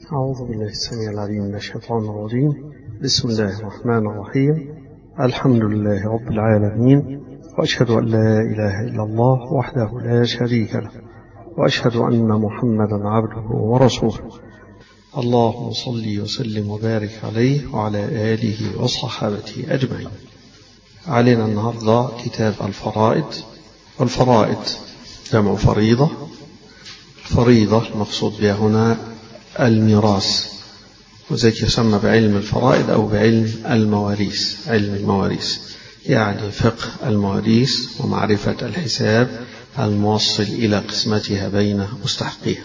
أعوذ بالله السميع العليم من الشيطان الرجيم بسم الله الرحمن الرحيم الحمد لله رب العالمين وأشهد أن لا إله إلا الله وحده لا شريك له وأشهد أن محمدا عبده ورسوله اللهم صل وسلم وبارك عليه وعلى آله وصحابته أجمعين علينا النهاردة كتاب الفرائض والفرائض جمع فريضة الفريضة المقصود بها هنا الميراث وذلك يسمى بعلم الفرائض أو بعلم المواريث علم المواريث يعني فقه المواريث ومعرفة الحساب الموصل إلى قسمتها بين مستحقيها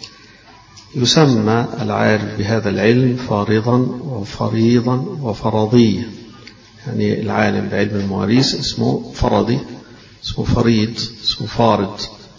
يسمى العارف بهذا العلم فارضا وفريضا وفرضيا يعني العالم بعلم المواريث اسمه فرضي اسمه فريض اسمه فارض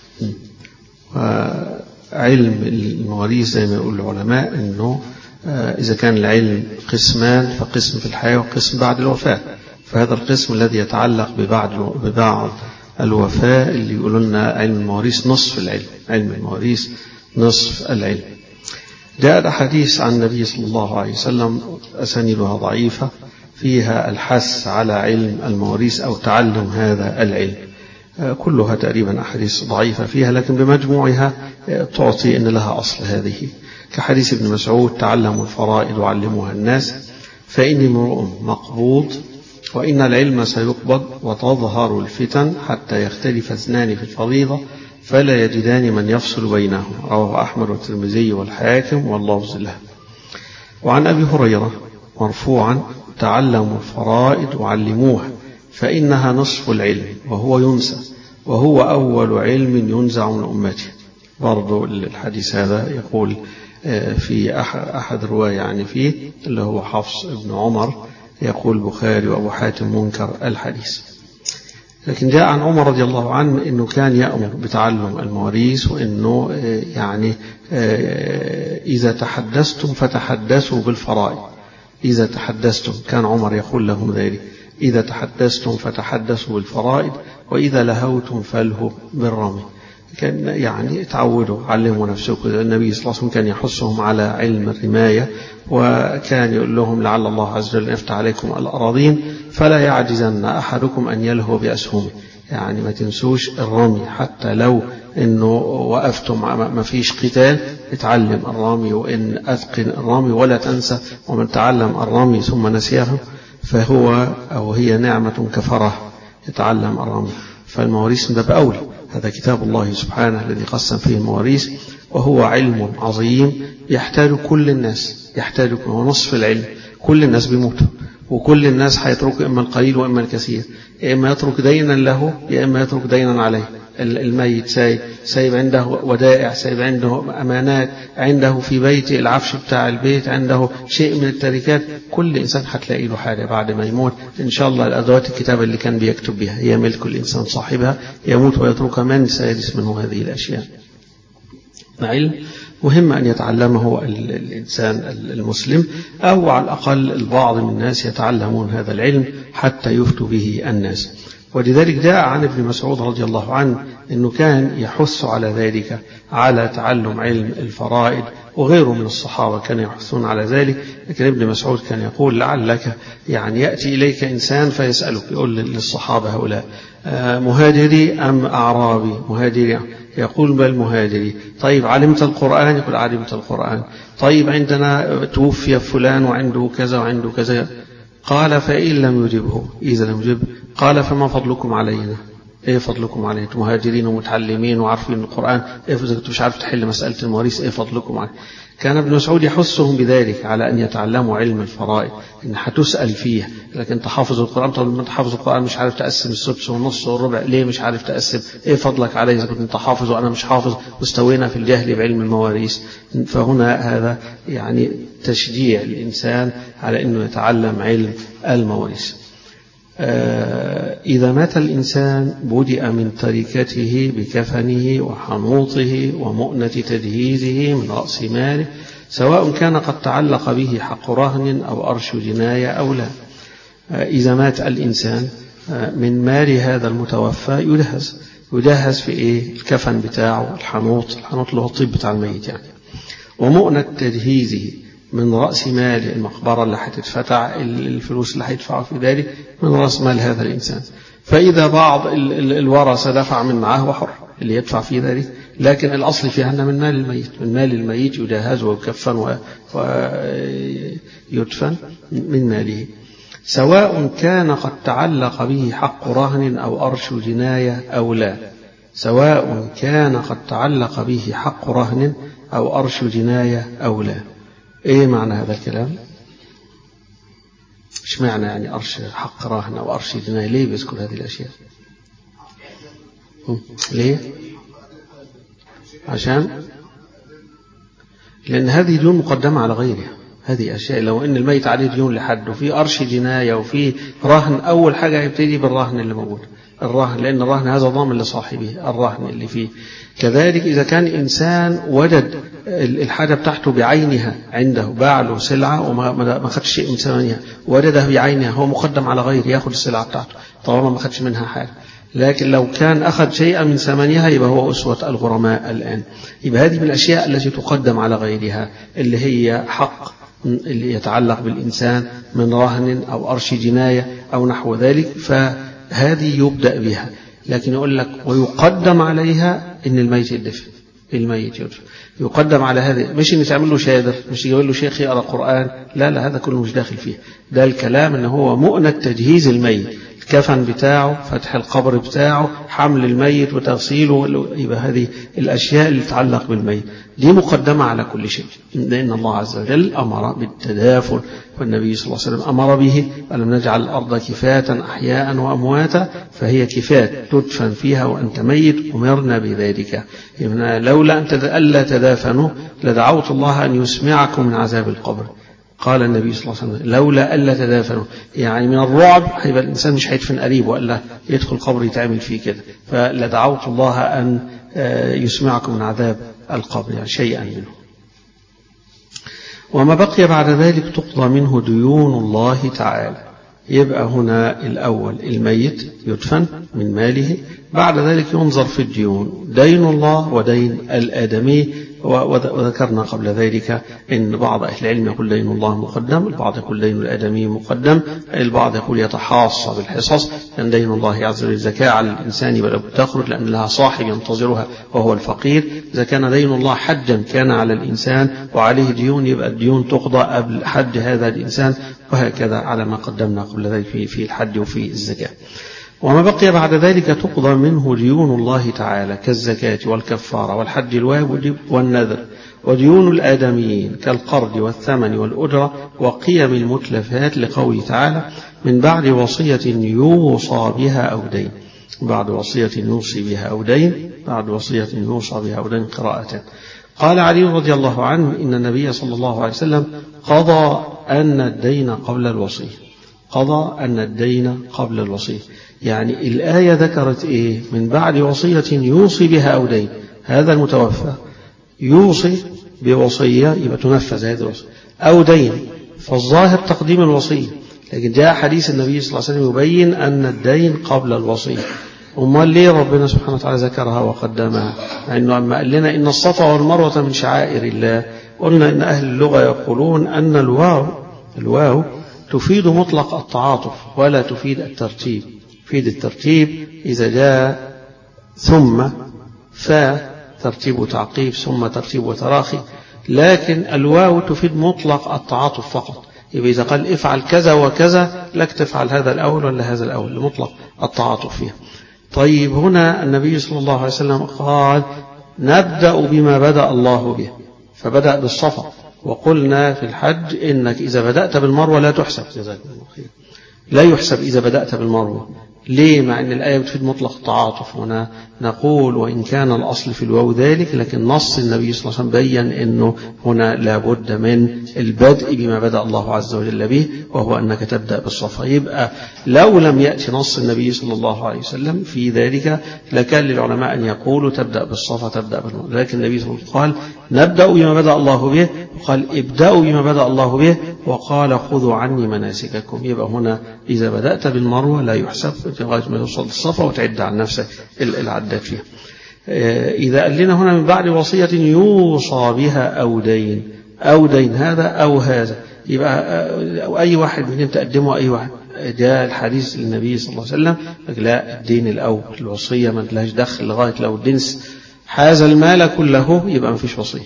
علم المواريث زي ما يقول العلماء انه اذا كان العلم قسمان فقسم في الحياه وقسم بعد الوفاه فهذا القسم الذي يتعلق ببعض ببعض الوفاه اللي يقولوا لنا علم المواريث نصف العلم علم المواريث نصف العلم جاء الأحاديث عن النبي صلى الله عليه وسلم أسانيدها ضعيفة فيها الحث على علم المواريث أو تعلم هذا العلم كلها تقريبا أحاديث ضعيفة فيها لكن بمجموعها تعطي أن لها أصل هذه كحديث ابن مسعود تعلموا الفرائض وعلموها الناس فإني امرؤ مقبوض وإن العلم سيقبض وتظهر الفتن حتى يختلف اثنان في الفريضة فلا يجدان من يفصل بينهم رواه أحمد والترمذي والحاكم واللفظ له وعن أبي هريرة مرفوعا تعلموا الفرائض وعلموها فإنها نصف العلم وهو ينسى وهو أول علم ينزع من أمته برضو الحديث هذا يقول في أحد رواية يعني فيه اللي هو حفص بن عمر يقول البخاري وأبو حاتم منكر الحديث لكن جاء عن عمر رضي الله عنه أنه كان يأمر بتعلم المواريث وأنه يعني إذا تحدثتم فتحدثوا بالفرائض إذا تحدثتم كان عمر يقول لهم ذلك إذا تحدثتم فتحدثوا بالفرائض وإذا لهوتم فالهوا بالرمي كان يعني تعودوا علموا نفسكم النبي صلى الله عليه وسلم كان يحثهم على علم الرماية وكان يقول لهم لعل الله عز وجل يفتح عليكم الأراضين فلا يعجزن أحدكم أن يلهو بأسهمه يعني ما تنسوش الرمي حتى لو انه وقفتم ما فيش قتال اتعلم الرمي وان اتقن الرمي ولا تنسى ومن تعلم الرمي ثم نسيه فهو او هي نعمه كفره يتعلم الرمي فالمواريث من باب اولى هذا كتاب الله سبحانه الذي قسم فيه المواريث وهو علم عظيم يحتاج كل الناس يحتاج هو نصف العلم كل الناس بيموتوا وكل الناس هيتركوا إما القليل وإما الكثير يا إما يترك دينا له يا إما يترك دينا عليه الميت سايب سايب عنده ودائع سايب عنده أمانات عنده في بيته العفش بتاع البيت عنده شيء من التركات كل إنسان هتلاقي له حاجة بعد ما يموت إن شاء الله الأدوات الكتابة اللي كان بيكتب بها هي ملك الإنسان صاحبها يموت ويترك من سيرث منه هذه الأشياء علم مهم أن يتعلمه الإنسان المسلم أو على الأقل البعض من الناس يتعلمون هذا العلم حتى يفتوا به الناس ولذلك جاء عن ابن مسعود رضي الله عنه أنه كان يحث على ذلك على تعلم علم الفرائض وغيره من الصحابة كانوا يحثون على ذلك لكن ابن مسعود كان يقول لعلك يعني يأتي إليك إنسان فيسألك يقول للصحابة هؤلاء مهاجري أم أعرابي مهاجري يقول بل مهاجري طيب علمت القرآن يقول علمت القرآن طيب عندنا توفي فلان وعنده كذا وعنده كذا قال فإن لم يجبه إذا لم يجب قال فما فضلكم علينا ايه فضلكم علينا انتم مهاجرين ومتعلمين وعارفين القرآن ايه اذا كنتم مش عارف تحل مسألة المواريث ايه فضلكم علينا كان ابن مسعود يحثهم بذلك على أن يتعلموا علم الفرائض إن هتسأل فيه لكن أنت حافظ القرآن طب ما أنت حافظ القرآن مش عارف تقسم السدس والنص والربع ليه مش عارف تقسم إيه فضلك علي إذا كنت أنت حافظ وأنا مش حافظ واستوينا في الجهل بعلم المواريث فهنا هذا يعني تشجيع الإنسان على أنه يتعلم علم المواريث إذا مات الإنسان بدأ من تركته بكفنه وحنوطه ومؤنة تجهيزه من رأس ماله سواء كان قد تعلق به حق رهن أو أرش جناية أو لا إذا مات الإنسان من مال هذا المتوفى يجهز يجهز في إيه الكفن بتاعه الحنوط الحنوط اللي هو الطيب بتاع الميت يعني ومؤنة تجهيزه من رأس مال المقبرة اللي هتتفتح الفلوس اللي هيدفعوا في ذلك من رأس مال هذا الإنسان فإذا بعض الورثة دفع من معاه وحر اللي يدفع في ذلك لكن الأصل فيها أن من مال الميت من مال الميت يجهز ويكفن ويدفن من ماله سواء كان قد تعلق به حق رهن أو أرش جناية أو لا سواء كان قد تعلق به حق رهن أو أرش جناية أو لا إيه معنى هذا الكلام إيش معنى يعني أرش حق راهن أو أرش جناية ليه بيذكر هذه الأشياء ليه عشان لأن هذه ديون مقدمة على غيرها هذه أشياء لو أن الميت عليه ديون لحد وفي أرش جناية وفي رهن أول حاجة يبتدي بالرهن اللي موجود الرهن لأن الرهن هذا ضامن لصاحبه الرهن اللي فيه كذلك إذا كان إنسان وجد الحاجة بتاعته بعينها عنده باع له سلعة وما ما خدش شيء من ثمنها وجدها بعينها هو مقدم على غيره ياخد السلعة بتاعته طالما ما خدش منها حاجة لكن لو كان أخذ شيئا من ثمنها يبقى هو أسوة الغرماء الآن يبقى هذه من الأشياء التي تقدم على غيرها اللي هي حق اللي يتعلق بالإنسان من رهن أو أرش جناية أو نحو ذلك فهذه يبدأ بها لكن يقول لك ويقدم عليها إن الميت يدفن الميت يدفن يقدم على هذا مش ان تعمل له شادر مش يقول له شيخ يقرا قران لا لا هذا كله مش داخل فيه ده الكلام ان هو مؤنة تجهيز الميت الكفن بتاعه فتح القبر بتاعه حمل الميت وتغسيله يبقى هذه الأشياء اللي تتعلق بالميت دي مقدمة على كل شيء لأن الله عز وجل أمر بالتدافن والنبي صلى الله عليه وسلم أمر به ألم نجعل الأرض كفاة أحياء وأمواتا فهي كفاة تدفن فيها وأنت ميت أمرنا بذلك لولا أن ألا تدافنوا لدعوت الله أن يسمعكم من عذاب القبر قال النبي صلى الله عليه وسلم لولا ألا تدافنوا يعني من الرعب هيبقى الإنسان مش هيدفن قريب وإلا يدخل قبر يتعمل فيه كده فلدعوت الله أن يسمعكم من عذاب القبر يعني شيئا منه وما بقي بعد ذلك تقضى منه ديون الله تعالى يبقى هنا الأول الميت يدفن من ماله بعد ذلك ينظر في الديون دين الله ودين الآدمي وذكرنا قبل ذلك أن بعض أهل العلم يقول دين الله مقدم البعض يقول دين الآدمي مقدم البعض يقول يتحاص بالحصص لأن دين الله عز وجل الزكاة على الإنسان ولا تخرج لأن لها صاحب ينتظرها وهو الفقير إذا كان دين الله حجا كان على الإنسان وعليه ديون يبقى الديون تقضى قبل حج هذا الإنسان وهكذا على ما قدمنا قبل ذلك في الحج وفي الزكاة وما بقي بعد ذلك تقضى منه ديون الله تعالى كالزكاة والكفارة والحج الواجب والنذر وديون الآدميين كالقرض والثمن والأجرة وقيم المتلفات لقوله تعالى من بعد وصية يوصى بها أو دين بعد وصية يوصي بها أو دين بعد وصية يوصى بها أو دين قراءة قال علي رضي الله عنه إن النبي صلى الله عليه وسلم قضى أن الدين قبل الوصية قضى أن الدين قبل الوصية يعني الآية ذكرت إيه من بعد وصية يوصي بها أو دين هذا المتوفى يوصي بوصية يبقى تنفذ هذه الوصية أو دين فالظاهر تقديم الوصية لكن جاء حديث النبي صلى الله عليه وسلم يبين أن الدين قبل الوصية أمال ليه ربنا سبحانه وتعالى ذكرها وقدمها إنه أما قال لنا إن الصفا والمروة من شعائر الله قلنا إن أهل اللغة يقولون أن الواو الواو تفيد مطلق التعاطف ولا تفيد الترتيب تفيد الترتيب إذا جاء ثم فا ترتيب وتعقيب ثم ترتيب وتراخي لكن الواو تفيد مطلق التعاطف فقط يبقى إذا قال افعل كذا وكذا لك تفعل هذا الأول ولا هذا الأول لمطلق التعاطف فيها طيب هنا النبي صلى الله عليه وسلم قال نبدأ بما بدأ الله به فبدأ بالصفا وقلنا في الحج إنك إذا بدأت بالمروة لا تحسب جزاكم الله خير لا يحسب إذا بدأت بالمروة ليه مع أن الآية بتفيد مطلق التعاطف هنا نقول وإن كان الأصل في الواو ذلك لكن نص النبي صلى الله عليه وسلم بين أنه هنا لابد من البدء بما بدأ الله عز وجل به وهو أنك تبدأ بالصفا يبقى لو لم يأتي نص النبي صلى الله عليه وسلم في ذلك لكان للعلماء أن يقولوا تبدأ بالصفا تبدأ بالمروة لكن النبي صلى الله عليه وسلم قال نبدأ بما بدأ الله به وقال ابدأوا بما بدأ الله به وقال خذوا عني مناسككم يبقى هنا إذا بدأت بالمروة لا يحسب لغاية ما توصل للصفا وتعد عن نفسك العداد فيها إذا قال لنا هنا من بعد وصية يوصى بها أو دين أو دين هذا أو هذا يبقى أو أي واحد من تقدمه أي واحد جاء الحديث للنبي صلى الله عليه وسلم لا الدين الأول الوصية ما لهاش دخل لغاية لو الدين حاز المال كله يبقى ما فيش وصية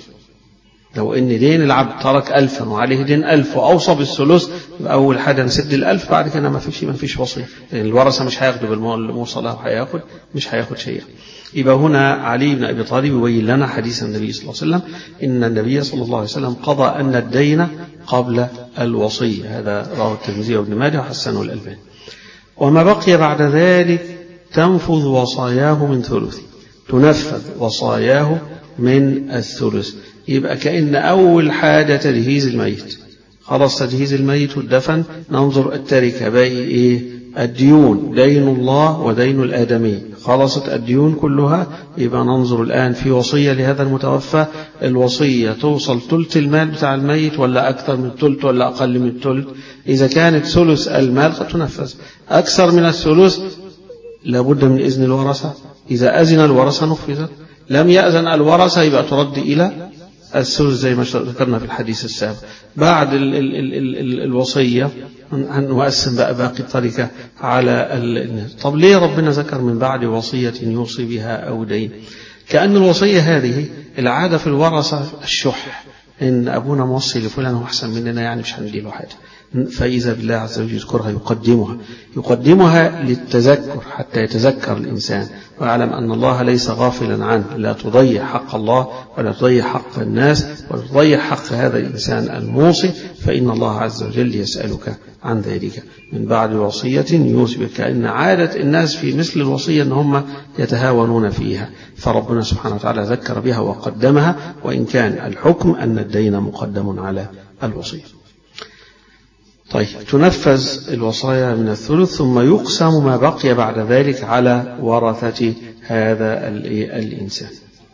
لو ان دين العبد ترك ألفا وعليه دين ألف وأوصى بالثلث يبقى أول حاجة نسد الألف بعد كده ما فيش ما فيش وصية لأن الورثة مش هياخدوا بالموصلة وهياخد مش هياخد شيئا يبقى هنا علي بن أبي طالب يبين لنا حديث النبي صلى الله عليه وسلم إن النبي صلى الله عليه وسلم قضى أن الدين قبل الوصية هذا رواه الترمذي وابن ماجه وحسنه الألباني وما بقي بعد ذلك تنفذ وصاياه من ثلث تنفذ وصاياه من الثلث يبقى كأن أول حاجة تجهيز الميت خلاص تجهيز الميت والدفن ننظر التركة باقي إيه الديون دين الله ودين الآدمي خلصت الديون كلها يبقى ننظر الآن في وصية لهذا المتوفى الوصية توصل ثلث المال بتاع الميت ولا أكثر من ثلث ولا أقل من ثلث إذا كانت ثلث المال قد تنفذ أكثر من الثلث لابد من إذن الورثة إذا أذن الورثة نفذت لم يأذن الورثة يبقى ترد إلى الثلث زي ما ذكرنا في الحديث السابق بعد ال ال ال ال ال الوصية هنقسم بقى باقي التركة على الناس طب ليه ربنا ذكر من بعد وصية يوصي بها أو دين كأن الوصية هذه العادة في الورثة الشح إن أبونا موصي لفلان هو أحسن مننا يعني مش هنديله حاجة فإذا بالله عز وجل يذكرها يقدمها يقدمها للتذكر حتى يتذكر الإنسان ويعلم أن الله ليس غافلا عنه لا تضيع حق الله ولا تضيع حق الناس ولا تضيع حق هذا الإنسان الموصي فإن الله عز وجل يسألك عن ذلك من بعد وصية يوصي بك كأن عادة الناس في مثل الوصية أن هم يتهاونون فيها فربنا سبحانه وتعالى ذكر بها وقدمها وإن كان الحكم أن الدين مقدم على الوصية طيب تنفذ الوصايا من الثلث ثم يقسم ما بقي بعد ذلك على ورثة هذا الإنسان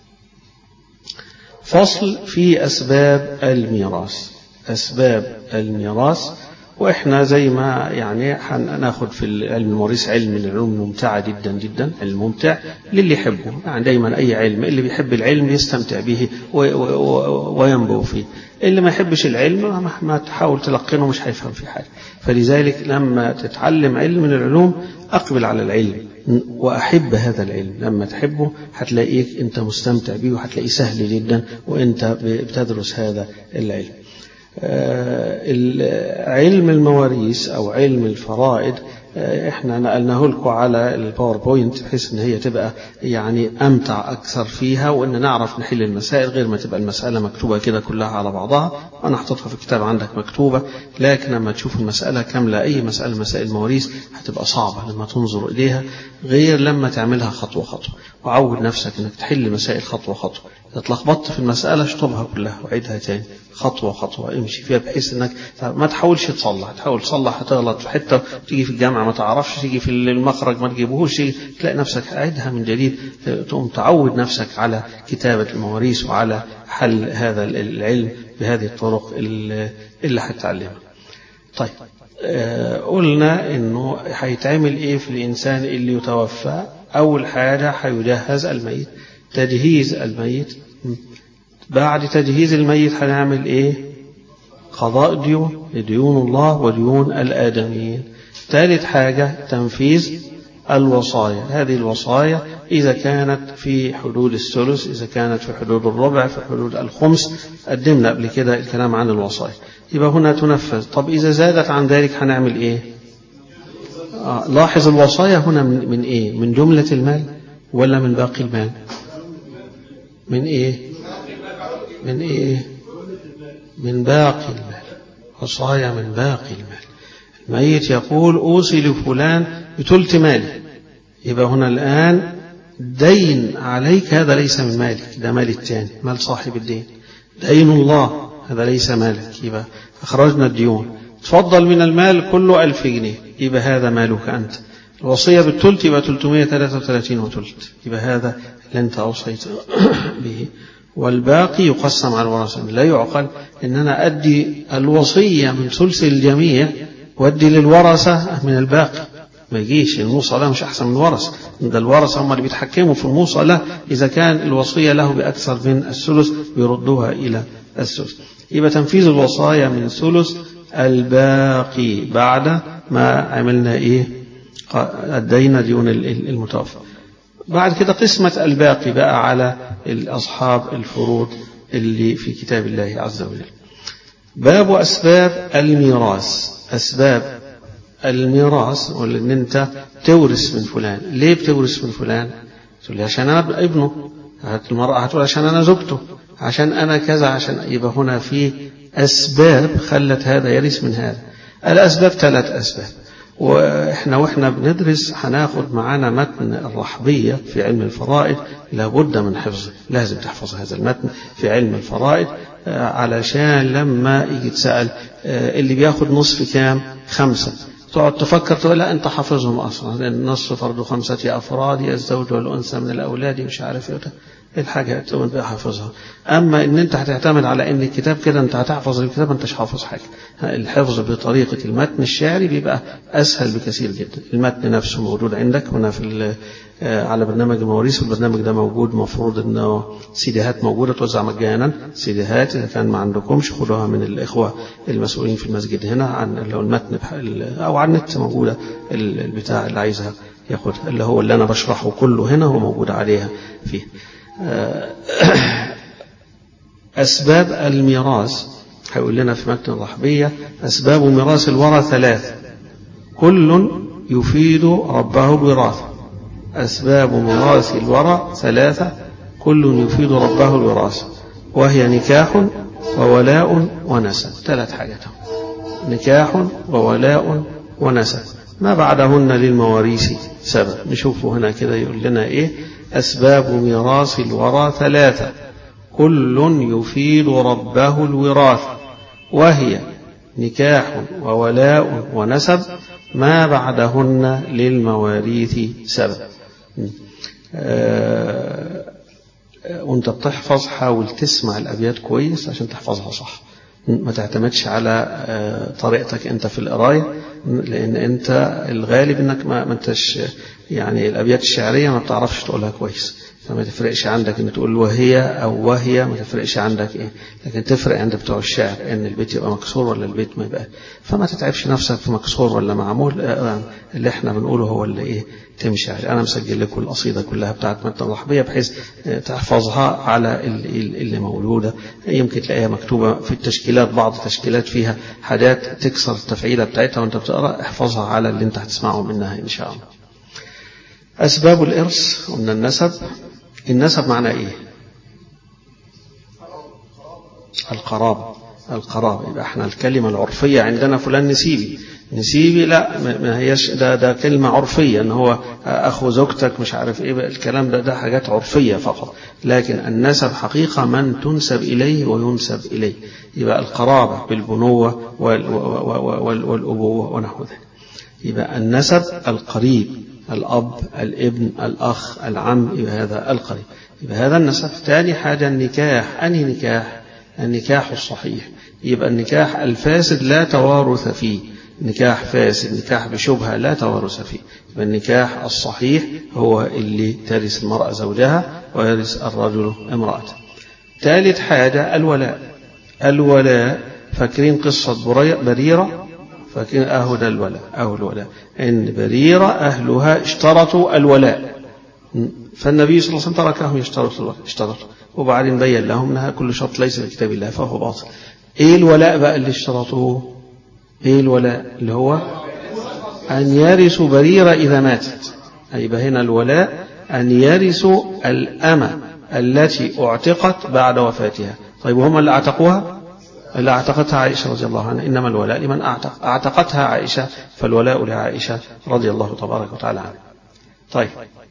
فصل في أسباب الميراث أسباب الميراث وإحنا زي ما يعني هناخد في العلم الموريث علم من العلوم الممتعة جدا جدا الممتع للي يحبه يعني دايما أي علم اللي بيحب العلم يستمتع به وينبو فيه اللي ما يحبش العلم مهما تحاول تلقنه مش هيفهم في حاجة فلذلك لما تتعلم علم من العلوم أقبل على العلم وأحب هذا العلم لما تحبه هتلاقيك أنت مستمتع به وهتلاقيه سهل جدا وأنت بتدرس هذا العلم علم المواريث أو علم الفرائض احنا نقلناه لكم على الباوربوينت بحيث ان هي تبقى يعني امتع اكثر فيها وان نعرف نحل المسائل غير ما تبقى المساله مكتوبه كده كلها على بعضها وانا حاططها في الكتاب عندك مكتوبه لكن لما تشوف المساله كامله اي مساله مسائل المواريث هتبقى صعبه لما تنظر اليها غير لما تعملها خطوه خطوه وعود نفسك انك تحل مسائل خطوه خطوه اذا اتلخبطت في المساله اشطبها كلها وعيدها تاني خطوة خطوة امشي فيها بحيث انك ما تحاولش تصلح تحاول تصلح هتغلط في حتة تيجي في الجامعة ما تعرفش تيجي في المخرج ما تجيبهوش تلاقي نفسك عيدها من جديد تقوم تعود نفسك على كتابة المواريث وعلى حل هذا العلم بهذه الطرق اللي هتتعلمها طيب آه قلنا انه هيتعمل ايه في الانسان اللي يتوفى اول حاجة هيجهز الميت تجهيز الميت بعد تجهيز الميت هنعمل ايه قضاء ديون ديون الله وديون الآدميين ثالث حاجة تنفيذ الوصايا هذه الوصايا إذا كانت في حدود الثلث إذا كانت في حدود الربع في حدود الخمس قدمنا قبل كده الكلام عن الوصايا يبقى هنا تنفذ طب إذا زادت عن ذلك هنعمل إيه آه لاحظ الوصايا هنا من, من إيه من جملة المال ولا من باقي المال من إيه من إيه من باقي المال وصايا من باقي المال الميت يقول أوصي لفلان بثلث مالي يبقى هنا الآن دين عليك هذا ليس من مالك ده مال الثاني مال صاحب الدين دين الله هذا ليس مالك يبقى أخرجنا الديون تفضل من المال كله ألف جنيه يبقى هذا مالك أنت الوصية بالثلث يبقى 333 وثلث يبقى هذا اللي أنت أوصيت به والباقي يقسم على الورثة لا يعقل ان انا ادي الوصية من ثلث الجميع وادي للورثة من الباقي ما يجيش الموصى له مش أحسن من الورث ده الورث هم اللي بيتحكموا في الموصى له إذا كان الوصية له بأكثر من الثلث بيردوها إلى الثلث يبقى تنفيذ الوصايا من ثلث الباقي بعد ما عملنا إيه أدينا ديون المتوفى بعد كده قسمة الباقي بقى على أصحاب الفروض اللي في كتاب الله عز وجل باب أسباب الميراث أسباب الميراث ولا ان انت تورث من فلان ليه بتورث من فلان تقول لي عشان انا ابنه المرأة هتقول عشان انا زوجته عشان انا كذا عشان يبقى هنا في اسباب خلت هذا يرث من هذا الاسباب ثلاث اسباب واحنا واحنا بندرس هناخد معانا متن الرحبية في علم الفرائض لابد من حفظه لازم تحفظ هذا المتن في علم الفرائض علشان لما يجي تسأل اللي بياخد نصف كام خمسة تقعد تفكر تقول لا انت حافظهم اصلا لان النص فرض خمسه افراد الزوج والانثى من الاولاد مش عارف ايه الحاجه تقوم بقى حافظها اما ان انت هتعتمد على ان الكتاب كده انت هتحفظ الكتاب ما انتش حافظ حاجه الحفظ بطريقه المتن الشعري بيبقى اسهل بكثير جدا المتن نفسه موجود عندك هنا في على برنامج المواريث والبرنامج ده موجود مفروض انه سيديهات موجوده توزع مجانا سيديهات اذا كان ما عندكمش خدوها من الاخوه المسؤولين في المسجد هنا عن اللي هو المتن او على النت موجوده البتاع اللي عايزها ياخدها اللي هو اللي انا بشرحه كله هنا هو موجود عليها فيه أسباب الميراث هيقول لنا في متن الرحبية أسباب ميراث الورى ثلاث كل يفيد ربه بوراثة أسباب ميراث الورى ثلاثة كل يفيد ربه الوراثة وهي نكاح وولاء ونسب ثلاث حاجات نكاح وولاء ونسب ما بعدهن للمواريث سبب نشوفه هنا كده يقول لنا إيه أسباب ميراث الورى ثلاثة كل يفيد ربه الوراثة وهي نكاح وولاء ونسب ما بعدهن للمواريث سبب أه وانت بتحفظ حاول تسمع الأبيات كويس عشان تحفظها صح ما تعتمدش على طريقتك انت في القرايه لان انت الغالب انك ما انتش يعني الابيات الشعريه ما بتعرفش تقولها كويس فما تفرقش عندك ان تقول وهي او وهي ما تفرقش عندك ايه لكن تفرق عند بتوع الشعر ان البيت يبقى مكسور ولا البيت ما يبقى فما تتعبش نفسك في مكسور ولا معمول اللي احنا بنقوله هو اللي ايه تمشي عليه انا مسجل لكم القصيده كلها بتاعت متن الرحبيه بحيث تحفظها على اللي موجوده يمكن تلاقيها مكتوبه في التشكيلات بعض التشكيلات فيها حاجات تكسر التفعيله بتاعتها وانت بتقرا احفظها على اللي انت هتسمعه منها ان شاء الله أسباب الإرث قلنا النسب النسب معناه إيه القرابة القرابة يبقى احنا الكلمة العرفية عندنا فلان نسيبي نسيبي لا ما هيش ده ده كلمة عرفية ان هو اخو زوجتك مش عارف ايه الكلام ده ده حاجات عرفية فقط لكن النسب حقيقة من تنسب اليه وينسب اليه يبقى القرابة بالبنوة والأبوة ونحو ذلك يبقى النسب القريب الأب الابن الأخ العم يبقى هذا القريب يبقى هذا النسب ثاني حاجة النكاح أنهي نكاح النكاح الصحيح يبقى النكاح الفاسد لا توارث فيه نكاح فاسد نكاح بشبهة لا توارث فيه يبقى النكاح الصحيح هو اللي ترث المرأة زوجها ويرث الرجل امرأته ثالث حاجة الولاء الولاء فاكرين قصة بريرة فاكرين أهو ده الولاء أهو الولاء إن بريرة أهلها اشترطوا الولاء فالنبي صلى الله عليه وسلم تركهم يشترطوا الولاء اشترطوا وبعدين بين لهم انها كل شرط ليس في كتاب الله فهو باطل ايه الولاء بقى اللي اشترطوه ايه الولاء اللي هو ان يرثوا بريرة اذا ماتت يبقى هنا الولاء ان يرثوا الامة التي اعتقت بعد وفاتها طيب وهم اللي اعتقوها اللي اعتقتها عائشة رضي الله عنها إنما الولاء لمن أعتق أعتقتها عائشة فالولاء لعائشة رضي الله تبارك وتعالى عنها طيب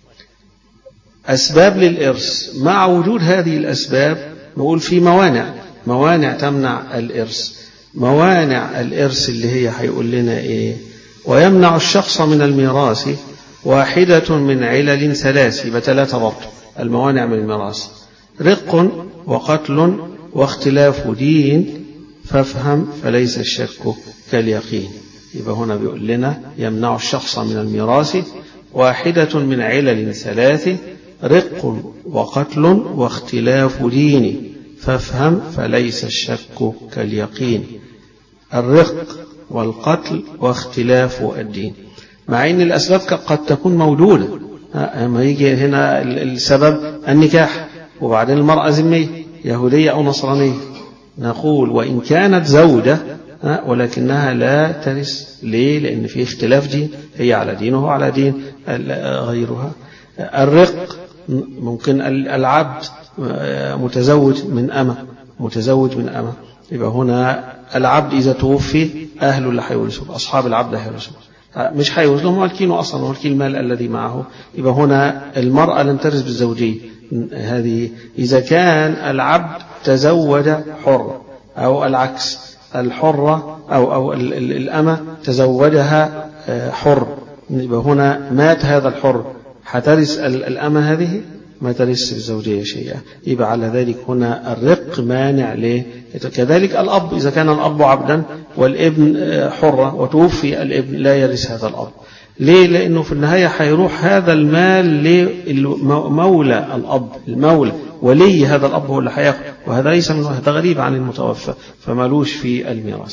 أسباب للإرث مع وجود هذه الأسباب نقول في موانع موانع تمنع الإرث موانع الإرث اللي هي هيقول لنا إيه ويمنع الشخص من الميراث واحدة من علل ثلاث يبقى ثلاثة برضه الموانع من الميراث رق وقتل واختلاف دين فافهم فليس الشك كاليقين يبقى هنا بيقول لنا يمنع الشخص من الميراث واحدة من علل ثلاث رق وقتل واختلاف دين فافهم فليس الشك كاليقين الرق والقتل واختلاف الدين مع ان الاسباب قد تكون موجوده اما يجي هنا السبب النكاح وبعدين المراه ذميه يهوديه او نصرانيه نقول وان كانت زوجه ولكنها لا ترث ليه لان في اختلاف دين هي على دين وهو على دين غيرها الرق ممكن العبد متزوج من أمة متزوج من أمة يبقى هنا العبد إذا توفي أهله اللي هيورثوه أصحاب العبد هيورثوه مش هيورث لهم مالكينه أصلا مالكين المال الذي معه يبقى هنا المرأة لم ترث بالزوجية هذه إذا كان العبد تزوج حر أو العكس الحرة أو أو الأمة تزوجها حر يبقى هنا مات هذا الحر هترث الأمة هذه ما ترث بالزوجية شيئا يبقى على ذلك هنا الرق مانع ليه كذلك الأب إذا كان الأب عبدا والابن حرة وتوفي الابن لا يرث هذا الأب ليه لأنه في النهاية هيروح هذا المال لمولى الأب المولى ولي هذا الأب هو اللي هياخد وهذا ليس من هذا غريب عن المتوفى فمالوش في الميراث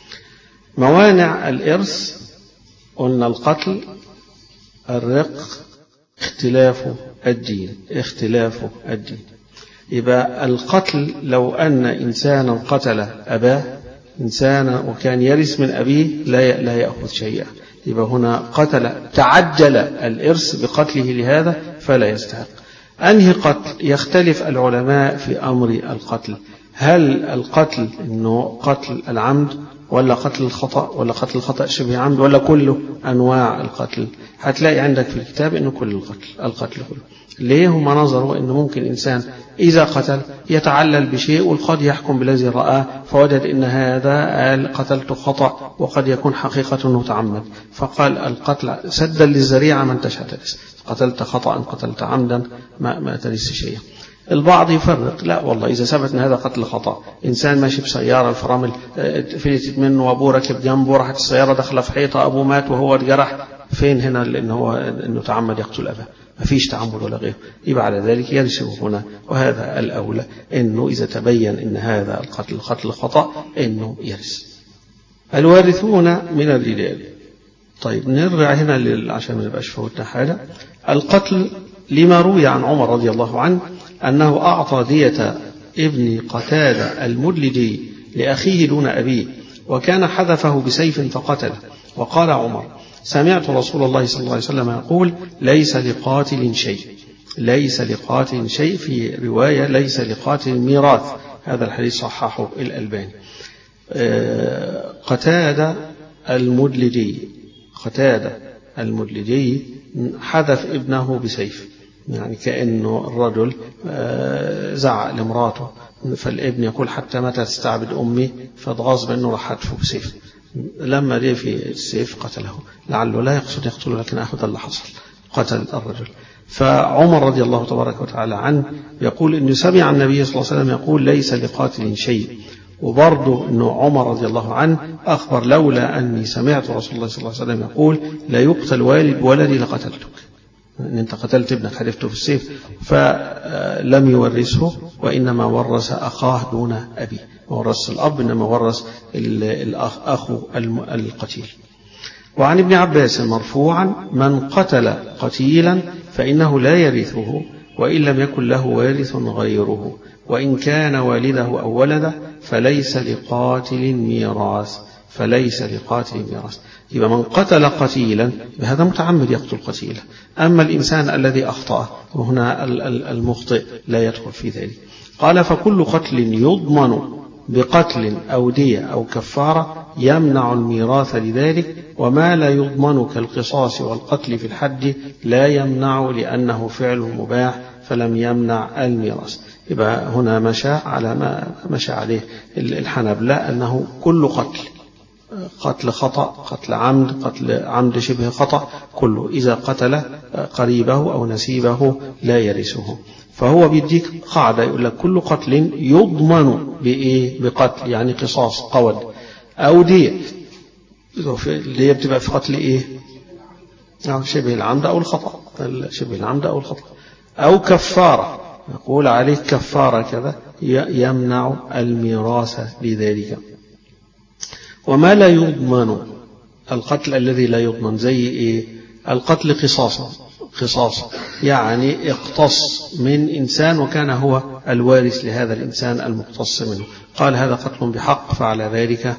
موانع الإرث قلنا القتل الرق اختلاف الدين اختلاف الدين يبقى القتل لو أن إنسانا قتل أباه إنسانا وكان يرث من أبيه لا لا يأخذ شيئا يبقى هنا قتل تعجل الإرث بقتله لهذا فلا يستحق أنهي قتل يختلف العلماء في أمر القتل هل القتل أنه قتل العمد ولا قتل الخطأ ولا قتل الخطأ شبه عمد ولا كله أنواع القتل هتلاقي عندك في الكتاب أنه كل القتل القتل كله ليه هم نظروا أنه ممكن إنسان إذا قتل يتعلل بشيء والقاضي يحكم بالذي رآه فوجد أن هذا قال قتلت خطأ وقد يكون حقيقة أنه تعمد فقال القتل سدا للذريعة ما انتش هترث قتلت خطأ قتلت عمدا ما, ما ترث شيئا البعض يفرق لا والله إذا ثبت أن هذا قتل خطأ إنسان ماشي بسيارة الفرامل فلتت منه وأبوه راكب جنبه راحت السيارة داخلة في حيطة أبوه مات وهو اتجرح فين هنا لأن هو أنه تعمد يقتل أباه ما فيش تعمد ولا غيره يبقى على ذلك يرثه هنا وهذا الأولى أنه إذا تبين أن هذا القتل قتل خطأ أنه يرث الوارثون من الرجال طيب نرجع هنا عشان ما نبقاش فوتنا حاجة القتل لما روي عن عمر رضي الله عنه أنه أعطى دية ابن قتادة المدلجي لأخيه دون أبيه وكان حذفه بسيف فقتله وقال عمر سمعت رسول الله صلى الله عليه وسلم يقول ليس لقاتل شيء ليس لقاتل شيء في رواية ليس لقاتل ميراث هذا الحديث صححه الألباني قتادة المدلجي قتادة المدلجي حذف ابنه بسيف يعني كأنه الرجل زعق لمراته فالابن يقول حتى متى تستعبد أمي فاتغاظ بأنه راح حتفه بسيف لما جاء في السيف قتله لعله لا يقصد يقتله لكن أخذ اللي حصل قتل الرجل فعمر رضي الله تبارك وتعالى عنه يقول أنه سمع النبي صلى الله عليه وسلم يقول ليس لقاتل شيء وبرضه أنه عمر رضي الله عنه أخبر لولا أني سمعت رسول الله صلى الله عليه وسلم يقول لا يقتل والد ولدي لقتلتك ان انت قتلت ابنك حلفته في السيف فلم يورثه وانما ورث اخاه دون ابيه ما ورث الاب انما ورث الاخ اخو القتيل وعن ابن عباس مرفوعا من قتل قتيلا فانه لا يرثه وان لم يكن له وارث غيره وان كان والده او ولده فليس لقاتل ميراث فليس لقاتل ميراث يبقى من قتل قتيلا هذا متعمد يقتل قتيلا أما الإنسان الذي أخطأ وهنا المخطئ لا يدخل في ذلك قال فكل قتل يضمن بقتل أو دية أو كفارة يمنع الميراث لذلك وما لا يضمن كالقصاص والقتل في الحد لا يمنع لأنه فعل مباح فلم يمنع الميراث يبقى هنا مشى على ما مشى عليه الحنبلة أنه كل قتل قتل خطأ قتل عمد قتل عمد شبه خطأ كله إذا قتل قريبه أو نسيبه لا يرثه فهو بيديك قاعدة يقول لك كل قتل يضمن بإيه بقتل يعني قصاص قود أو دية اللي هي بتبقى في قتل إيه أو شبه العمد أو الخطأ شبه العمد أو الخطأ أو كفارة يقول عليه كفارة كذا يمنع الميراث بذلك وما لا يضمن القتل الذي لا يضمن زي إيه القتل قصاصا قصاص يعني اقتص من إنسان وكان هو الوارث لهذا الإنسان المقتص منه قال هذا قتل بحق فعلى ذلك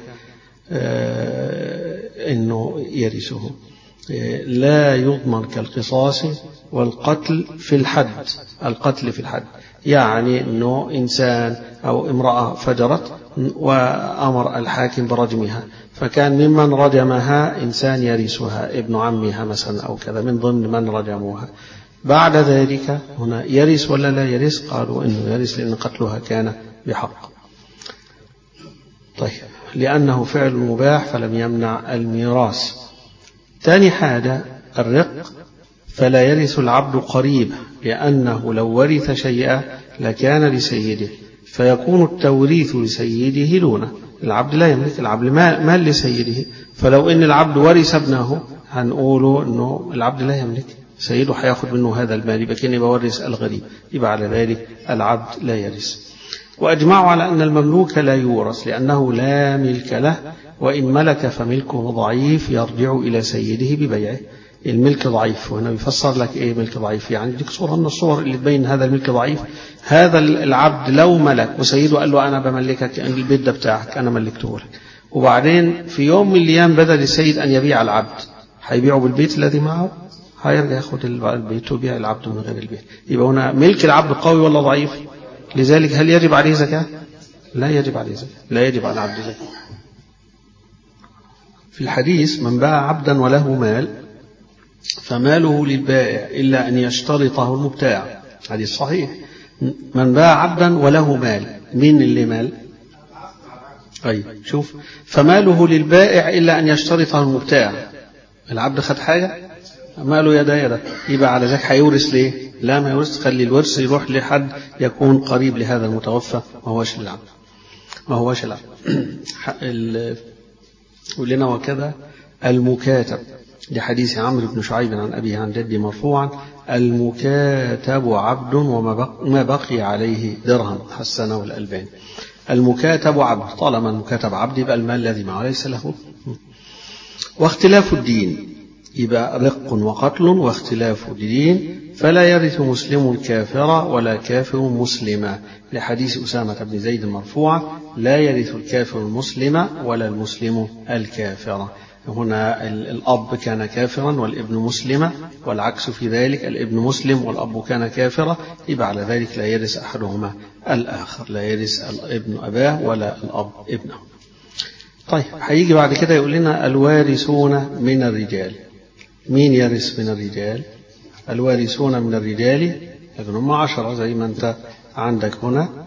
أنه يرثه لا يضمن كالقصاص والقتل في الحد القتل في الحد يعني أنه إنسان أو امرأة فجرت وأمر الحاكم برجمها فكان ممن رجمها إنسان يرثها ابن عمها مثلا أو كذا من ضمن من رجموها بعد ذلك هنا يرث ولا لا يرث قالوا إنه يرث لأن قتلها كان بحق طيب لأنه فعل مباح فلم يمنع الميراث ثاني حاجة الرق فلا يرث العبد قريبا لأنه لو ورث شيئا لكان لسيده فيكون التوريث لسيده دونه العبد لا يملك العبد مال لسيده فلو ان العبد ورث ابنه هنقوله انه العبد لا يملك سيده هياخد منه هذا المال يبقى كان يورث الغريب يبقى على ذلك العبد لا يرث واجمعوا على ان المملوك لا يورث لانه لا ملك له وان ملك فملكه ضعيف يرجع الى سيده ببيعه الملك ضعيف وهنا بيفسر لك ايه ملك ضعيف يعني ديك صورة من الصور اللي تبين هذا الملك ضعيف هذا العبد لو ملك وسيده قال له انا بملكك البيت ده بتاعك انا ملكته لك وبعدين في يوم من الايام بدل السيد ان يبيع العبد هيبيعه بالبيت الذي معه هيرجع ياخد البيت ويبيع العبد من غير البيت يبقى هنا ملك العبد قوي ولا ضعيف لذلك هل يجب عليه زكاة لا يجب عليه زكاة لا يجب على العبد زكاة في الحديث من باع عبدا وله مال فماله للبائع إلا أن يشترطه المبتاع حديث صحيح من باع عبدا وله مال مين اللي مال أي شوف فماله للبائع إلا أن يشترطه المبتاع العبد خد حاجة ماله يدا يدا يبقى على ذلك هيورث ليه لا ما يورث خلي الورث يروح لحد يكون قريب لهذا المتوفى ما هوش العبد ما هوش العبد ولنا وكذا المكاتب لحديث عمرو بن شعيب عن أبيه عن جدي مرفوعا المكاتب عبد وما بقي عليه درهم حسنه الألباني المكاتب عبد طالما المكاتب عبد يبقى المال الذي معه ليس له واختلاف الدين يبقى رق وقتل واختلاف الدين فلا يرث مسلم كافرا ولا كافر مسلما لحديث أسامة بن زيد مرفوعا لا يرث الكافر المسلم ولا المسلم الكافر هنا الأب كان كافرا والابن مسلما والعكس في ذلك الابن مسلم والأب كان كافرا يبقى على ذلك لا يرث أحدهما الآخر لا يرث الابن أباه ولا الأب ابنه طيب هيجي بعد كده يقول لنا الوارثون من الرجال مين يرث من الرجال الوارثون من الرجال لكن هم عشرة زي ما أنت عندك هنا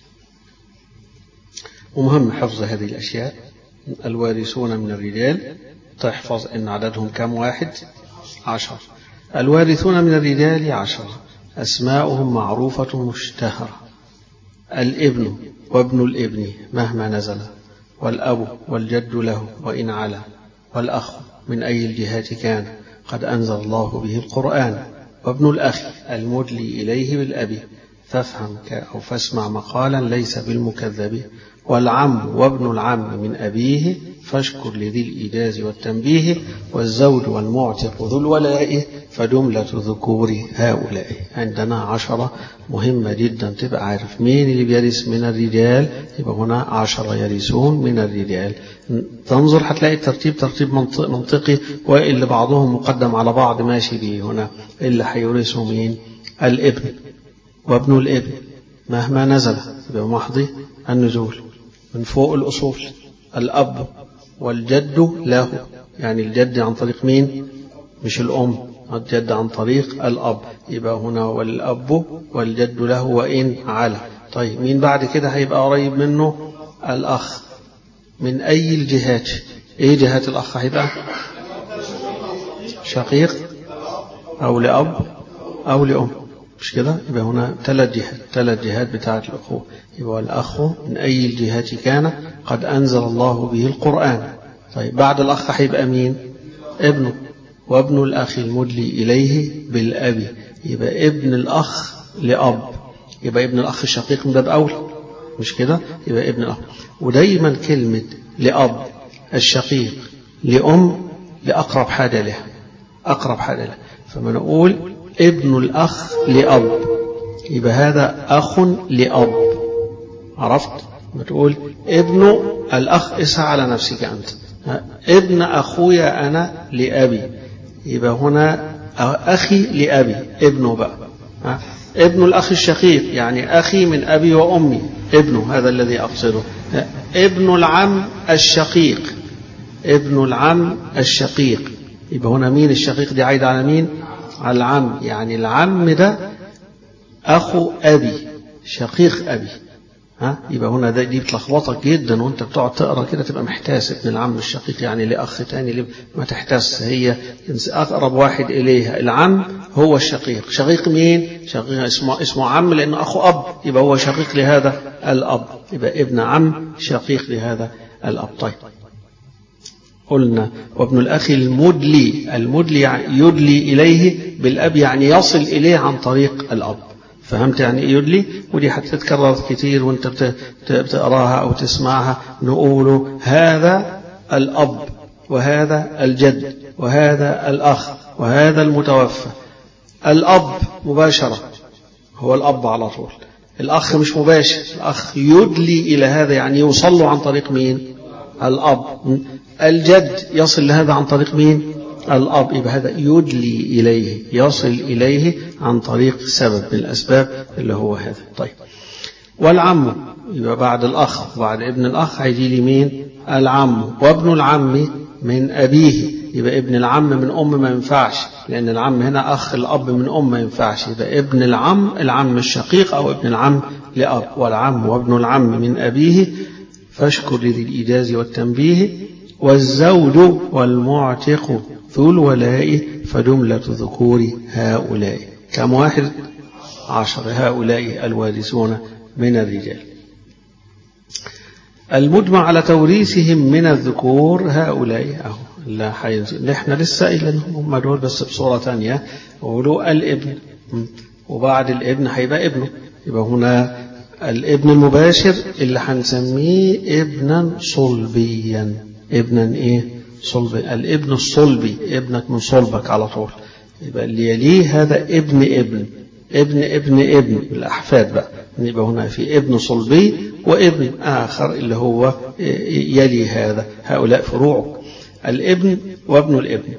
ومهم حفظ هذه الأشياء الوارثون من الرجال تحفظ إن عددهم كم واحد عشر الوارثون من الرجال عشرة أسماؤهم معروفة مشتهرة الابن وابن الابن مهما نزل والأب والجد له وإن علا والأخ من أي الجهات كان قد أنزل الله به القرآن وابن الأخ المدلي إليه بالأب فافهم أو فاسمع مقالا ليس بالمكذب والعم وابن العم من أبيه فاشكر لذي الإيجاز والتنبيه والزوج والمعتق ذو الولاء فجملة ذكور هؤلاء عندنا عشرة مهمة جدا تبقى عارف مين اللي بيرث من الرجال يبقى هنا عشرة يرثون من الرجال تنظر هتلاقي الترتيب ترتيب منطقي واللي بعضهم مقدم على بعض ماشي به هنا اللي هيورثه مين الابن وابن الابن مهما نزل يبقى محضي النزول من فوق الأصول الأب والجد له يعني الجد عن طريق مين مش الأم الجد عن طريق الأب يبقى هنا والأب والجد له وإن على طيب مين بعد كده هيبقى قريب منه الأخ من أي الجهات إيه جهات الأخ هيبقى شقيق أو لأب أو لأم مش كده يبقى هنا ثلاث جهات ثلاث جهات بتاعة الأخوة يبقى الأخ من أي الجهات كان قد أنزل الله به القرآن طيب بعد الأخ هيبقى مين ابنه وابن الأخ المدلي إليه بالأبي يبقى ابن الأخ لأب يبقى ابن الأخ الشقيق من باب أولى مش كده يبقى ابن الأخ ودايما كلمة لأب الشقيق لأم لأقرب حاجة لها أقرب حاجة لها فما نقول ابن الأخ لأب يبقى هذا أخ لأب عرفت ما تقول ابن الأخ اسعى على نفسك أنت ابن أخويا أنا لأبي يبقى هنا أخي لأبي ابنه بقى ابن الأخ الشقيق يعني أخي من أبي وأمي ابنه هذا الذي أقصده ابن العم الشقيق ابن العم الشقيق يبقى هنا مين الشقيق دي عايد على مين على العم يعني العم ده أخو أبي شقيق أبي ها يبقى هنا ده دي بتلخبطك جدا وانت بتقعد تقرا كده تبقى محتاس ابن العم الشقيق يعني لاخ تاني ما تحتاس هي اقرب واحد اليها العم هو الشقيق شقيق مين شقيق اسمه اسمه عم لانه اخو اب يبقى هو شقيق لهذا الاب يبقى ابن عم شقيق لهذا الاب طيب قلنا وابن الأخ المدلي المدلي يعني يدلي إليه بالأب يعني يصل إليه عن طريق الأب فهمت يعني ايه يدلي ودي هتتكرر كتير وانت بتقراها او تسمعها نقول هذا الاب وهذا الجد وهذا الاخ وهذا المتوفى الاب مباشره هو الاب على طول الاخ مش مباشر الاخ يدلي الى هذا يعني يوصل له عن طريق مين الاب الجد يصل لهذا عن طريق مين الأب يبقى هذا يدلي إليه يصل إليه عن طريق سبب من الأسباب اللي هو هذا طيب والعم يبقى بعد الأخ وبعد ابن الأخ هيجي لي مين العم وابن العم من أبيه يبقى ابن العم من أم ما ينفعش لأن العم هنا أخ الأب من أم ما ينفعش يبقى ابن العم العم الشقيق أو ابن العم لأب والعم وابن العم من أبيه فاشكر لذي الإيجاز والتنبيه والزوج والمعتق ذو الولاء فجملة ذكور هؤلاء كم واحد عشر هؤلاء الوارثون من الرجال المجمع على توريثهم من الذكور هؤلاء أهو لا حينزل احنا لسه قايلينهم هم دول بس بصورة ثانية وقولوا الابن وبعد الابن هيبقى ابنه يبقى هنا الابن المباشر اللي هنسميه ابنا صلبيا ابنا ايه صلبي الابن الصلبي ابنك من صلبك على طول يبقى اللي يليه هذا ابن ابن ابن ابن ابن الأحفاد بقى يبقى هنا في ابن صلبي وابن آخر اللي هو يلي هذا هؤلاء فروعه الابن وابن الابن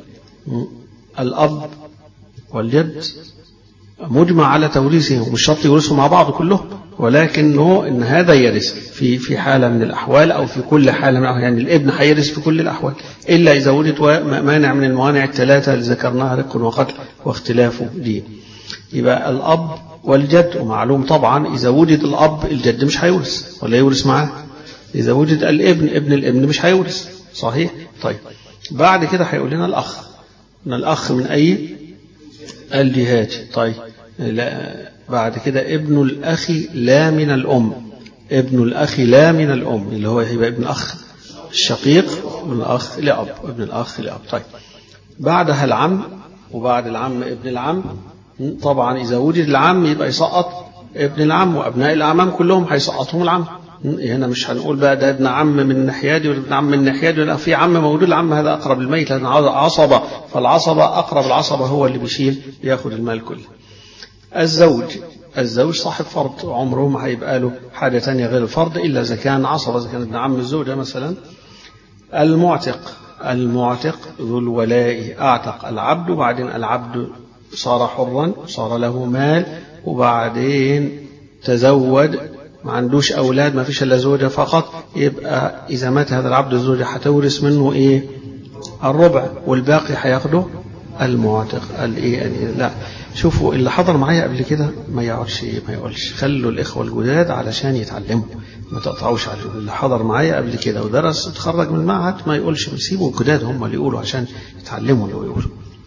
الأب والجد مجمع على توريثهم مش شرط يورثوا مع بعض كلهم ولكنه ان هذا يرث في في حاله من الاحوال او في كل حاله من الأحوال يعني الابن هيرث في كل الاحوال الا اذا وجد مانع من الموانع الثلاثه اللي ذكرناها رق وقتل واختلاف دين يبقى الاب والجد ومعلوم طبعا اذا وجد الاب الجد مش هيورث ولا يورث معاه اذا وجد الابن ابن الابن مش هيورث صحيح طيب بعد كده هيقول لنا الاخ ان الاخ من اي الجهات طيب لا بعد كده ابن الأخ لا من الأم ابن الأخ لا من الأم اللي هو يبقى ابن الأخ الشقيق ابن الأخ لأب ابن الأخ لأب طيب بعدها العم وبعد العم ابن العم طبعا إذا وجد العم يبقى يسقط ابن العم وأبناء الأعمام كلهم هيسقطهم العم هنا مش هنقول بقى ده ابن عم من الناحيه دي وابن عم من الناحيه دي لا في عم موجود العم هذا اقرب الميت لان عصبه فالعصبه اقرب العصبه هو اللي بيشيل بياخد المال كله. الزوج الزوج صاحب فرض عمره ما هيبقى له حاجه ثانيه غير الفرض الا اذا كان عصبه اذا كان ابن عم الزوجه مثلا. المعتق المعتق ذو الولاء اعتق العبد وبعدين العبد صار حرا صار له مال وبعدين تزوج ما عندوش أولاد ما فيش إلا زوجة فقط يبقى إذا مات هذا العبد الزوجة هتورث منه إيه الربع والباقي هياخده المعتق الإيه يعني لا شوفوا اللي حضر معايا قبل كده ما يقعدش ما يقولش خلوا الإخوة الجداد علشان يتعلموا ما تقطعوش عليهم اللي حضر معايا قبل كده ودرس اتخرج من المعهد ما يقولش سيبوا الجداد هم اللي يقولوا عشان يتعلموا اللي يقولوا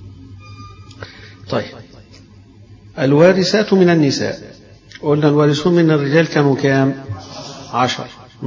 طيب الوارثات من النساء قلنا الوارثون من الرجال كانوا كام عشر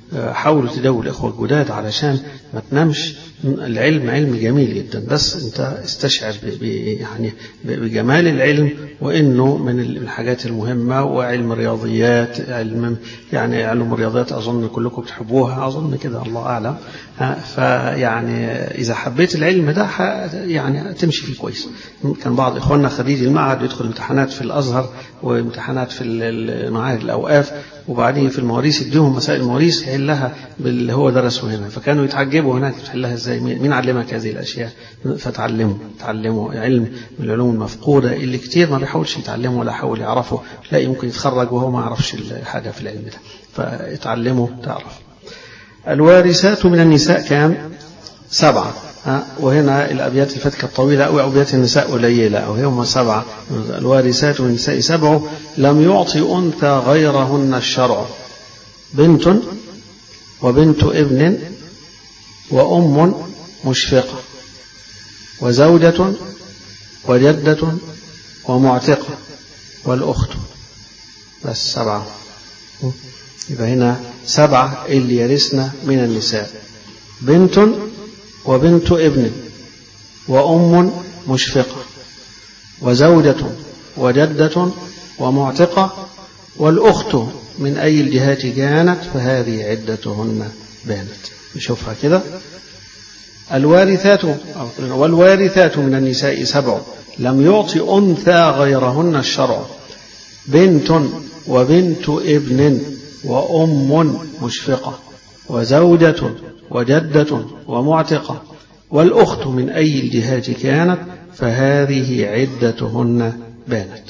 حاولوا تداووا الإخوة الجداد علشان ما تنامش العلم علم جميل جدا بس أنت استشعر ب يعني بجمال العلم وإنه من الحاجات المهمة وعلم الرياضيات علم يعني علم الرياضيات أظن كلكم بتحبوها أظن كده الله أعلم فيعني إذا حبيت العلم ده يعني تمشي فيه كويس كان بعض إخواننا خريجي المعهد يدخل امتحانات في الأزهر وامتحانات في معاهد الأوقاف وبعدين في المواريث يديهم مسائل المواريث يحلها باللي هو درسه هنا فكانوا يتعجبوا هناك تحلها ازاي مين علمك هذه الاشياء فتعلموا تعلموا علم من العلوم المفقوده اللي كتير ما بيحاولش يتعلمه ولا يحاول يعرفه لا يمكن يتخرج وهو ما يعرفش حاجه في العلم ده فاتعلموا تعرف الوارثات من النساء كام سبعه وهنا الأبيات اللي فاتت كانت طويلة أو أبيات النساء قليلة أو هم سبعة الوارثات من النساء سبع لم يعطي أنثى غيرهن الشرع بنت وبنت ابن وأم مشفقة وزوجة وجدة ومعتقة والأخت بس سبعة يبقى هنا سبعة اللي يرثن من النساء بنت وبنت ابن وأم مشفقة وزوجة وجدة ومعتقة والأخت من أي الجهات كانت فهذه عدتهن بانت نشوفها كده الوارثات والوارثات من النساء سبع لم يعطي أنثى غيرهن الشرع بنت وبنت ابن وأم مشفقة وزوجة وجدة ومعتقة والأخت من أي الجهات كانت فهذه عدتهن بانت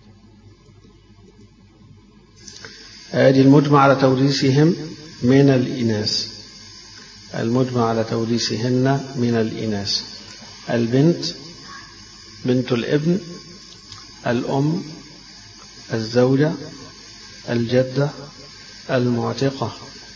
هذه المجمع على توريثهم من الإناث المجمع على توريثهن من الإناث البنت بنت الابن الأم الزوجة الجدة المعتقة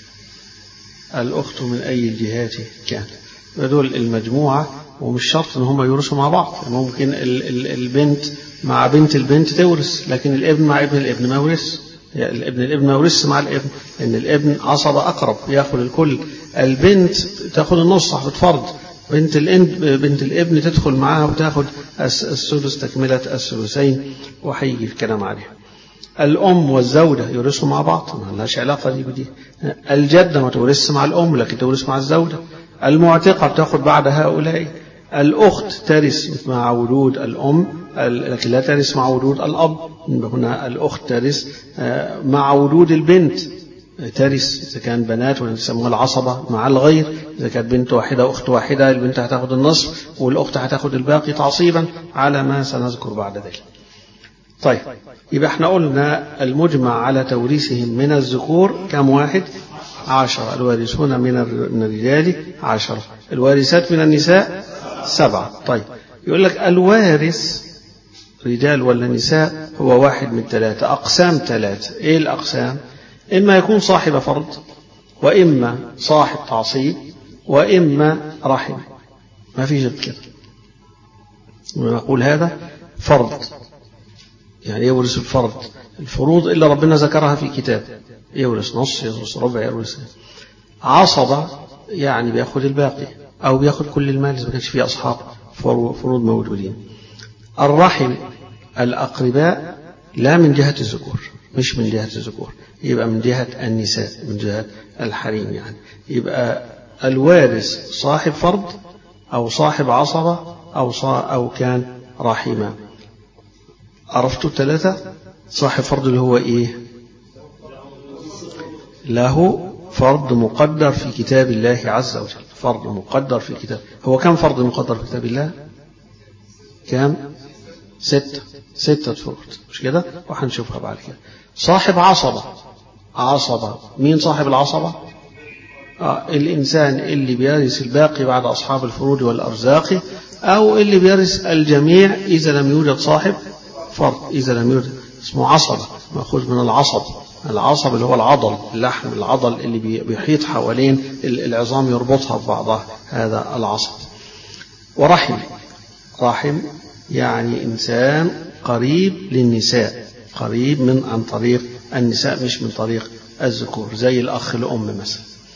الأخت من أي الجهات كان دول المجموعة ومش شرط ان هم يورثوا مع بعض ممكن البنت مع بنت البنت تورث لكن الابن مع ابن الابن ما يورث يعني الابن الابن ما يورث مع الابن لان الابن عصب اقرب ياخذ الكل البنت تاخذ النص صاحبة فرض بنت الابن بنت الابن تدخل معاها وتاخذ السدس تكملة الثلثين وهيجي الكلام عليها الأم والزوجة يورثوا مع بعض ما لهاش علاقة دي بدي الجدة ما تورثش مع الأم لكن تورث مع الزوجة المعتقة بتاخذ بعد هؤلاء الأخت ترث مع وجود الأم لكن لا ترث مع وجود الأب هنا الأخت ترث مع وجود البنت ترث إذا كان بنات ويسموها العصبة مع الغير إذا كانت بنت واحدة أخت واحدة البنت هتاخد النصف والأخت هتاخد الباقي تعصيبا على ما سنذكر بعد ذلك طيب يبقى احنا قلنا المجمع على توريثهم من الذكور كم واحد عشرة الوارثون من الرجال عشرة الوارثات من النساء سبعة طيب يقول لك الوارث رجال ولا نساء هو واحد من ثلاثة أقسام ثلاثة إيه الأقسام إما يكون صاحب فرض وإما صاحب تعصيب وإما رحم ما في غير كده ونقول هذا فرض يعني يورث الفرض الفروض إلا ربنا ذكرها في كتاب يورث نص يورث ربع يورث عصبة يعني بياخد الباقي أو بياخد كل المال إذا ما كانش فيه أصحاب فروض موجودين الرحم الأقرباء لا من جهة الذكور مش من جهة الذكور يبقى من جهة النساء من جهة الحريم يعني يبقى الوارث صاحب فرض أو صاحب عصبة أو صا أو كان رحيما عرفتوا الثلاثة صاحب فرض اللي هو إيه له فرض مقدر في كتاب الله عز وجل فرض مقدر في كتاب هو كم فرض مقدر في كتاب الله كم ستة ستة فروض مش كده وهنشوفها بعد كده صاحب عصبة عصبة مين صاحب العصبة آه الإنسان اللي بيرث الباقي بعد أصحاب الفروض والأرزاق أو اللي بيرث الجميع إذا لم يوجد صاحب فرض إذا لم يوجد اسمه عصبة مأخوذ من العصب العصب اللي هو العضل اللحم العضل اللي بيحيط حوالين العظام يربطها ببعضها هذا العصب ورحم رحم يعني إنسان قريب للنساء قريب من عن طريق النساء مش من طريق الذكور زي الأخ الأم مثلا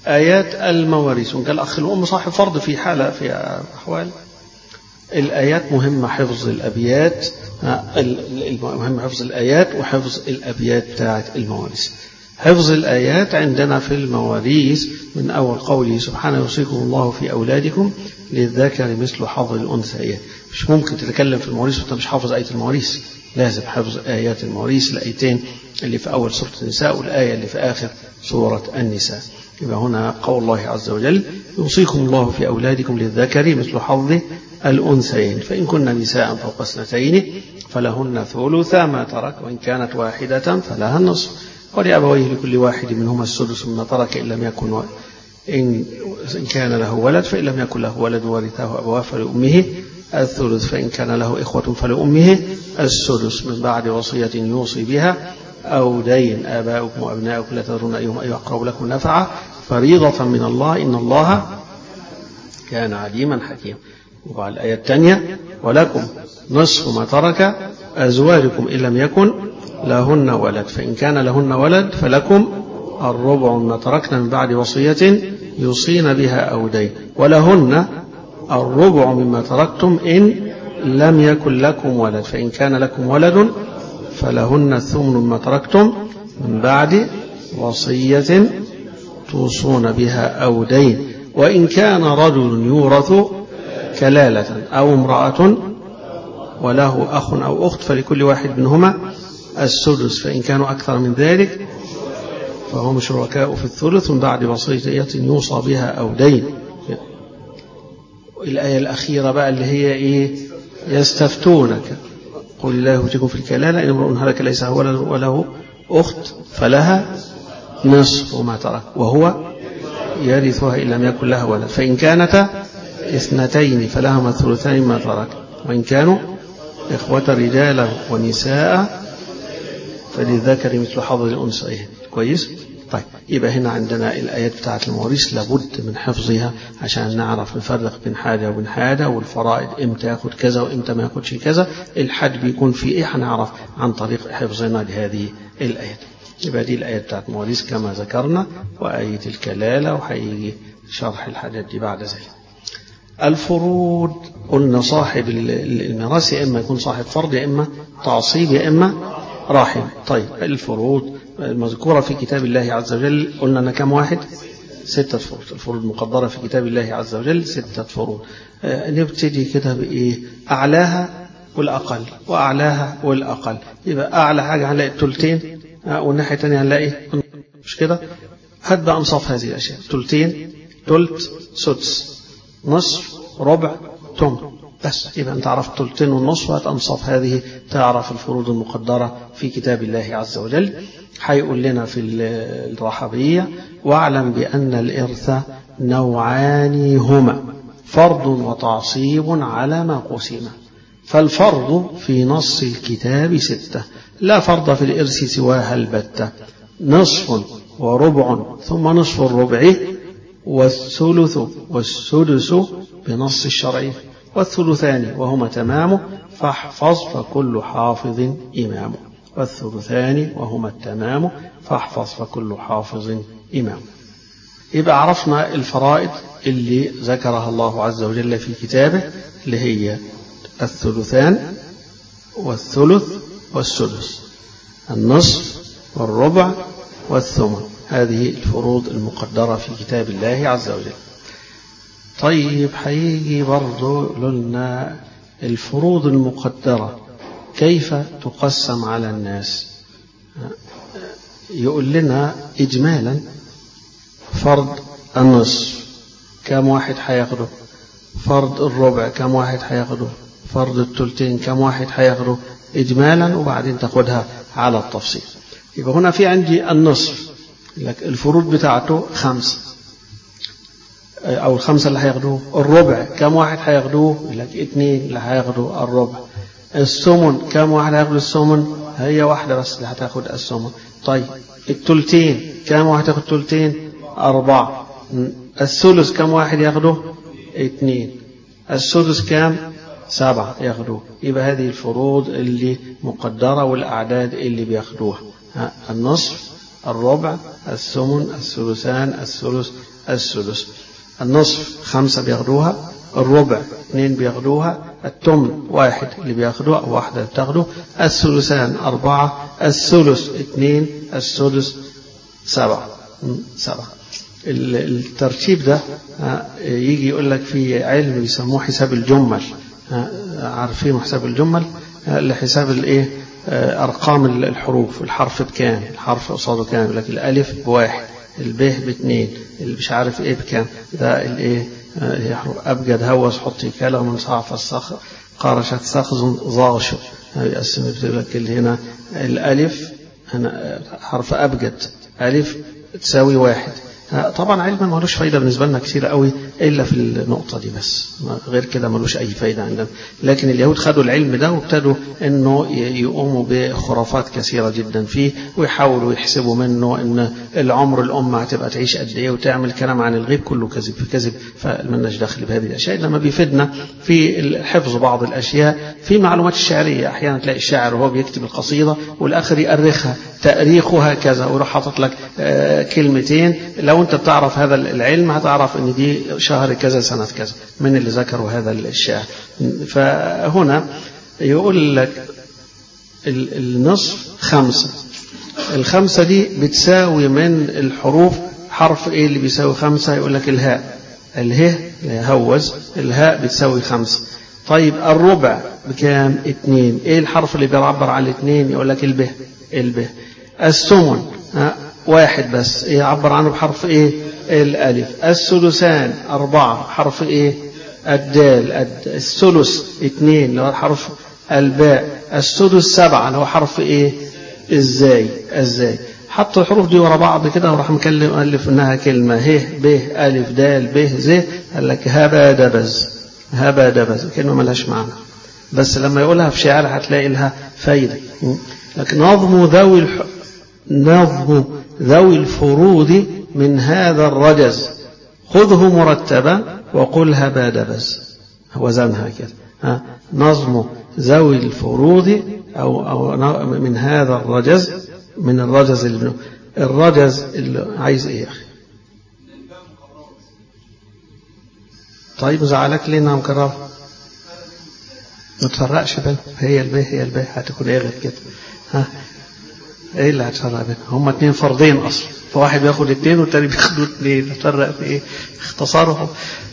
آيات المواريث وإن كان الأخ الأم صاحب فرض في حالة في أحوال الآيات مهمة حفظ الأبيات مهم حفظ الآيات وحفظ الأبيات بتاعة المواريث حفظ الآيات عندنا في المواريث من أول قوله سبحانه يوصيكم الله في أولادكم للذكر مثل حظ الأنثيين مش ممكن تتكلم في المواريث وأنت مش حافظ آية المواريث لازم حفظ آيات المواريث الآيتين اللي في أول سورة النساء والآية اللي في آخر سورة النساء يبقى هنا قول الله عز وجل يوصيكم الله في أولادكم للذكر مثل حظ الأنثيين فإن كن نساء فوق اثنتين فلهن ثلث ما ترك وإن كانت واحدة فلها النصف ولأبويه لكل واحد منهما السدس مما ترك إن لم يكن و... إن... إن كان له ولد فإن لم يكن له ولد ورثه أبواه فلأمه الثلث فإن كان له إخوة فلأمه السدس من بعد وصية يوصي بها أو دين آباؤكم وأبناؤكم لا تدرون أيهم أي أقرب لكم نفعا فريضة من الله إن الله كان عليما حكيما وبعد الآية الثانية ولكم نصف ما ترك أزواجكم إن لم يكن لهن ولد فإن كان لهن ولد فلكم الربع ما تركنا من بعد وصية يوصين بها أو دين ولهن الربع مما تركتم إن لم يكن لكم ولد فإن كان لكم ولد فلهن الثمن مما تركتم من بعد وصية توصون بها أو دين وإن كان رجل يورث كلالة أو امرأة وله أخ أو أخت فلكل واحد منهما السدس فإن كانوا أكثر من ذلك فهم شركاء في الثلث من بعد وصية يوصى بها أو دين الآية الأخيرة بقى اللي هي إيه يستفتونك قل الله يفتيكم في الكلالة إن امرؤ هلك ليس هو ولد وله أخت فلها نصف ما ترك وهو يرثها إن لم يكن لها ولد فإن كانتا اثنتين فلهما الثلثان ما ترك وإن كانوا إخوة رجالا ونساء فللذكر مثل حظ الأنثيين كويس طيب يبقى هنا عندنا الآيات بتاعت المواريث لابد من حفظها عشان نعرف نفرق بين حاجة وبين حاجة والفرائض امتى ياخد كذا وامتى ما ياخدش كذا الحد بيكون في ايه هنعرف عن طريق حفظنا لهذه الآيات يبقى دي الآيات بتاعت المواريث كما ذكرنا وآية الكلالة وهيجي شرح الحاجات دي بعد ذلك الفروض قلنا صاحب الميراث يا إما يكون صاحب فرض يا إما تعصيب يا إما راحم طيب الفروض المذكورة في كتاب الله عز وجل قلنا أن كم واحد ستة فروض الفروض المقدرة في كتاب الله عز وجل ستة فروض آه نبتدي كده بإيه أعلاها والأقل وأعلاها والأقل يبقى أعلى حاجة هنلاقي التلتين آه والناحية الثانية هنلاقي مش كده هات بقى أنصاف هذه الأشياء تلتين تلت سدس نصف ربع تم بس يبقى أنت عرفت تلتين والنصف وهات أنصاف هذه تعرف الفروض المقدرة في كتاب الله عز وجل هيقول لنا في الرحبية واعلم بأن الإرث نوعان هما فرض وتعصيب على ما قسم فالفرض في نص الكتاب ستة لا فرض في الإرث سواها البتة نصف وربع ثم نصف الربع والثلث والسدس بنص الشرع والثلثان وهما تمام فاحفظ فكل حافظ إمام والثلثان وهما التمام فاحفظ فكل حافظ إمام يبقى عرفنا الفرائض اللي ذكرها الله عز وجل في كتابه اللي هي الثلثان والثلث والسدس النصف والربع والثمن هذه الفروض المقدرة في كتاب الله عز وجل طيب هيجي برضه لنا الفروض المقدرة كيف تقسم على الناس يقول لنا إجمالا فرض النصف كم واحد هياخده فرض الربع كم واحد هياخده فرض الثلثين كم واحد هياخده إجمالا وبعدين تاخدها على التفصيل يبقى هنا في عندي النصف لك الفروض بتاعته خمسة أو الخمسة اللي هياخدوه الربع كم واحد هياخدوه لك اتنين اللي هياخدوا الربع الثمن كم واحد هياخد الثمن هي واحدة بس اللي هتاخد الثمن طيب التلتين كم واحد ياخد تلتين أربعة الثلث كم واحد ياخده اثنين السدس كام سبعة ياخدوه يبقى هذه الفروض اللي مقدرة والأعداد اللي بياخدوها النصف الربع الثمن الثلثان الثلث السدس النصف خمسة بياخدوها الربع اثنين بياخدوها التمن واحد اللي بياخدوه أو واحدة بتاخده الثلثان أربعة الثلث اثنين السدس سبعة سبعة الترتيب ده يجي يقول لك في علم بيسموه حساب الجمل عارفين حساب الجمل لحساب الايه ارقام الحروف الحرف بكام الحرف قصاده كام يقول لك الالف بواحد الب باثنين اللي مش عارف ايه بكام ده الايه ابجد هوس حطي كلام من صعف الصخر قارشت سخز ضاغش يقسم بتقول لك اللي هنا الالف هنا حرف ابجد الف تساوي واحد طبعا علما ملوش فايده بالنسبه لنا كثيره قوي الا في النقطه دي بس غير كده ملوش اي فايده عندنا لكن اليهود خدوا العلم ده وابتدوا انه يقوموا بخرافات كثيره جدا فيه ويحاولوا يحسبوا منه ان العمر الامه هتبقى تعيش قد ايه وتعمل كلام عن الغيب كله كذب في كذب فمالناش دخل بهذه الاشياء لما بيفيدنا في حفظ بعض الاشياء في معلومات الشعريه احيانا تلاقي الشاعر وهو بيكتب القصيده والاخر يأرخها تاريخها كذا ويروح حاطط لك كلمتين لو انت بتعرف هذا العلم هتعرف ان دي شهر كذا سنة كذا من اللي ذكروا هذا الشعر فهنا يقول لك النصف خمسة الخمسة دي بتساوي من الحروف حرف ايه اللي بيساوي خمسة يقول لك الهاء اله هوز الهاء بتساوي خمسة طيب الربع بكام اتنين ايه الحرف اللي بيعبر عن الاثنين يقول لك البه البه الثمن واحد بس يعبر عنه بحرف ايه الالف الثلثان اربعة حرف ايه الدال الثلث اثنين اللي هو حرف الباء السدس سبعة اللي هو حرف ايه ازاي ازاي حطوا الحروف دي ورا بعض كده وراح مكلم ألف انها كلمة ه ب ألف دال ب ز قال لك هبا دبز هبا دبز كلمة ملهاش معنى بس لما يقولها في شعر هتلاقي لها فايدة لكن نظم ذوي الح... نظم ذوي الفروض من هذا الرجز خذه مرتبا وقل هبا دبز وزنها كده ها نظم ذوي الفروض أو, أو من هذا الرجز من الرجز اللي الرجز اللي عايز ايه يا اخي طيب زعلك ليه انها مكرره ما تفرقش بينهم هي البيه هي البيه هتكون ايه غير كده ها ايه اللي هتفرق بينهم هم اتنين فرضين اصلا فواحد بياخد اتنين والتاني بياخدوا اتنين تفرق في ايه اختصارهم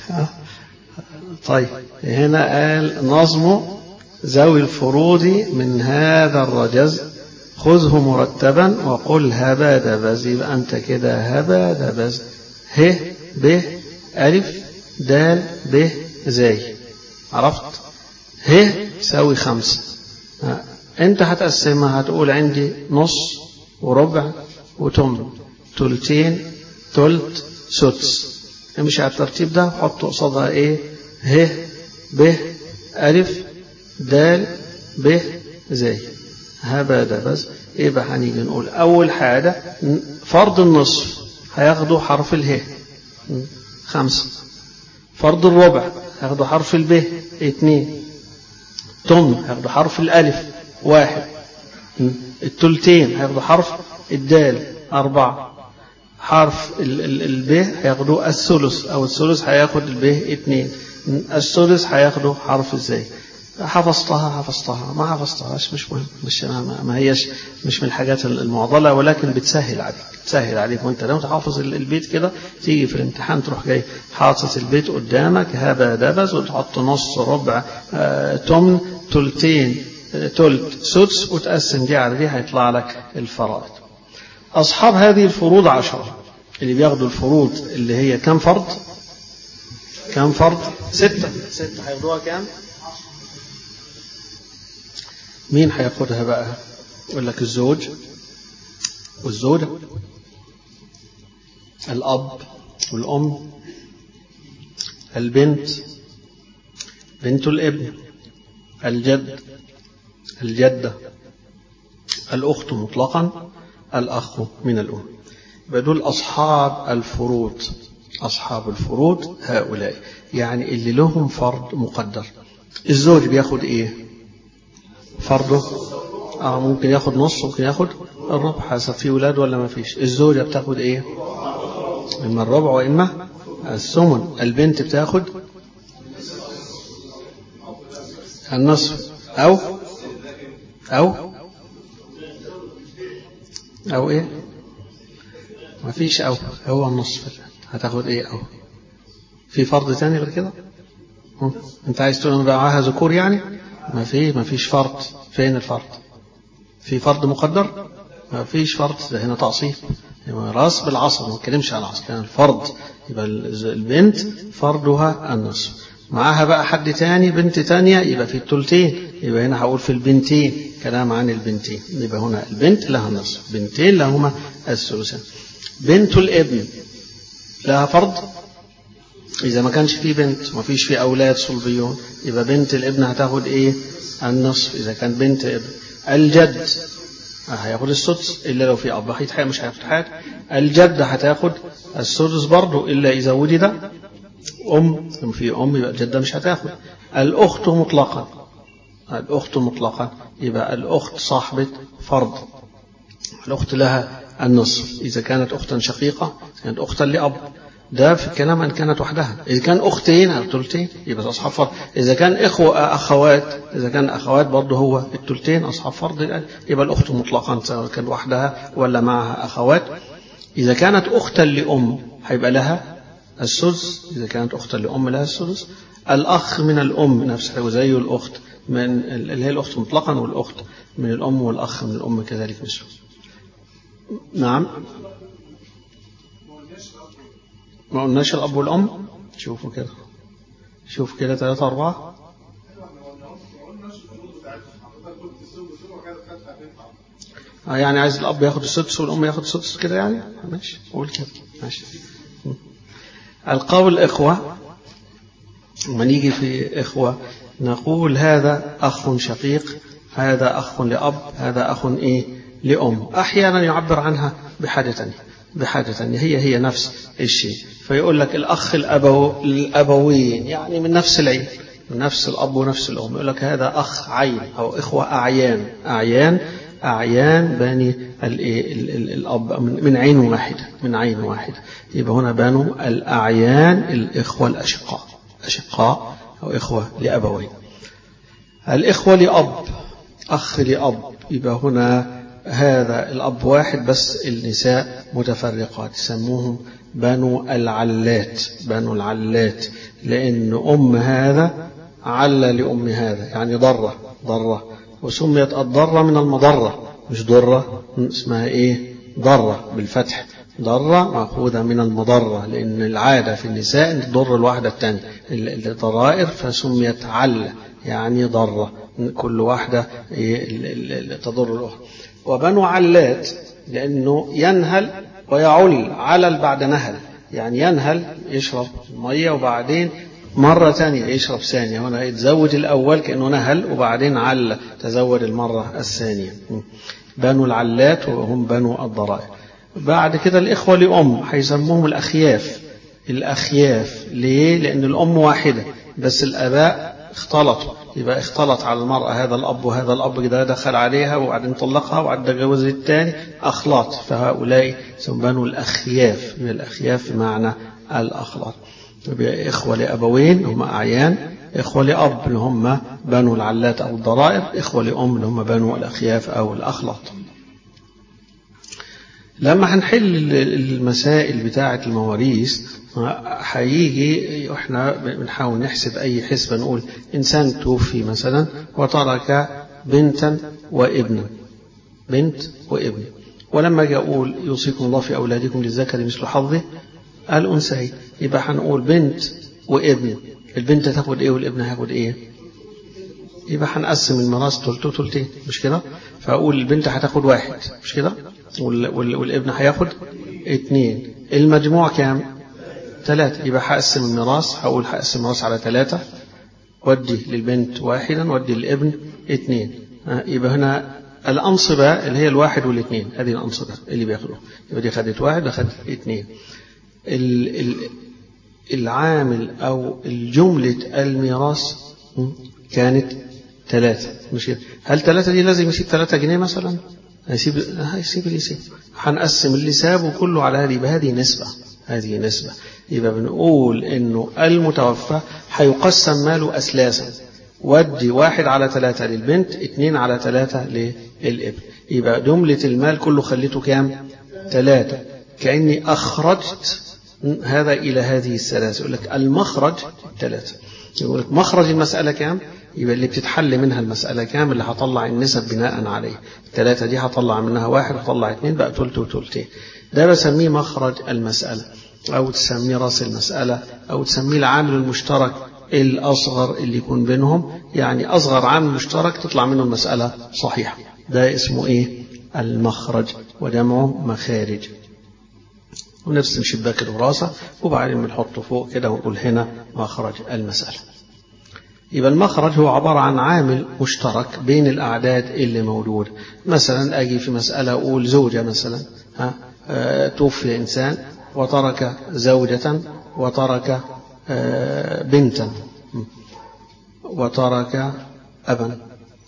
طيب هنا قال نظم ذوي الفروض من هذا الرجز خذه مرتبا وقل هبا دبز يبقى أنت كده هبا دبز ه ب ألف دال ب زاي عرفت ه يساوي خمسة أنت هتقسمها هتقول عندي نص وربع وتمن تلتين تلت سدس امشي على الترتيب ده حط قصادها ايه ه ب ألف دال ب زاي هبا دبز ايه بقى هنيجي نقول اول حاجة فرض النصف هياخدوا حرف اله خمسة فرض الربع هياخدوا حرف الب اتنين تمن هياخدوا حرف الالف واحد التلتين هياخدوا حرف الدال أربعة حرف الب هياخدوا الثلث أو الثلث هياخد الب اتنين السدس هياخدوا حرف ازاي حفظتها حفظتها ما حفظتهاش مش مهم مش ما هيش مش من الحاجات المعضلة ولكن بتسهل عليك بتسهل عليك وانت لو تحافظ البيت كده تيجي في الامتحان تروح جاي حاطط البيت قدامك هذا دبز وتحط نص ربع آه تمن تلتين آه تلت سدس وتقسم دي على دي هيطلع لك الفرائض أصحاب هذه الفروض عشرة اللي بياخدوا الفروض اللي هي كم فرض كم فرض ستة ستة هياخدوها كام مين هياخدها بقى يقول لك الزوج والزوجة الأب والأم البنت بنت الابن الجد الجدة الأخت مطلقا الأخ من الأم بدول أصحاب الفروض أصحاب الفروض هؤلاء يعني اللي لهم فرض مقدر الزوج بياخد إيه فرضه اه ممكن ياخد نص ممكن ياخد الربع حسب في ولاد ولا ما فيش الزوجة بتاخد ايه اما الربع واما الثمن البنت بتاخد النصف أو أو أو إيه ما فيش أو هو النصف هتاخد إيه أو في فرض تاني غير كده أنت عايز تقول معاها ذكور يعني ما في ما فيش فرض فين الفرض في فرض مقدر ما فيش فرض ده هنا تعصيب راس بالعصر ما نتكلمش على العصر كان الفرض يبقى البنت فرضها النصف معاها بقى حد تاني بنت تانية يبقى في التلتين يبقى هنا هقول في البنتين كلام عن البنتين يبقى هنا البنت لها النصف بنتين لهما الثلثان بنت الابن لها فرض إذا ما كانش في بنت وما فيش في أولاد صلبيون يبقى بنت الابن هتاخد إيه النصف إذا كان بنت ابن الجد هياخد السدس إلا لو في أب هيتحق مش هياخد حاجة الجد هتاخد السدس برضه إلا إذا وجد أم في أم يبقى الجدة مش هتاخد الأخت مطلقا الأخت مطلقا يبقى الأخت صاحبة فرض الأخت لها النصف إذا كانت أختا شقيقة كانت أختا لأب ده في الكلام أن كانت وحدها إذا كان أختين أو تلتين يبقى أصحاب فرض إذا كان إخوة أخوات إذا كان أخوات برضه هو التلتين أصحاب فرض يبقى الأخت مطلقا سواء كانت وحدها ولا معها أخوات إذا كانت أختا لأم هيبقى لها السدس إذا كانت أختا لأم لها السدس الأخ من الأم نفسه وزي الأخت من اللي هي الأخت مطلقا والأخت من الأم والأخ من الأم كذلك مثله نعم ما قلناش الأب والأم شوفوا كده شوفوا كده ثلاثة أربعة آه يعني عايز الأب ياخد السدس والأم ياخد السدس كده يعني ماشي قول كده ماشي القول إخوة لما نيجي في إخوة نقول هذا أخ شقيق هذا أخ لأب هذا أخ إيه لأم أحيانا يعبر عنها بحاجة تانية بحاجة تانية هي هي نفس الشيء فيقول لك الأخ الأبو الأبوين يعني من نفس العين من نفس الأب ونفس الأم يقول لك هذا أخ عين أو إخوة أعيان أعيان أعيان بني الأب من عين واحدة من عين واحدة يبقى هنا بنو الأعيان الإخوة الأشقاء أشقاء أو إخوة لأبوين الإخوة لأب أخ لأب يبقى هنا هذا الأب واحد بس النساء متفرقات يسموهم بنو العلات بنو العلات لأن أم هذا عل لأم هذا يعني ضرة ضرة وسميت الضرة من المضرة مش ضرة اسمها إيه ضرة بالفتح ضرة مأخوذة من المضرة لأن العادة في النساء أن تضر الواحدة الثانية الضرائر فسميت عل يعني ضرة كل واحدة تضر الأخرى وبنو علات لأنه ينهل ويعل علل بعد نهل يعني ينهل يشرب مية وبعدين مرة ثانية يشرب ثانية هنا يتزوج الأول كأنه نهل وبعدين عل تزوج المرة الثانية بنو العلات وهم بنو الضرائر بعد كده الإخوة لأم هيسموهم الأخياف الأخياف ليه؟ لأن الأم واحدة بس الآباء اختلطوا يبقى اختلط على المرأة هذا الأب وهذا الأب كده دخل عليها وبعدين طلقها وبعدين تجوز الثاني أخلاط فهؤلاء يسمون بنو الأخياف من الأخياف بمعنى الأخلاط يبقى إخوة لأبوين هم أعيان إخوة لأب اللي هم بنو العلات أو الضرائر إخوة لأم اللي هم بنو الأخياف أو الأخلاط لما هنحل المسائل بتاعة المواريث هيجي احنا بنحاول نحسب اي حسبة نقول انسان توفي مثلا وترك بنتا وابنا بنت وابن ولما اجي اقول يوصيكم الله في اولادكم للذكر مثل حظه الانثيين يبقى هنقول بنت وابن البنت تاخد ايه والابن هياخد ايه يبقى هنقسم الميراث تلتين تلتين مش كده فاقول البنت هتاخد واحد مش كده والابن هياخد اتنين المجموع كام ثلاثة يبقى هقسم الميراث هقول هقسم الميراث على ثلاثة ودي للبنت واحدا ودي للابن اثنين يبقى هنا الأنصبة اللي هي الواحد والاثنين هذه الأنصبة اللي بياخدوها يبقى دي خدت واحد وخدت اثنين العامل أو الجملة الميراث كانت ثلاثة مش كده هل ثلاثة دي لازم يسيب ثلاثة جنيه مثلا هيسيب هيسيب اللي يسيب هنقسم اللي سابه كله على هذه بهذه نسبة هذه نسبة يبقى بنقول انه المتوفى هيقسم ماله اسلاسا ودي واحد على ثلاثة للبنت اتنين على ثلاثة للابن يبقى جملة المال كله خليته كام ثلاثة كأني أخرجت هذا إلى هذه الثلاثة يقول لك المخرج ثلاثة يقول لك مخرج المسألة كام يبقى اللي بتتحل منها المسألة كام اللي هطلع النسب بناء عليه الثلاثة دي هطلع منها واحد هطلع اثنين بقى تلت وتلتين ده بسميه مخرج المسألة أو تسميه رأس المسألة أو تسميه العامل المشترك الأصغر اللي يكون بينهم يعني أصغر عامل مشترك تطلع منه المسألة صحيحة ده اسمه إيه المخرج وجمعه مخارج ونرسم شباك الوراثة وبعدين بنحطه فوق كده ونقول هنا مخرج المسألة يبقى المخرج هو عبارة عن عامل مشترك بين الأعداد اللي موجود مثلا أجي في مسألة أقول زوجة مثلا ها أه توفي إنسان وترك زوجة وترك أه بنتا وترك أبا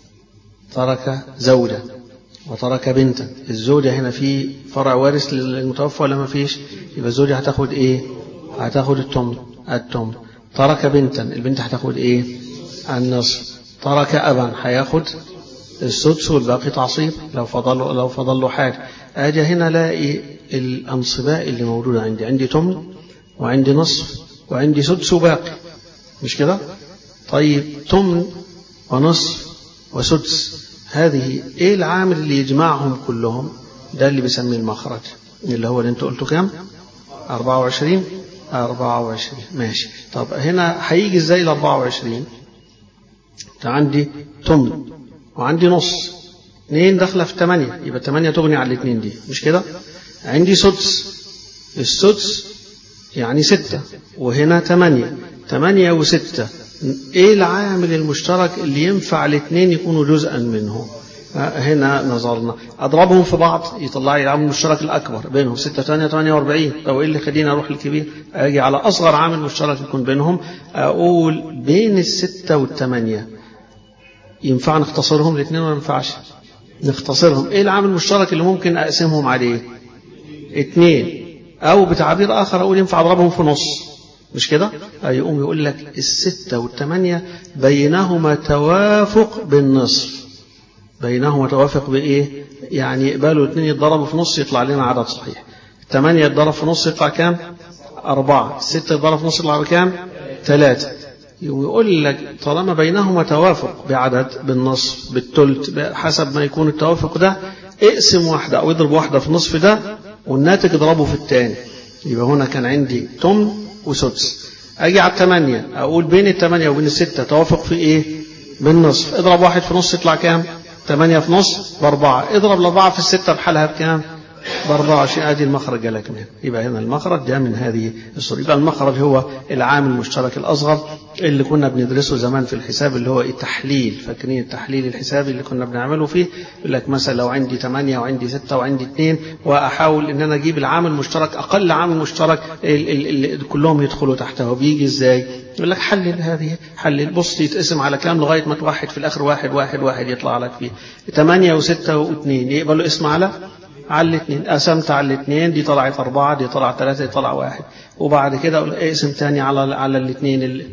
ترك زوجة وترك بنتا الزوجة هنا في فرع وارث للمتوفى ولا ما فيش يبقى الزوجة هتاخد ايه هتاخد التمن التمن ترك بنتا البنت هتاخد ايه النصف ترك أبا هياخد السدس والباقي تعصيب لو فضل لو فضل له حاجة أجي هنا ألاقي الأنصباء اللي موجودة عندي عندي تمن وعندي نصف وعندي سدس وباقي مش كده طيب تمن ونصف وسدس هذه ايه العامل اللي يجمعهم كلهم ده اللي بيسميه المخرج اللي هو اللي انت قلته كام 24 24 ماشي طب هنا هيجي ازاي ال 24 عندي تمن وعندي نص اثنين داخله في 8 يبقى 8 تغني على الاثنين دي مش كده عندي سدس السدس يعني 6 وهنا 8 8 و6 ايه العامل المشترك اللي ينفع الاثنين يكونوا جزءا منه هنا نظرنا اضربهم في بعض يطلع لي العامل المشترك الاكبر بينهم 6 8 48 طب ايه اللي خليني اروح للكبير اجي على اصغر عامل مشترك يكون بينهم اقول بين الستة والثمانية ينفع نختصرهم الاثنين ولا ما ينفعش نختصرهم ايه العامل المشترك اللي ممكن اقسمهم عليه اثنين او بتعبير اخر اقول ينفع اضربهم في نص مش كده يقوم يقول لك الستة والثمانية بينهما توافق بالنصف بينهما توافق بإيه يعني يقبلوا الاثنين يتضربوا في نص يطلع لنا عدد صحيح الثمانية يتضرب في نص يطلع كام أربعة الستة يتضرب في نص يطلع بكام ثلاثة ويقول لك طالما بينهما توافق بعدد بالنصف بالثلث حسب ما يكون التوافق ده اقسم واحدة أو اضرب واحدة في النصف ده والناتج اضربه في الثاني يبقى هنا كان عندي تمن وسدس اجي على الثمانية اقول بين الثمانية وبين الستة توافق في ايه بالنصف اضرب واحد في نص يطلع كام ثمانية في نص باربعة اضرب الاربعة في الستة بحالها بكام باربعة وعشرين ادي المخرج جالك منها يبقى هنا المخرج جاء من هذه الصورة يبقى المخرج هو العامل المشترك الاصغر اللي كنا بندرسه زمان في الحساب اللي هو التحليل فاكرين التحليل الحسابي اللي كنا بنعمله فيه يقول لك مثلا لو عندي 8 وعندي 6 وعندي 2 واحاول ان انا اجيب العامل المشترك اقل عامل مشترك اللي كلهم يدخلوا تحته بيجي ازاي يقول لك حلل هذه حلل بص يتقسم على كام لغايه ما توحد في الاخر واحد واحد واحد يطلع لك فيه 8 و6 و2 يقبلوا اسم على على الاثنين قسمت على الاثنين دي طلعت أربعة دي طلعت ثلاثة دي طلع واحد وبعد كده اقسم تاني على على الاثنين اللي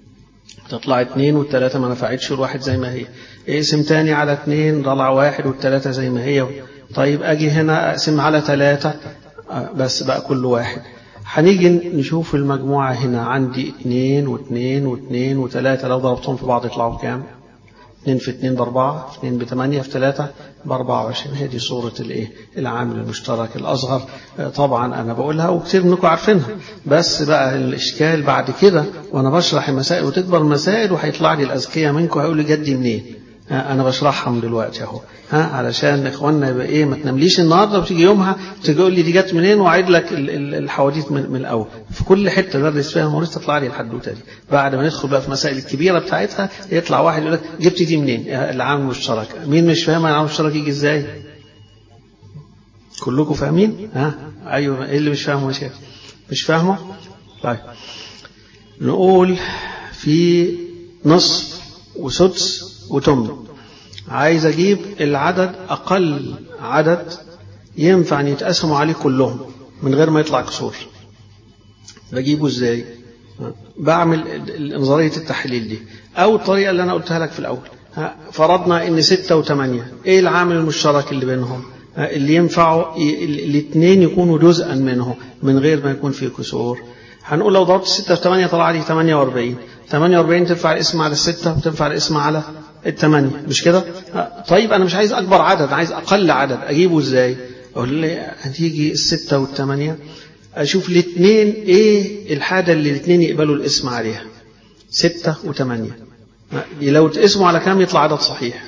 تطلع اثنين والثلاثة ما نفعتش الواحد زي ما هي اقسم تاني على اثنين طلع واحد والثلاثة زي ما هي طيب أجي هنا أقسم على ثلاثة بس بقى كل واحد هنيجي نشوف المجموعة هنا عندي اثنين واثنين واثنين وثلاثة لو ضربتهم في بعض يطلعوا كام؟ اثنين في اثنين باربعة في اثنين بثمانية في ثلاثة باربعة وعشرين هذه صورة الايه العامل المشترك الأصغر طبعا أنا بقولها وكثير منكم عارفينها بس بقى الإشكال بعد كده وأنا بشرح المسائل وتكبر المسائل وهيطلع لي الأذكياء منكم هيقول لي جدي منين أنا بشرحهم دلوقتي أهو ها علشان إخواننا يبقى إيه ما تنامليش النهارده وتيجي يومها تقول لي دي جت منين وأعيد لك الحواديت من, من الأول في كل حتة درس فيها موريس تطلع لي الحدوتة دي بعد ما ندخل بقى في مسائل الكبيرة بتاعتها يطلع واحد يقول لك جبت دي منين العامل المشترك مين مش فاهم العامل المشترك يجي إزاي كلكم فاهمين ها أيوه إيه اللي مش فاهمه مش مش فاهمه طيب نقول في نصف وسدس وتمن عايز اجيب العدد اقل عدد ينفع ان يتقسموا عليه كلهم من غير ما يطلع كسور بجيبه ازاي بعمل نظرية التحليل دي أو الطريقة اللي أنا قلتها لك في الأول فرضنا إن ستة وثمانية إيه العامل المشترك اللي بينهم اللي ينفعوا الاثنين يكونوا جزءا منه من غير ما يكون فيه كسور هنقول لو ضربت 6 في 8 طلع لي 48 48 تنفع الاسم على الستة وتنفع الاسم على الثمانية مش كده طيب أنا مش عايز أكبر عدد عايز أقل عدد أجيبه إزاي أقول لي هتيجي الستة والثمانية أشوف الاثنين إيه الحاجة اللي الاثنين يقبلوا الاسم عليها ستة وثمانية لو تقسموا على كام يطلع عدد صحيح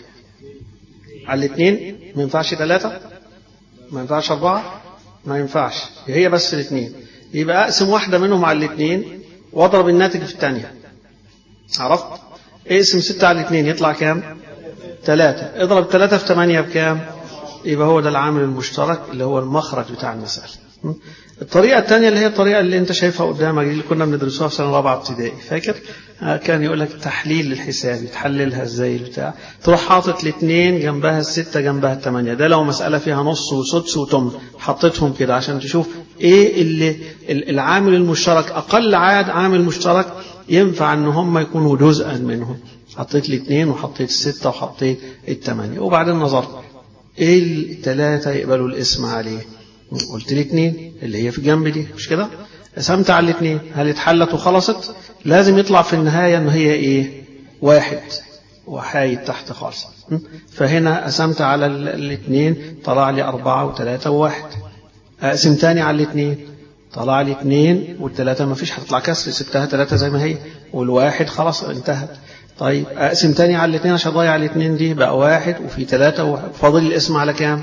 على الاثنين ما ينفعش ثلاثة ما ينفعش أربعة ما ينفعش هي بس الاثنين يبقى أقسم واحدة منهم على الاثنين واضرب الناتج في الثانية عرفت اقسم ستة على الاثنين يطلع كام ثلاثة اضرب ثلاثة في ثمانية بكام يبقى هو ده العامل المشترك اللي هو المخرج بتاع المسألة الطريقة الثانية اللي هي الطريقة اللي انت شايفها قدامك دي اللي كنا بندرسوها في سنة رابعة ابتدائي فاكر؟ كان يقول لك تحليل للحساب يتحللها ازاي البتاع تروح حاطط الاثنين جنبها الستة جنبها الثمانية ده لو مسألة فيها نص وسدس وتمن حطيتهم كده عشان تشوف ايه اللي العامل المشترك اقل عاد عامل مشترك ينفع ان هم يكونوا جزءا منهم حطيت الاثنين وحطيت الستة وحطيت الثمانية وبعدين نظرت ايه الثلاثة يقبلوا الاسم عليه قلت لي اثنين اللي هي في جنب دي مش كده قسمت على الاثنين هل اتحلت وخلصت لازم يطلع في النهاية ان هي ايه واحد وحايد تحت خالص فهنا قسمت على الاثنين طلع لي أربعة وثلاثة وواحد أقسم تاني على الاثنين طلع لي اثنين والثلاثة ما فيش هتطلع كسر سبتها ثلاثة زي ما هي والواحد خلاص انتهت طيب أقسم تاني على الاثنين عشان أضيع الاثنين دي بقى واحد وفي ثلاثة وفاضل الاسم على كام؟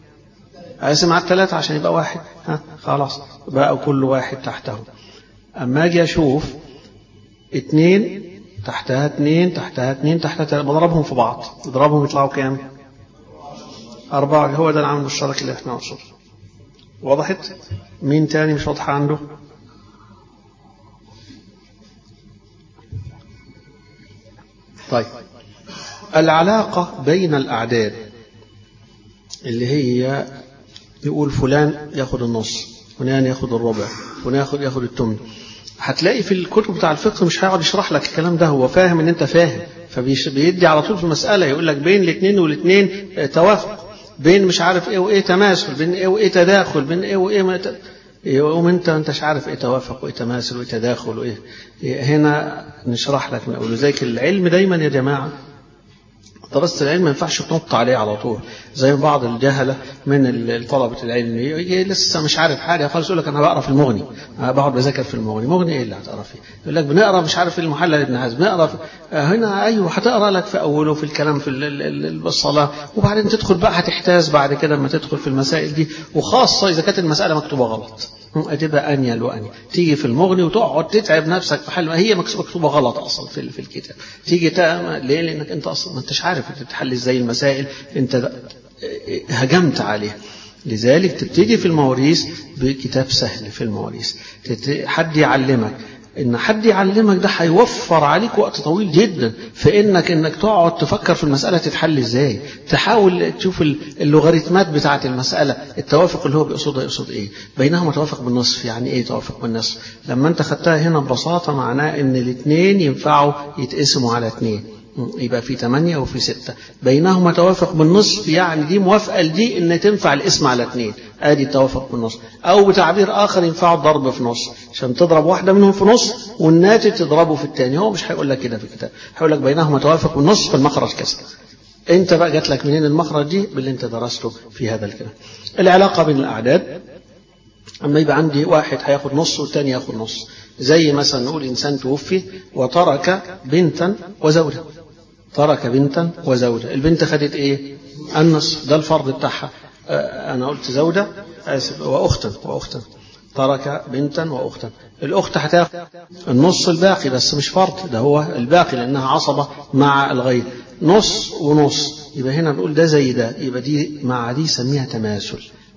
أقسم على الثلاثة عشان يبقى واحد ها خلاص بقى كل واحد تحته أما أجي أشوف اتنين تحتها اتنين تحتها اتنين تحتها تلاتة بضربهم في بعض اضربهم يطلعوا كام؟ أربعة هو ده العامل المشترك اللي احنا نقصده وضحت؟ مين تاني مش واضحة عنده؟ طيب العلاقة بين الأعداد اللي هي يقول فلان ياخد النص فلان ياخد الربع فلان ياخد ياخد التمن هتلاقي في الكتب بتاع الفقه مش هيقعد يشرح لك الكلام ده هو فاهم ان انت فاهم فبيدي على طول في المسألة يقول لك بين الاثنين والاثنين توافق بين مش عارف ايه وايه تماثل بين ايه وايه تداخل بين ايه وايه ما ت... يقوم انت انت مش عارف ايه توافق وايه تماثل وايه تداخل وايه هنا نشرح لك من اول ذلك العلم دايما يا جماعه دراسة العلم ما ينفعش تنط عليه على طول زي بعض الجهلة من طلبة العلم يجي لسه مش عارف حاجة خالص يقول لك أنا بقرا في المغني أنا بقعد بذاكر في المغني مغني إيه اللي هتقرا فيه يقول لك بنقرا مش عارف المحلل ابن حزم نقرا في... هنا أيوه هتقرا لك في أوله في الكلام في الصلاة وبعدين تدخل بقى هتحتاج بعد كده لما تدخل في المسائل دي وخاصة إذا كانت المسألة مكتوبة غلط هتبقى أنيل وأنيل تيجي في المغني وتقعد تتعب نفسك في حل هي مكتوبة غلط أصلا في, في الكتاب تيجي ليه لأنك أنت أصلا ما أنتش عارف تتحل ازاي المسائل انت هجمت عليها لذلك تبتدي في المواريث بكتاب سهل في المواريث حد يعلمك ان حد يعلمك ده هيوفر عليك وقت طويل جدا في انك انك تقعد تفكر في المساله تتحل ازاي تحاول تشوف اللوغاريتمات بتاعه المساله التوافق اللي هو بيقصدها يقصد ايه بينهما توافق بالنصف يعني ايه توافق بالنصف لما انت خدتها هنا ببساطه معناه ان الاثنين ينفعوا يتقسموا على اثنين يبقى في ثمانية وفي ستة بينهما توافق بالنصف يعني دي موافقة لدي ان تنفع الاسم على اثنين ادي التوافق بالنص او بتعبير اخر ينفع الضرب في نص عشان تضرب واحدة منهم في نص والناتج تضربه في الثاني هو مش هيقول لك كده في الكتاب هيقول لك بينهما توافق بالنص في المخرج كذا انت بقى جات لك منين المخرج دي باللي انت درسته في هذا الكلام العلاقة بين الاعداد اما يبقى عندي واحد هياخد نص والثاني ياخد نص زي مثلا نقول انسان توفي وترك بنتا وزوجة ترك بنتا وزوجة البنت خدت ايه النصف ده الفرض بتاعها انا قلت زوجة اسف واختا واختا ترك بنتا واختا الاخت هتاخد النص الباقي بس مش فرض ده هو الباقي لانها عصبة مع الغير نص ونص يبقى هنا نقول ده زي ده يبقى دي مع دي سميها تماثل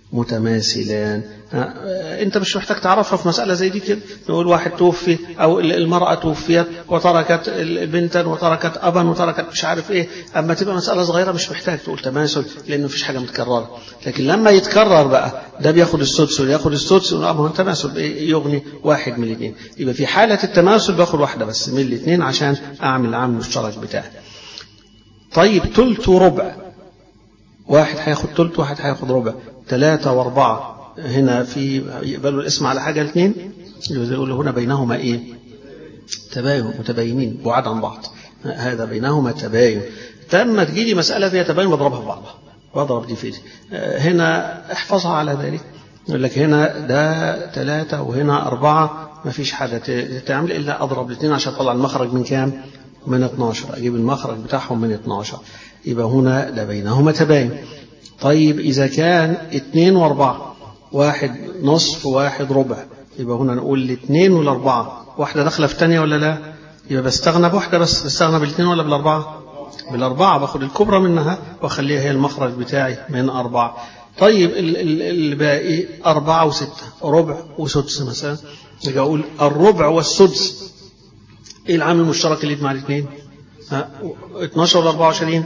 متماثلان انت مش محتاج تعرفها في مسألة زي دي كده نقول واحد توفي او المرأة توفيت وتركت بنتا وتركت ابا وتركت مش عارف ايه اما تبقى مسألة صغيرة مش محتاج تقول تماثل لانه مفيش حاجة متكررة لكن لما يتكرر بقى ده بياخد السدس وده ياخد السدس ما هو التماثل يغني واحد من الاثنين يبقى في حالة التماثل باخد واحدة بس من الاثنين عشان اعمل العامل المشترك بتاعي طيب ثلث وربع واحد هياخد ثلث واحد هياخد ربع ثلاثة وأربعة هنا في يقبلوا الاسم على حاجة الاثنين يقولوا هنا بينهما إيه تباين متباينين بعاد عن بعض هذا بينهما تباين لما تجي لي مسألة فيها تباين بضربها في بعضها بضرب دي في دي هنا احفظها على ذلك يقول لك هنا ده ثلاثة وهنا أربعة ما فيش حاجة تعمل إلا أضرب الاثنين عشان أطلع المخرج من كام؟ من 12 أجيب المخرج بتاعهم من 12 يبقى هنا ده بينهما تباين طيب إذا كان اثنين وأربعة واحد نصف واحد ربع يبقى هنا نقول الاثنين والأربعة واحدة داخلة في الثانية ولا لا يبقى بستغنى بواحدة بس بستغنى بالاثنين ولا بالأربعة بالأربعة باخد الكبرى منها وأخليها هي المخرج بتاعي من أربعة طيب الباقي أربعة وستة ربع وسدس مثلا يبقى أقول الربع والسدس إيه العامل المشترك اللي مع الاثنين 12 ولا 24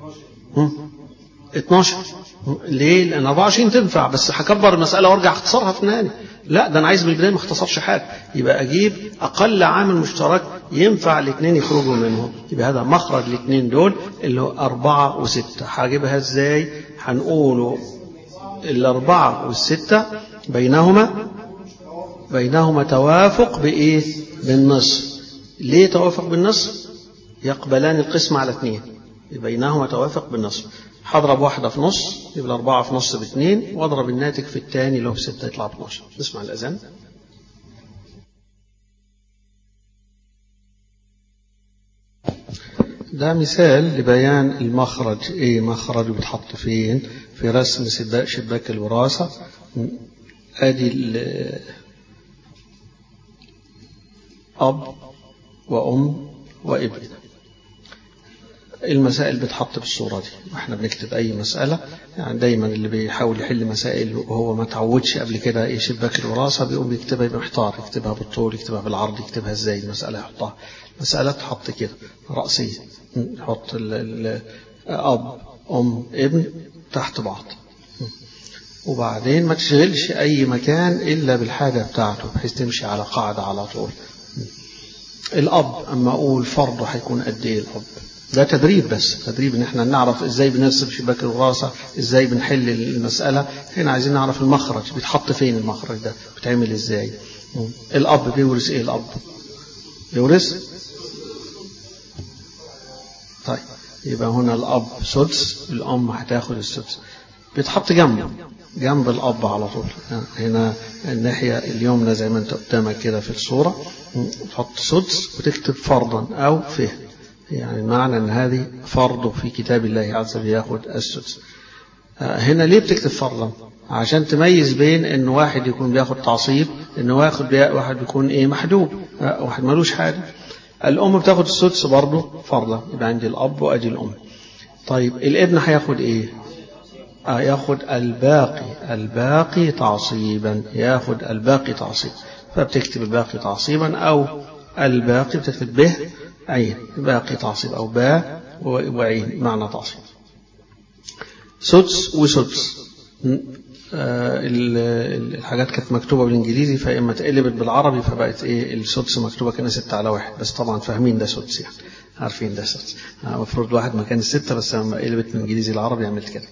12 ليه؟ لأن 24 تنفع بس هكبر المسألة وارجع اختصرها في النهاية لا ده أنا عايز من البداية ما اختصرش حاجة يبقى أجيب أقل عامل مشترك ينفع الاثنين يخرجوا منه يبقى هذا مخرج الاثنين دول اللي هو أربعة وستة هجيبها إزاي؟ هنقوله الأربعة والستة بينهما بينهما توافق بإيه؟ بالنصف ليه توافق بالنصف؟ يقبلان القسم على اثنين بينهما توافق بالنصف هضرب واحدة في نص يبقى الأربعة في نص باثنين واضرب الناتج في الثاني اللي هو بستة يطلع ب 12 نسمع الأذان ده مثال لبيان المخرج ايه مخرج بيتحط فين في رسم سباك شباك الوراثة ادي اب وام وابن المسائل بتحط بالصورة دي واحنا بنكتب أي مسألة يعني دايما اللي بيحاول يحل مسائل وهو ما تعودش قبل كده ايه شباك الوراثة بيقوم يكتبها يبقى محتار يكتبها بالطول يكتبها بالعرض يكتبها ازاي المسألة يحطها مسألة تحط كده رأسية يحط أب أم ابن تحت بعض وبعدين ما تشغلش أي مكان إلا بالحاجة بتاعته بحيث تمشي على قاعدة على طول الأب أما أقول فرضه هيكون قد إيه الأب ده تدريب بس تدريب ان احنا نعرف ازاي بنرسم شباك الوراثة ازاي بنحل المسألة هنا عايزين نعرف المخرج بيتحط فين المخرج ده بيتعمل ازاي الاب بيورث ايه الاب بيورث طيب يبقى هنا الاب سدس الام هتاخد السدس بيتحط جنبه جنب الاب على طول هنا الناحية اليمنى زي ما انت قدامك كده في الصورة تحط سدس وتكتب فرضا او فهم يعني معنى ان هذه فرض في كتاب الله عز وجل ياخد السدس هنا ليه بتكتب فرضا عشان تميز بين ان واحد يكون بياخد تعصيب ان واحد واحد يكون ايه محجوب واحد ملوش حاجه الام بتاخد السدس برضه فرضا يبقى عندي الاب وادي الام طيب الابن هياخد ايه آه ياخد الباقي الباقي تعصيبا ياخد الباقي تعصيب فبتكتب الباقي تعصيبا او الباقي بتكتب به عين باقي تعصيب أو باء وعين معنى تعصيب سدس وسدس الحاجات كانت مكتوبة بالإنجليزي فإما اتقلبت بالعربي فبقت إيه السدس مكتوبة كأنها ستة على واحد بس طبعا فاهمين ده سدس يعني عارفين ده سدس المفروض واحد مكان الستة بس لما قلبت من الإنجليزي العربي عملت كده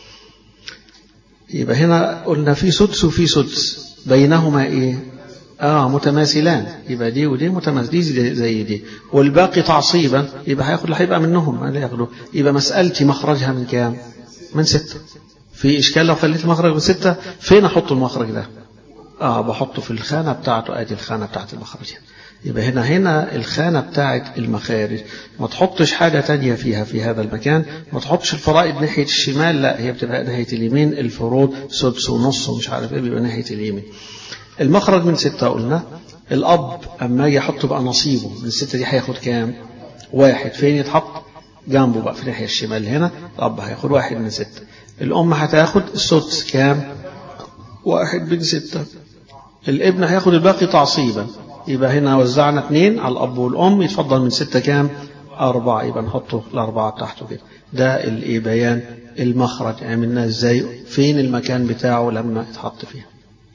يبقى هنا قلنا في سدس وفي سدس بينهما إيه اه متماثلان يبقى دي ودي متماثل دي زي دي والباقي تعصيبا يبقى هياخد اللي هيبقى منهم اللي ياخدوا يبقى مسألتي مخرجها من كام من ستة في إشكال لو خليت المخرج من ستة فين أحط المخرج ده اه بحطه في الخانة بتاعته ادي الخانة بتاعت المخرج يبقى هنا هنا الخانة بتاعت المخارج ما تحطش حاجة تانية فيها في هذا المكان ما تحطش الفرائض ناحية الشمال لا هي بتبقى ناحية اليمين الفروض سدس ونص ومش عارف ايه بيبقى ناحية اليمين المخرج من ستة قلنا الأب أما يجي يحط بقى نصيبه من الستة دي هياخد كام واحد فين يتحط جنبه بقى في الناحية الشمال هنا الأب هياخد واحد من ستة الأم هتاخد السدس كام واحد بين ستة الابن هياخد الباقي تعصيبا يبقى هنا وزعنا اثنين على الأب والأم يتفضل من ستة كام أربعة يبقى نحطه الأربعة تحته كده ده الإيه بيان المخرج عملناه ازاي فين المكان بتاعه لما يتحط فيه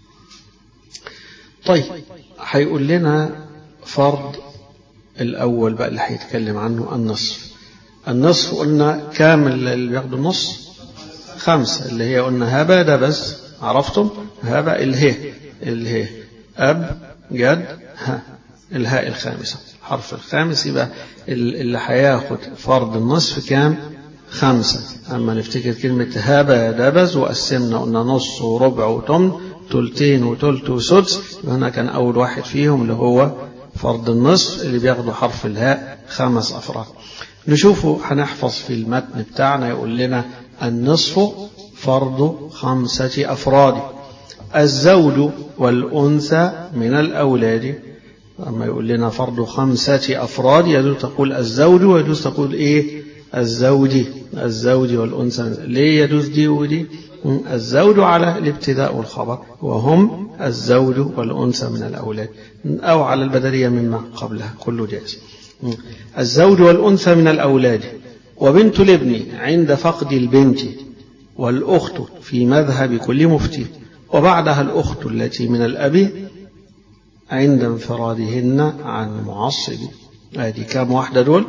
طيب هيقول لنا فرض الأول بقى اللي هيتكلم عنه النصف النصف قلنا كامل اللي بياخدوا النص خمسة اللي هي قلنا هبة ده بس عرفتم هبة الهي الهي أب جد ها الهاء الخامسة الحرف الخامس يبقى اللي هياخد فرض النصف كام خمسة أما نفتكر كلمة هبة دبز وقسمنا قلنا نص وربع وتمن تلتين وتلت وسدس هنا كان أول واحد فيهم اللي هو فرض النصف اللي بياخدوا حرف الهاء خمس أفراد نشوفه هنحفظ في المتن بتاعنا يقول لنا النصف فرض خمسة أفراد الزوج والأنثى من الأولاد أما يقول لنا فرض خمسة أفراد يجوز تقول الزوج ويجوز تقول إيه الزوج الزوج والأنثى ليه يجوز دي ودي الزوج على الابتداء والخبر وهم الزوج والأنثى من الأولاد أو على البدرية مما قبلها كله جائز الزوج والأنثى من الأولاد وبنت الابن عند فقد البنت والأخت في مذهب كل مفتي وبعدها الأخت التي من الأب عند انفرادهن عن معصب هذه كام واحدة دول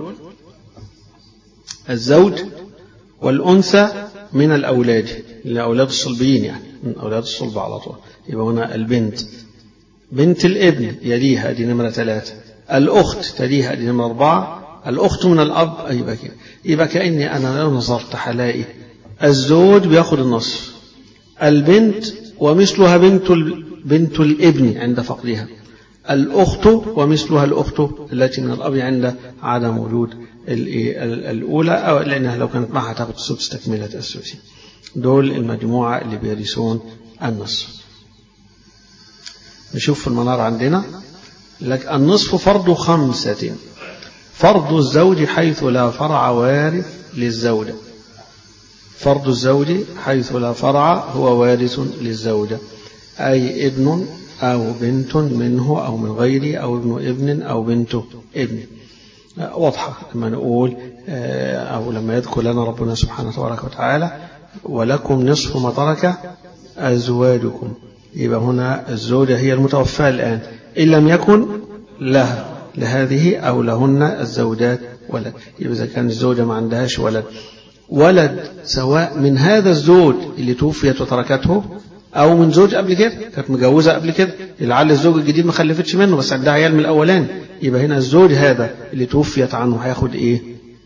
الزوج والأنثى من الأولاد الأولاد الصلبيين يعني من أولاد الصلب على طول يبقى هنا البنت بنت الابن يليها دي نمرة ثلاثة الأخت تليها دي نمرة أربعة الأخت من الأب يبقى كده يبقى كأني أنا لو نظرت هلاقي الزوج بياخد النصف البنت ومثلها بنت بنت الابن عند فقدها الأخت ومثلها الأخت التي من الأب عند عدم وجود الأولى أو لأنها لو كانت معها تاخد السدس تكملة السدس دول المجموعة اللي بيرثون النصف نشوف في المنار عندنا لك النصف فرض خمسة فرض الزوج حيث لا فرع وارث للزوجة فرض الزوج حيث لا فرع هو وارث للزوجة أي ابن أو بنت منه أو من غيره أو ابن ابن أو بنت ابن واضحة لما نقول أو لما يذكر لنا ربنا سبحانه تبارك وتعالى ولكم نصف ما ترك أزواجكم يبقى هنا الزوجة هي المتوفاة الآن إن لم يكن لها لهذه أو لهن الزوجات ولد يبقى إذا كان الزوجة ما عندهاش ولد ولد سواء من هذا الزوج اللي توفيت وتركته أو من زوج قبل كده كانت مجوزة قبل كده لعل الزوج الجديد ما خلفتش منه بس عندها عيال من الأولاني يبقى هنا الزوج هذا اللي توفيت عنه هياخد إيه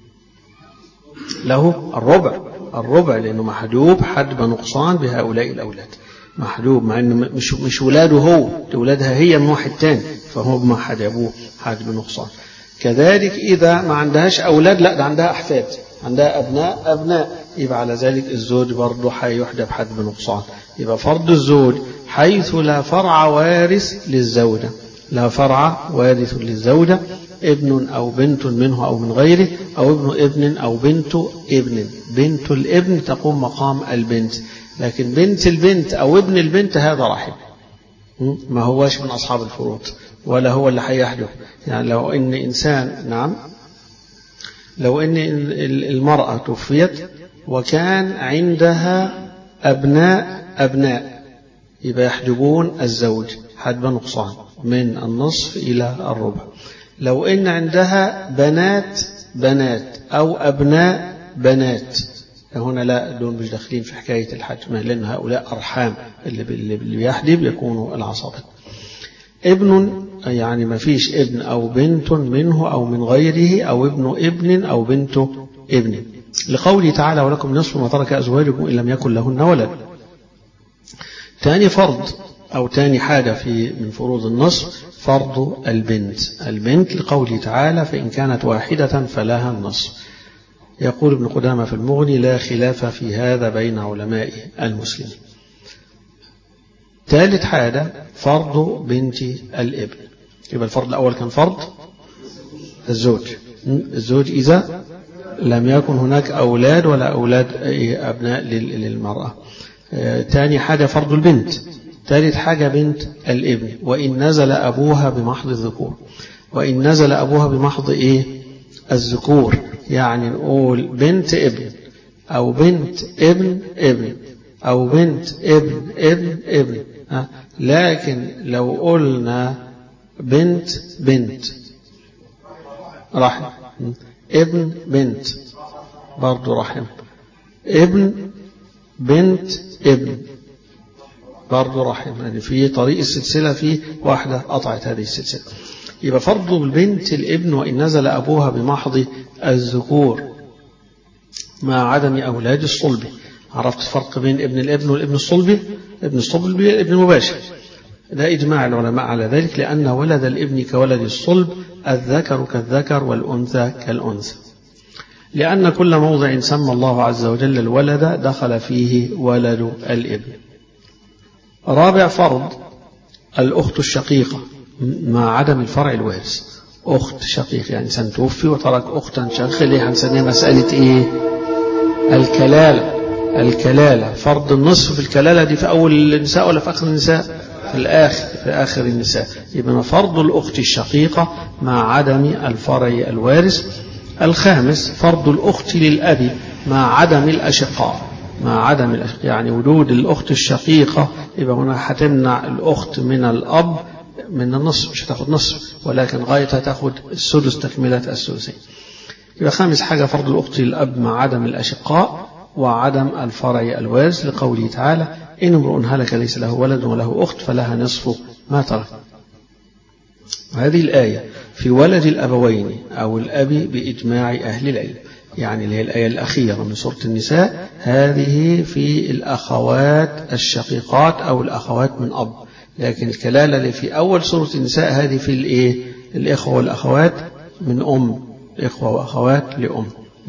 له الربع الربع لأنه محجوب حجب نقصان بهؤلاء الأولاد محجوب مع انه مش مش ولاده هو اولادها هي من واحد تاني فهم حجبوه حجب نقصان كذلك اذا ما عندهاش اولاد لا ده عندها احفاد عندها ابناء ابناء يبقى على ذلك الزوج برضه هيحجب حجب نقصان يبقى فرض الزوج حيث لا فرع وارث للزوجه لا فرع وارث للزوجه ابن أو بنت منه أو من غيره أو ابن ابن أو بنت ابن بنت الابن تقوم مقام البنت لكن بنت البنت أو ابن البنت هذا رحم ما هوش من أصحاب الفروض ولا هو اللي هيحجب يعني لو إن إنسان نعم لو إن المرأة توفيت وكان عندها أبناء أبناء يبقى يحجبون الزوج حجب نقصان من النصف إلى الربع لو إن عندها بنات بنات أو أبناء بنات هنا لا دول مش داخلين في حكاية الحجم لأن هؤلاء أرحام اللي اللي بيحجب يكونوا العصبة ابن يعني ما فيش ابن أو بنت منه أو من غيره أو ابن ابن أو بنت ابن لقوله تعالى ولكم نصف ما ترك أزواجكم إن لم يكن لهن ولد ثاني فرض أو ثاني حاجة في من فروض النصف فرض البنت البنت لقوله تعالى فإن كانت واحدة فلها النصف يقول ابن قدامة في المغني لا خلاف في هذا بين علماء المسلمين ثالث حاجة فرض بنت الابن يبقى الفرض الأول كان فرض الزوج الزوج إذا لم يكن هناك أولاد ولا أولاد أبناء للمرأة ثاني حاجة فرض البنت ثالث حاجة بنت الابن وإن نزل أبوها بمحض الذكور وإن نزل أبوها بمحض إيه الذكور يعني نقول بنت ابن أو بنت ابن ابن أو بنت ابن ابن ابن ها؟ لكن لو قلنا بنت بنت رحم ابن بنت برضو رحم ابن بنت ابن برضو رحم يعني في طريق السلسلة في واحدة قطعت هذه السلسلة يبقى فرض البنت الابن وإن نزل أبوها بمحض الذكور مع عدم أولاد الصلب عرفت الفرق بين ابن الابن والابن الصلبي ابن الصلبي ابن مباشر ده إجماع العلماء على ذلك لأن ولد الابن كولد الصلب الذكر كالذكر والأنثى كالأنثى لأن كل موضع سمى الله عز وجل الولد دخل فيه ولد الابن رابع فرض الأخت الشقيقة مع عدم الفرع الوارث أخت شقيق يعني إنسان توفي وترك أختا شقيقة اللي هنسميها مسألة إيه؟ الكلالة الكلالة فرض النصف في الكلالة دي في أول النساء ولا في آخر النساء؟ في الآخر في آخر النساء يبقى فرض الأخت الشقيقة مع عدم الفرع الوارث الخامس فرض الأخت للأب مع عدم الأشقاء مع عدم الأشقاء يعني وجود الأخت الشقيقة يبقى هنا هتمنع الأخت من الأب من النصف مش هتاخد نصف ولكن غايتها تاخد السدس تكملة الثلثين يبقى خامس حاجة فرض الأخت للأب مع عدم الأشقاء وعدم الفرع الوارث لقوله تعالى إن امرؤ هلك ليس له ولد وله أخت فلها نصف ما ترك هذه الآية في ولد الأبوين أو الأب بإجماع أهل العلم يعني اللي هي الآية الأخيرة من سورة النساء هذه في الأخوات الشقيقات أو الأخوات من أب لكن الكلالة اللي في أول سورة النساء هذه في الإيه الإخوة والأخوات من أم إخوة وأخوات لأم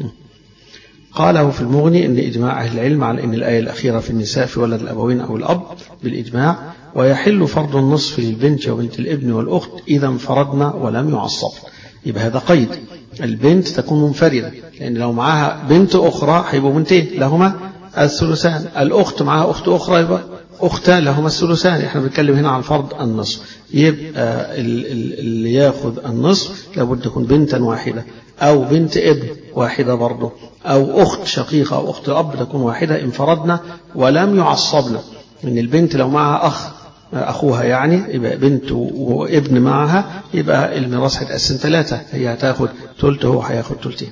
قاله في المغني أن إجماع أهل العلم على أن الآية الأخيرة في النساء في ولد الأبوين أو الأب بالإجماع ويحل فرض النصف للبنت وبنت الابن والأخت إذا انفردنا ولم يعصب يبقى هذا قيد البنت تكون منفردة لأن لو معاها بنت أخرى هيبقوا بنتين لهما الثلثان الأخت معاها أخت أخرى يبقى أختان لهما الثلثان احنا بنتكلم هنا عن فرض النصف يبقى اللي ياخذ النصف لابد تكون بنتا واحدة أو بنت ابن واحدة برضه أو أخت شقيقة أو أخت أب تكون واحدة انفردنا ولم يعصبنا من البنت لو معها أخ أخوها يعني يبقى بنت وابن معها يبقى الميراث هيتقسم ثلاثة هي هتاخد ثلث هو هياخد ثلثين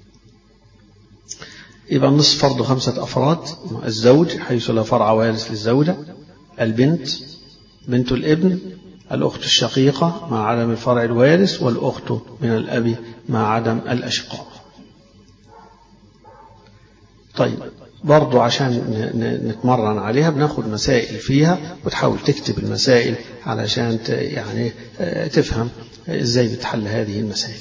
يبقى النصف فرض خمسة أفراد الزوج حيث لا فرع وارث للزوجة البنت بنت الابن الأخت الشقيقة مع عدم الفرع الوارث والأخت من الأب مع عدم الأشقاء طيب برضو عشان نتمرن عليها بناخد مسائل فيها وتحاول تكتب المسائل علشان يعني تفهم ازاي بتحل هذه المسائل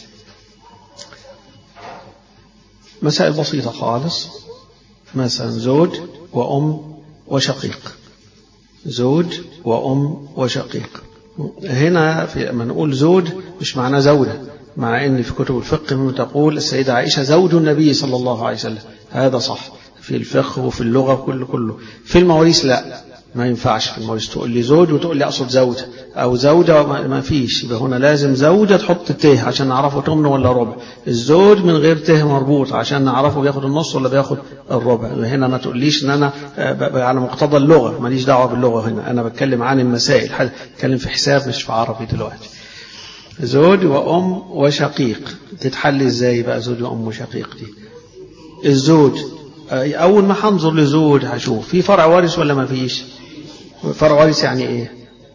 مسائل بسيطة خالص مثلا زوج وأم وشقيق زوج وأم وشقيق هنا في لما نقول زوج مش معناه زوجة مع ان في كتب الفقه تقول السيدة عائشة زوج النبي صلى الله عليه وسلم هذا صح في الفقه وفي اللغة كله كله في المواريث لا ما ينفعش في المواريث تقول لي زوج وتقول لي أقصد زوجة أو زوجة ما فيش يبقى هنا لازم زوجة تحط ته عشان نعرفه تمن ولا ربع الزوج من غير ته مربوط عشان نعرفه بياخد النص ولا بياخد الربع هنا ما تقوليش ان انا على مقتضى اللغة ماليش دعوة باللغة هنا انا بتكلم عن المسائل بتكلم في حساب مش في عربي دلوقتي زوج وأم وشقيق تتحل ازاي بقى زوج وأم وشقيق دي الزوج أول ما هنظر لزوج هشوف في فرع وارث ولا ما فيش فرع وارث يعني إيه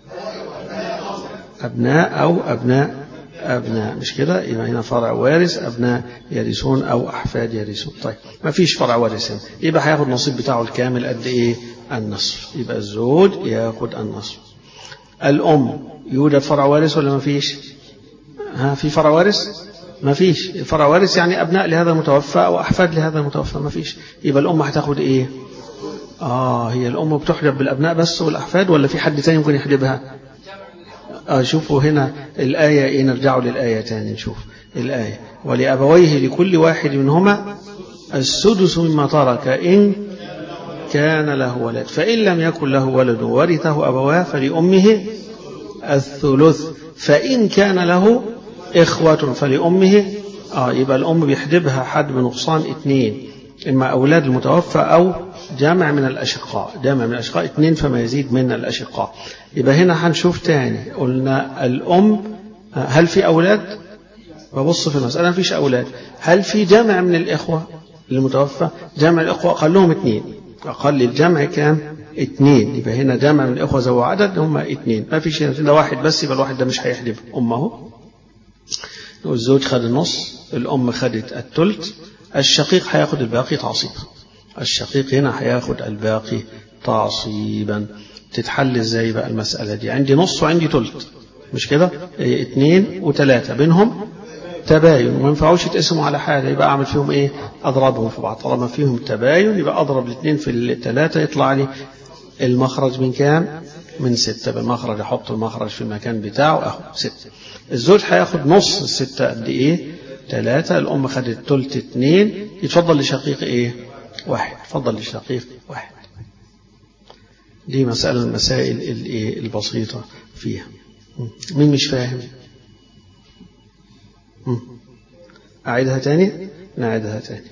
أبناء أو أبناء أبناء مش كده يبقى هنا فرع وارث أبناء يرثون أو أحفاد يرثون طيب ما فيش فرع وارث هنا يبقى هياخد النصيب بتاعه الكامل قد إيه النصف يبقى الزوج ياخد النصف الأم يوجد فرع وارث ولا ما فيش ها في فرع وارث ما فيش فرع وارث يعني أبناء لهذا المتوفى أو أحفاد لهذا المتوفى ما فيش يبقى الأم هتاخد إيه آه هي الأم بتحجب بالأبناء بس والأحفاد ولا في حد تاني ممكن يحجبها آه شوفوا هنا الآية إيه نرجع للآية تاني نشوف الآية ولأبويه لكل واحد منهما السدس مما ترك إن كان له ولد فإن لم يكن له ولد ورثه أبواه فلأمه الثلث فإن كان له إخوة فلأمه آه يبقى الأم بيحجبها حد بنقصان اثنين إما أولاد المتوفى أو جامع من الأشقاء جامع من الأشقاء اثنين فما يزيد من الأشقاء يبقى هنا هنشوف تاني قلنا الأم هل في أولاد ببص في المسألة ما فيش أولاد هل في جمع من الإخوة المتوفى جمع الإخوة أقلهم اثنين أقل الجمع كام اثنين يبقى هنا جمع من الإخوة ذو عدد هم اثنين ما فيش هنا ده واحد بس يبقى الواحد ده مش هيحلف أمه والزوج خد النص الأم خدت الثلث الشقيق هياخد الباقي تعصيبا الشقيق هنا هياخد الباقي تعصيبا تتحل ازاي بقى المسألة دي عندي نص وعندي ثلث مش كده ايه اتنين وتلاتة بينهم تباين وما ينفعوش يتقسموا على حاجة يبقى أعمل فيهم إيه أضربهم في بعض طالما فيهم تباين يبقى أضرب الاثنين في الثلاثة يطلع لي المخرج من كام من ستة بالمخرج أحط المخرج في المكان بتاعه أهو ستة الزوج هياخد نص الستة قد إيه ثلاثة الأم خدت ثلث اثنين يتفضل لشقيق إيه واحد يتفضل لشقيق واحد دي مسألة المسائل الإيه البسيطة فيها مين مش فاهم أعيدها تاني نعيدها تاني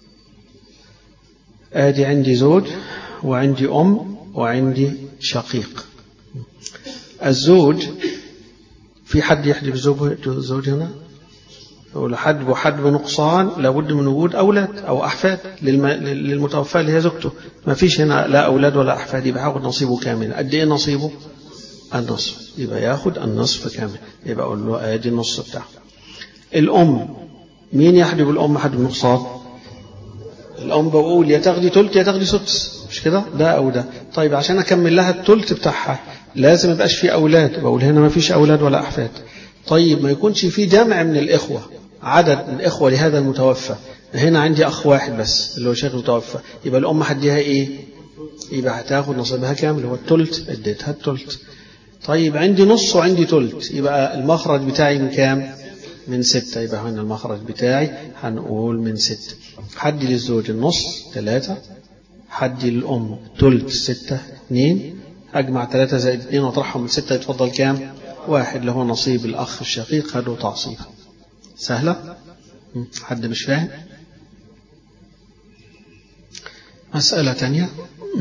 آدي عندي زوج وعندي أم وعندي شقيق الزوج في حد يحجب الزوج هنا يقول حد وحد بنقصان لابد من وجود أولاد أو أحفاد للمتوفى اللي هي زوجته ما فيش هنا لا أولاد ولا أحفاد يبقى هاخد نصيبه كامل قد إيه نصيبه النصف يبقى ياخد النصف كامل يبقى أقول له آدي النص بتاعه الأم مين يحجب الأم حد بنقصان الأم بقول يا تاخدي تلت يا تاخدي سدس مش كده ده أو ده طيب عشان أكمل لها التلت بتاعها لازم يبقاش في أولاد بقول هنا ما فيش أولاد ولا أحفاد طيب ما يكونش في جمع من الإخوة عدد من الإخوة لهذا المتوفى هنا عندي أخ واحد بس اللي هو شيخ المتوفى يبقى الأم هديها إيه يبقى هتاخد نصيبها كام اللي هو التلت اديتها التلت طيب عندي نص وعندي تلت يبقى المخرج بتاعي من كام من ستة يبقى هنا المخرج بتاعي هنقول من ستة حدي للزوج النص ثلاثة حدي للأم تلت ستة اثنين أجمع ثلاثة زائد اثنين وأطرحهم من ستة يتفضل كام واحد اللي هو نصيب الأخ الشقيق خده تعصيب سهلة حد مش فاهم مسألة تانية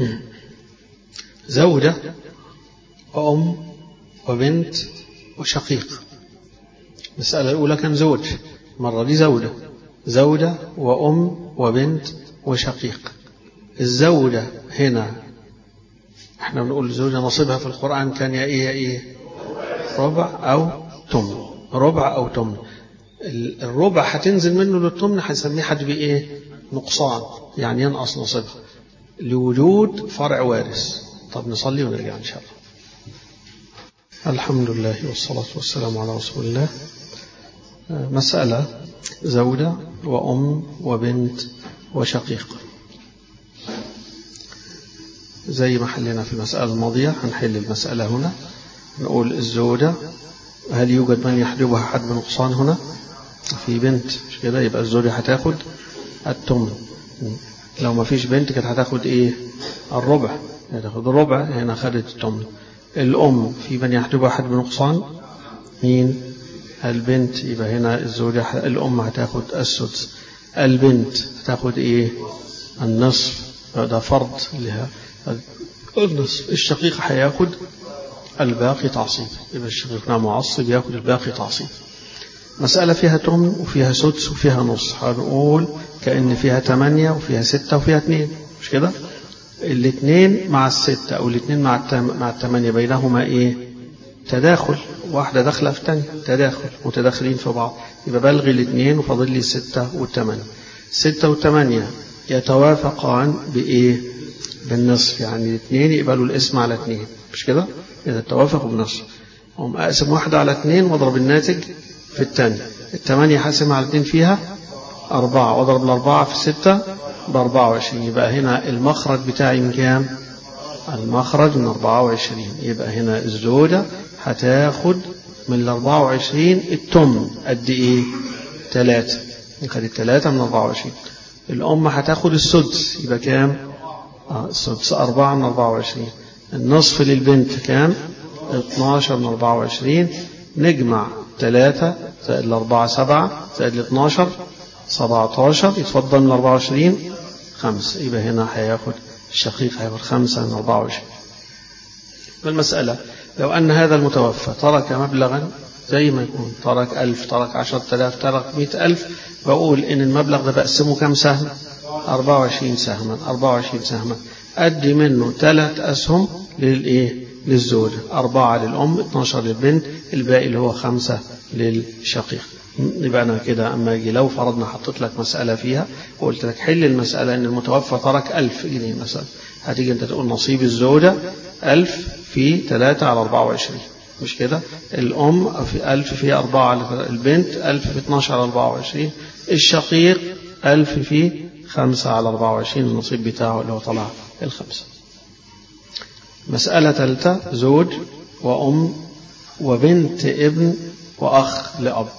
زوجة وأم وبنت وشقيق المسألة الأولى كان زوج مرة دي زوجة زوجة وأم وبنت وشقيق الزوجة هنا احنا بنقول الزوجة نصيبها في القرآن كان يا إيه يا إيه ربع أو تمن ربع أو تمن الربع هتنزل منه للتمن هنسميه حد بإيه نقصان يعني ينقص نصيبها لوجود فرع وارث طب نصلي ونرجع إن شاء الله الحمد لله والصلاة والسلام على رسول الله مسألة زوجة وأم وبنت وشقيق زي ما حلينا في المسألة الماضية هنحل المسألة هنا نقول الزوجة هل يوجد من يحجبها حد بنقصان هنا في بنت مش كده يبقى الزوجة هتاخد التمن لو ما فيش بنت كانت هتاخد ايه الربع هتاخد الربع هنا خدت التمن الأم في من يحجبها حد بنقصان مين البنت يبقى هنا الزوجة الأم هتاخد السدس البنت هتاخد ايه النصف ده فرض لها النصف الشقيق هياخد الباقي تعصيب يبقى الشقيق نعم معصب ياخد الباقي تعصيب مسألة فيها تمن وفيها سدس وفيها نص هنقول كأن فيها ثمانية وفيها ستة وفيها اثنين مش كده الاثنين مع الستة أو الاثنين مع التم... مع الثمانية بينهما إيه تداخل واحدة داخلة في الثانية تداخل متداخلين في بعض يبقى بلغي الاثنين وفاضل لي الستة والثمانية الستة والثمانية يتوافقان بإيه بالنصف يعني الاثنين يقبلوا الاسم على اثنين مش كده إذا اتوافقوا بالنصف هم أقسم واحدة على اثنين واضرب الناتج في الثانية الثمانية حاسم على اثنين فيها أربعة واضرب الأربعة في الستة بأربعة وعشرين يبقى هنا المخرج بتاعي من كام المخرج من أربعة وعشرين يبقى هنا الزوجة هتاخد من الأربعة وعشرين التمن قد إيه ثلاثة خدت ثلاثة من أربعة وعشرين الأم هتاخد السدس يبقى كام آه السدس أربعة من أربعة وعشرين النصف للبنت كام 12 من 24 نجمع 3 زائد الأربعة سبعة زائد ال 12 17 يتفضل من 24 خمسة يبقى هنا هياخد الشقيق هياخد خمسة من 24 المسألة لو أن هذا المتوفى ترك مبلغا زي ما يكون ترك ألف ترك عشرة آلاف ترك مئة ألف بقول إن المبلغ ده بقسمه كم سهم 24 سهما 24 سهما أدي منه ثلاث أسهم للإيه للزوجة أربعة للأم 12 للبنت الباقي اللي هو خمسة للشقيق يبقى أنا كده أما أجي لو فرضنا حطيت لك مسألة فيها وقلت لك حل المسألة إن المتوفى ترك ألف جنيه مثلا هتيجي أنت تقول نصيب الزوجة ألف في 3 على 24 مش كده الأم في ألف في أربعة على البنت ألف في 12 على 24 الشقيق ألف في خمسة على 24 النصيب بتاعه اللي هو طلع الخمسة مسألة ثالثة زوج وأم وبنت ابن وأخ لأب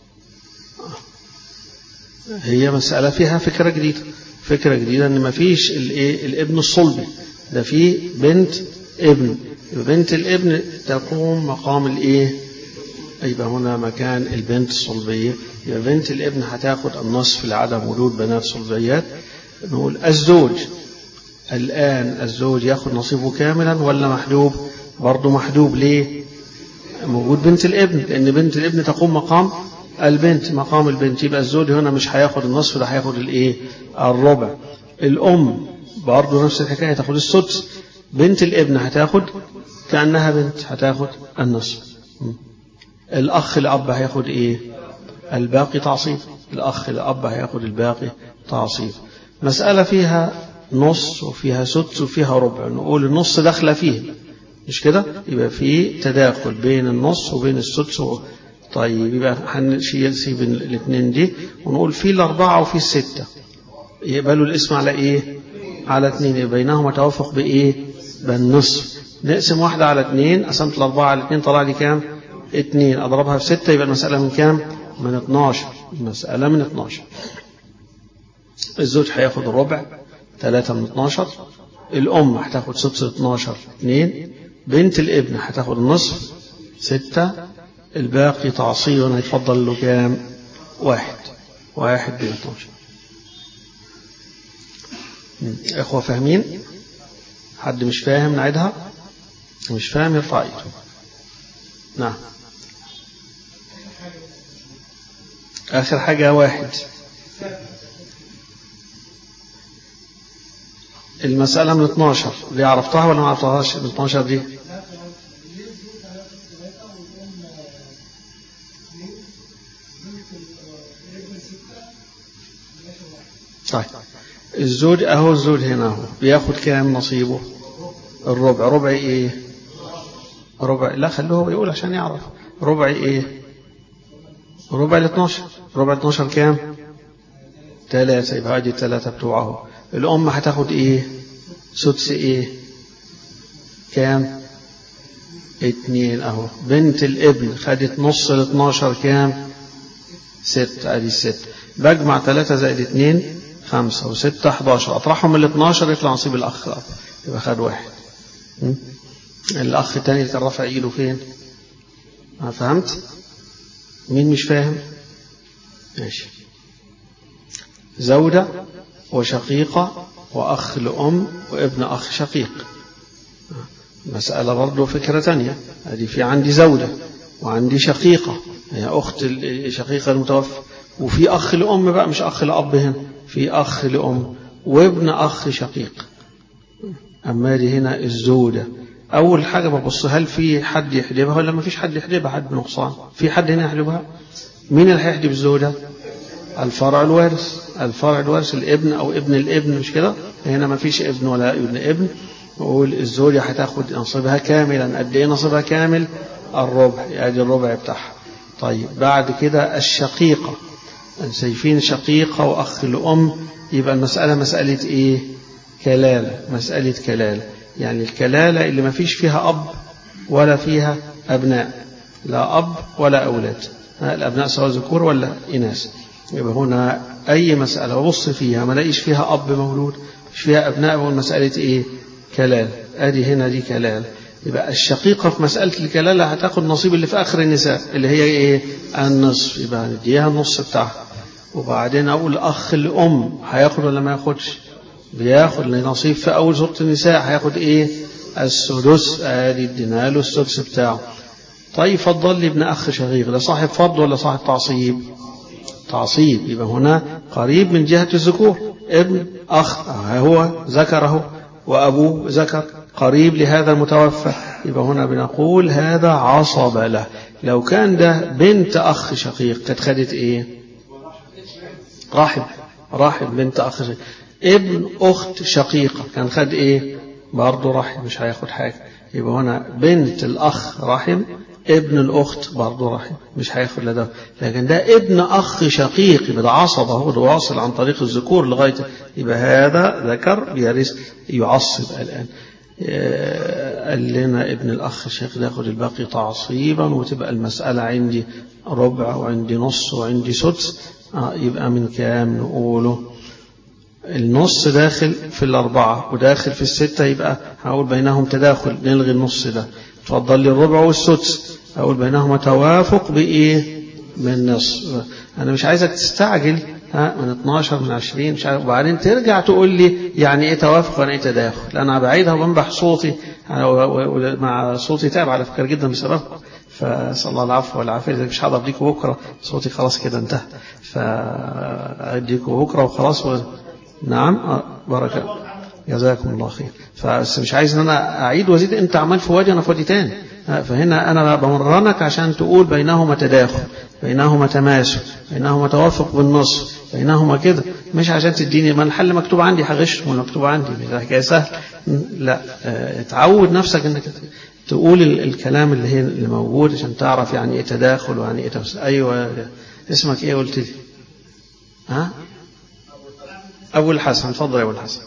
هي مسألة فيها فكرة جديدة فكرة جديدة ان ما فيش الايه الابن الصلبي ده في بنت ابن بنت الابن تقوم مقام الايه يبقى هنا مكان البنت الصلبية يبقى بنت الابن هتاخد النصف لعدم وجود بنات صلبيات نقول الزوج الآن الزوج ياخد نصيبه كاملا ولا محجوب برضه محجوب ليه موجود بنت الابن لأن بنت الابن تقوم مقام البنت مقام البنت يبقى الزوج هنا مش هياخد النصف ده هياخد الايه الربع الام برضه نفس الحكايه تاخد السدس بنت الابن هتاخد كانها بنت هتاخد النصف الاخ الاب هياخد ايه الباقي تعصيب الاخ الاب هياخد الباقي تعصيب مساله فيها نص وفيها سدس وفيها ربع نقول النص داخله فيه مش كده يبقى في تداخل بين النص وبين السدس طيب يبقى هنشيل سيب الاثنين دي ونقول في الأربعة وفي الستة يقبلوا الاسم على إيه؟ على اثنين يبقى بينهما توافق بإيه؟ بالنصف نقسم واحدة على اثنين قسمت الأربعة على اثنين طلع لي كام؟ اثنين أضربها في ستة يبقى المسألة من كام؟ من 12 المسألة من 12 الزوج هياخد الربع 3 من 12 الأم هتاخد سدس 12 2 بنت الابن هتاخد النصف 6 الباقي تعصيبا هيفضل له كام واحد واحد ب 12 اخوة فاهمين حد مش فاهم نعيدها مش فاهم يرفع ايده نعم اخر حاجة واحد المسألة من 12 دي عرفتها ولا ما عرفتهاش من 12 دي طيب الزوج اهو الزوج هنا اهو بياخد كام نصيبه الربع ربع ايه ربع لا خلوه يقول عشان يعرف ربع ايه ربع ال 12 ربع ال 12 كام ثلاثة يبقى ادي الثلاثة بتوعه الأم هتاخد ايه سدس ايه كام اتنين اهو بنت الابن خدت نص ال 12 كام ست ادي الست بجمع ثلاثة زائد اتنين خمسة وستة 11 أطرحهم من ال 12 يطلع نصيب الأخ الأب يبقى خد واحد م? الأخ الثاني كان رافع إيده فين؟ ما فهمت؟ مين مش فاهم؟ ماشي زوجة وشقيقة وأخ لأم وابن أخ شقيق مسألة برضه فكرة تانية هذه في عندي زوجة وعندي شقيقة هي أخت الشقيقة المتوفى وفي أخ لأم بقى مش أخ لأب هنا في أخ لأم وابن أخ شقيق أما دي هنا الزوجة أول حاجة ببص هل في حد يحجبها ولا ما فيش حد يحجبها حد نقصان في حد هنا يحجبها مين اللي هيحجب الزوجة الفرع الوارث الفرع الوارث الابن أو ابن الابن مش كده هنا ما فيش ابن ولا ابن ابن نقول الزوجة هتاخد نصيبها كاملا قد ايه نصيبها كامل الربع ادي الربع بتاعها طيب بعد كده الشقيقة شايفين شقيقة وأخ الأم يبقى المسألة مسألة إيه كلالة مسألة كلالة يعني الكلالة اللي ما فيش فيها أب ولا فيها أبناء لا أب ولا أولاد الأبناء سواء ذكور ولا إناث يبقى هنا أي مسألة ببص فيها ما لاقيش فيها أب مولود مش فيها أبناء بقول مسألة إيه كلال أدي هنا دي كلال يبقى الشقيقة في مسألة الكلالة هتاخد نصيب اللي في آخر النساء اللي هي إيه النصف يبقى نديها النص بتاعها وبعدين أقول أخ الأم هياخد ولا ما ياخدش بياخد نصيب في أول سورة النساء هياخد إيه السدس آدي ادينا له السدس بتاعه طيب فضل لي ابن أخ شقيق ده صاحب فضل ولا صاحب تعصيب تعصيب يبقى هنا قريب من جهة الذكور ابن أخ هو ذكره وأبوه ذكر قريب لهذا المتوفى يبقى هنا بنقول هذا عصب له لو كان ده بنت أخ شقيق كانت خدت إيه رحم رحم بنت أخ شقيق ابن أخت شقيقة كان خد إيه برضه رحم مش هياخد حاجة يبقى هنا بنت الأخ رحم ابن الأخت برضه رحم مش هياخد لده لكن ده ابن أخ شقيق يبقى ده عصب أهو ده واصل عن طريق الذكور لغاية يبقى هذا ذكر بيرث يعصب الآن قال لنا ابن الأخ الشيخ ياخد الباقي تعصيبا وتبقى المسألة عندي ربع وعندي نص وعندي سدس آه يبقى من كام نقوله النص داخل في الأربعة وداخل في الستة يبقى هقول بينهم تداخل نلغي النص ده تفضل لي الربع والسدس أقول بينهما توافق بإيه من نصف أنا مش عايزك تستعجل ها من 12 من 20 مش عارف وبعدين ترجع تقول لي يعني ايه توافق وانا ايه تداخل انا بعيدها وبنبح صوتي مع صوتي تعب على فكره جدا بسببكم فصلى الله العفو والعافيه مش هقدر اديكم بكره صوتي خلاص كده انتهى فاديكم بكره وخلاص و... نعم بركه جزاكم الله خير فبس مش عايز ان انا اعيد وازيد انت عمال في وادي انا في وادي تاني فهنا انا بمرنك عشان تقول بينهما تداخل بينهما تماسك بينهما توافق بالنص بينهما كده مش عشان تديني ما الحل مكتوب عندي هغش من مكتوب عندي مش حكايه سهل لا اتعود نفسك انك تقول الكلام اللي هي اللي موجود عشان تعرف يعني ايه تداخل ويعني ايه تمسك ايوه اسمك ايه قلت لي ها ابو الحسن اتفضل يا ابو الحسن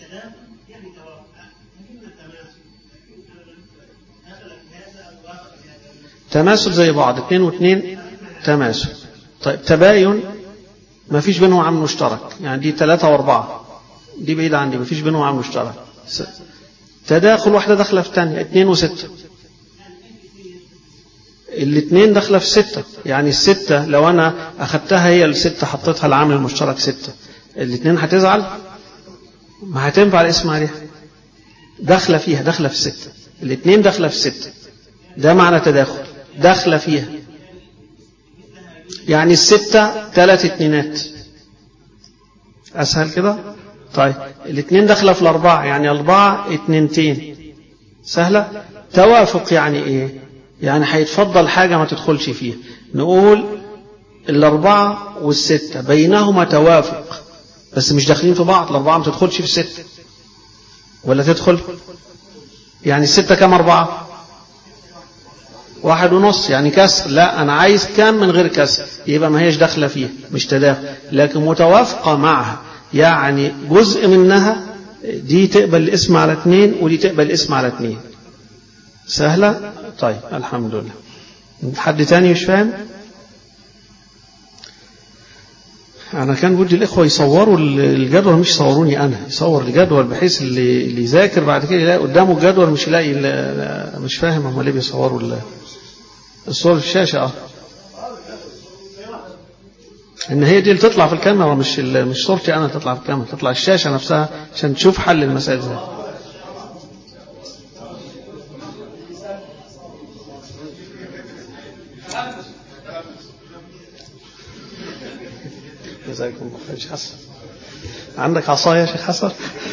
تماثل زي بعض اثنين واثنين تماثل طيب تباين ما فيش بينهم عامل مشترك يعني دي ثلاثة وأربعة دي بعيدة عندي ما فيش بينهم عامل مشترك تداخل واحدة داخلة في ثانية اثنين وستة الاثنين داخلة في ستة يعني الستة لو أنا أخدتها هي الستة حطيتها العامل المشترك ستة الاثنين هتزعل ما هتنفع الاسم عليها داخلة فيها داخلة في ستة الاثنين داخلة في ستة ده معنى تداخل داخلة فيها يعني الستة ثلاث اتنينات أسهل كده طيب الاثنين داخلة في الأربعة يعني أربعة اتنينتين سهلة توافق يعني إيه يعني هيتفضل حاجة ما تدخلش فيها نقول الأربعة والستة بينهما توافق بس مش داخلين في بعض الأربعة ما تدخلش في الستة ولا تدخل يعني الستة كم أربعة واحد ونص يعني كسر لا أنا عايز كام من غير كسر يبقى ما هيش داخلة فيها مش تداخل لكن متوافقة معها يعني جزء منها دي تقبل الاسم على اثنين ودي تقبل الاسم على اثنين سهلة طيب الحمد لله حد تاني مش فاهم أنا كان بدي الإخوة يصوروا الجدول مش يصوروني أنا يصور الجدول بحيث اللي اللي يذاكر بعد كده يلاقي قدامه الجدول مش يلاقي مش فاهم هم ليه بيصوروا الصور في الشاشة اه ان هي دي اللي تطلع في الكاميرا مش مش صورتي انا تطلع في الكاميرا تطلع الشاشة نفسها عشان تشوف حل المسائل دي جزاكم الله خير شيخ حسن عندك عصاية يا شيخ حسن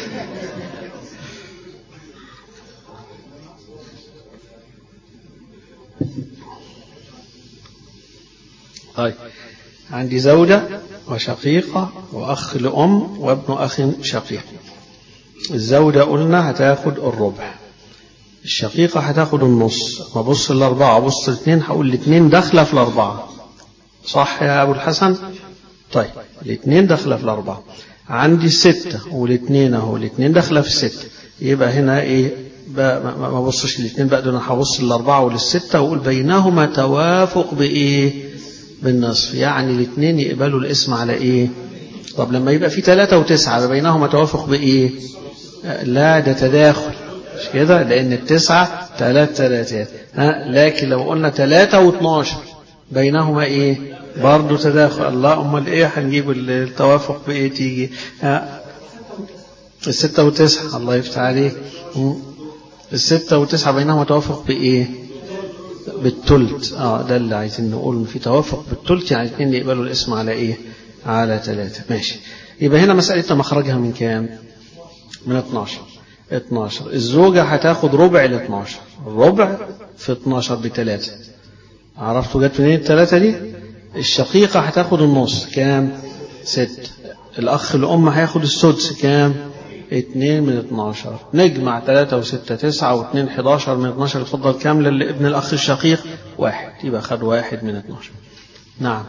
طيب عندي زوجة وشقيقة وأخ لأم وابن أخ شقيق الزوجة قلنا هتاخد الربع الشقيقة هتاخد النص ما بص الأربعة بص الاثنين هقول الاثنين داخلة في الأربعة صح يا أبو الحسن طيب الاثنين داخلة في الأربعة عندي ستة والاثنين أهو الاثنين داخلة في الستة يبقى هنا إيه بقى ما بصش الاثنين بقى دول هبص للأربعة وللستة وأقول بينهما توافق بإيه بالنصف يعني الاثنين يقبلوا الاسم على إيه طب لما يبقى في ثلاثة وتسعة بينهما توافق بإيه لا ده تداخل مش كده لأن التسعة ثلاث ثلاثات ها لكن لو قلنا ثلاثة واثناشر بينهما إيه برضه تداخل الله أمال إيه هنجيب التوافق بإيه تيجي ها الستة وتسعة الله يفتح عليك الستة وتسعة بينهما توافق بإيه بالتلت اه ده اللي عايزين نقول في توافق بالتلت يعني الاثنين يقبلوا الاسم على ايه على ثلاثة ماشي يبقى هنا مسألتنا مخرجها من كام من 12 12 الزوجة هتاخد ربع ال 12 الربع في 12 بثلاثة عرفتوا جت منين الثلاثة دي الشقيقة هتاخد النص كام ست الأخ الأم هياخد السدس كام اتنين من اتناشر نجمع تلاتة وستة تسعة واتنين حداشر من اتناشر اتفضل كاملة لابن الأخ الشقيق واحد يبقى خد واحد من اتناشر نعم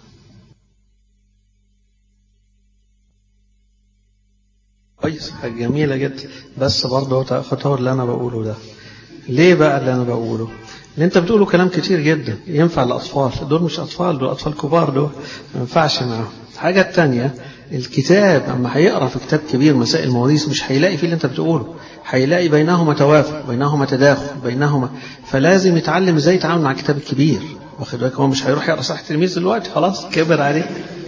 كويس حاجة جميلة جدا بس برضه تاخد اللي أنا بقوله ده ليه بقى اللي أنا بقوله اللي أنت بتقوله كلام كتير جدا ينفع للأطفال دول مش أطفال دول أطفال كبار دول ما ينفعش معاهم الحاجة التانية الكتاب أما هيقرأ في كتاب كبير مسائل المواريث مش هيلاقي فيه اللي أنت بتقوله هيلاقي بينهما توافق بينهما تداخل بينهما فلازم يتعلم ازاي يتعامل مع الكتاب الكبير واخد بالك هو مش هيروح يقرا صحيح التلميذ دلوقتي خلاص كبر عليه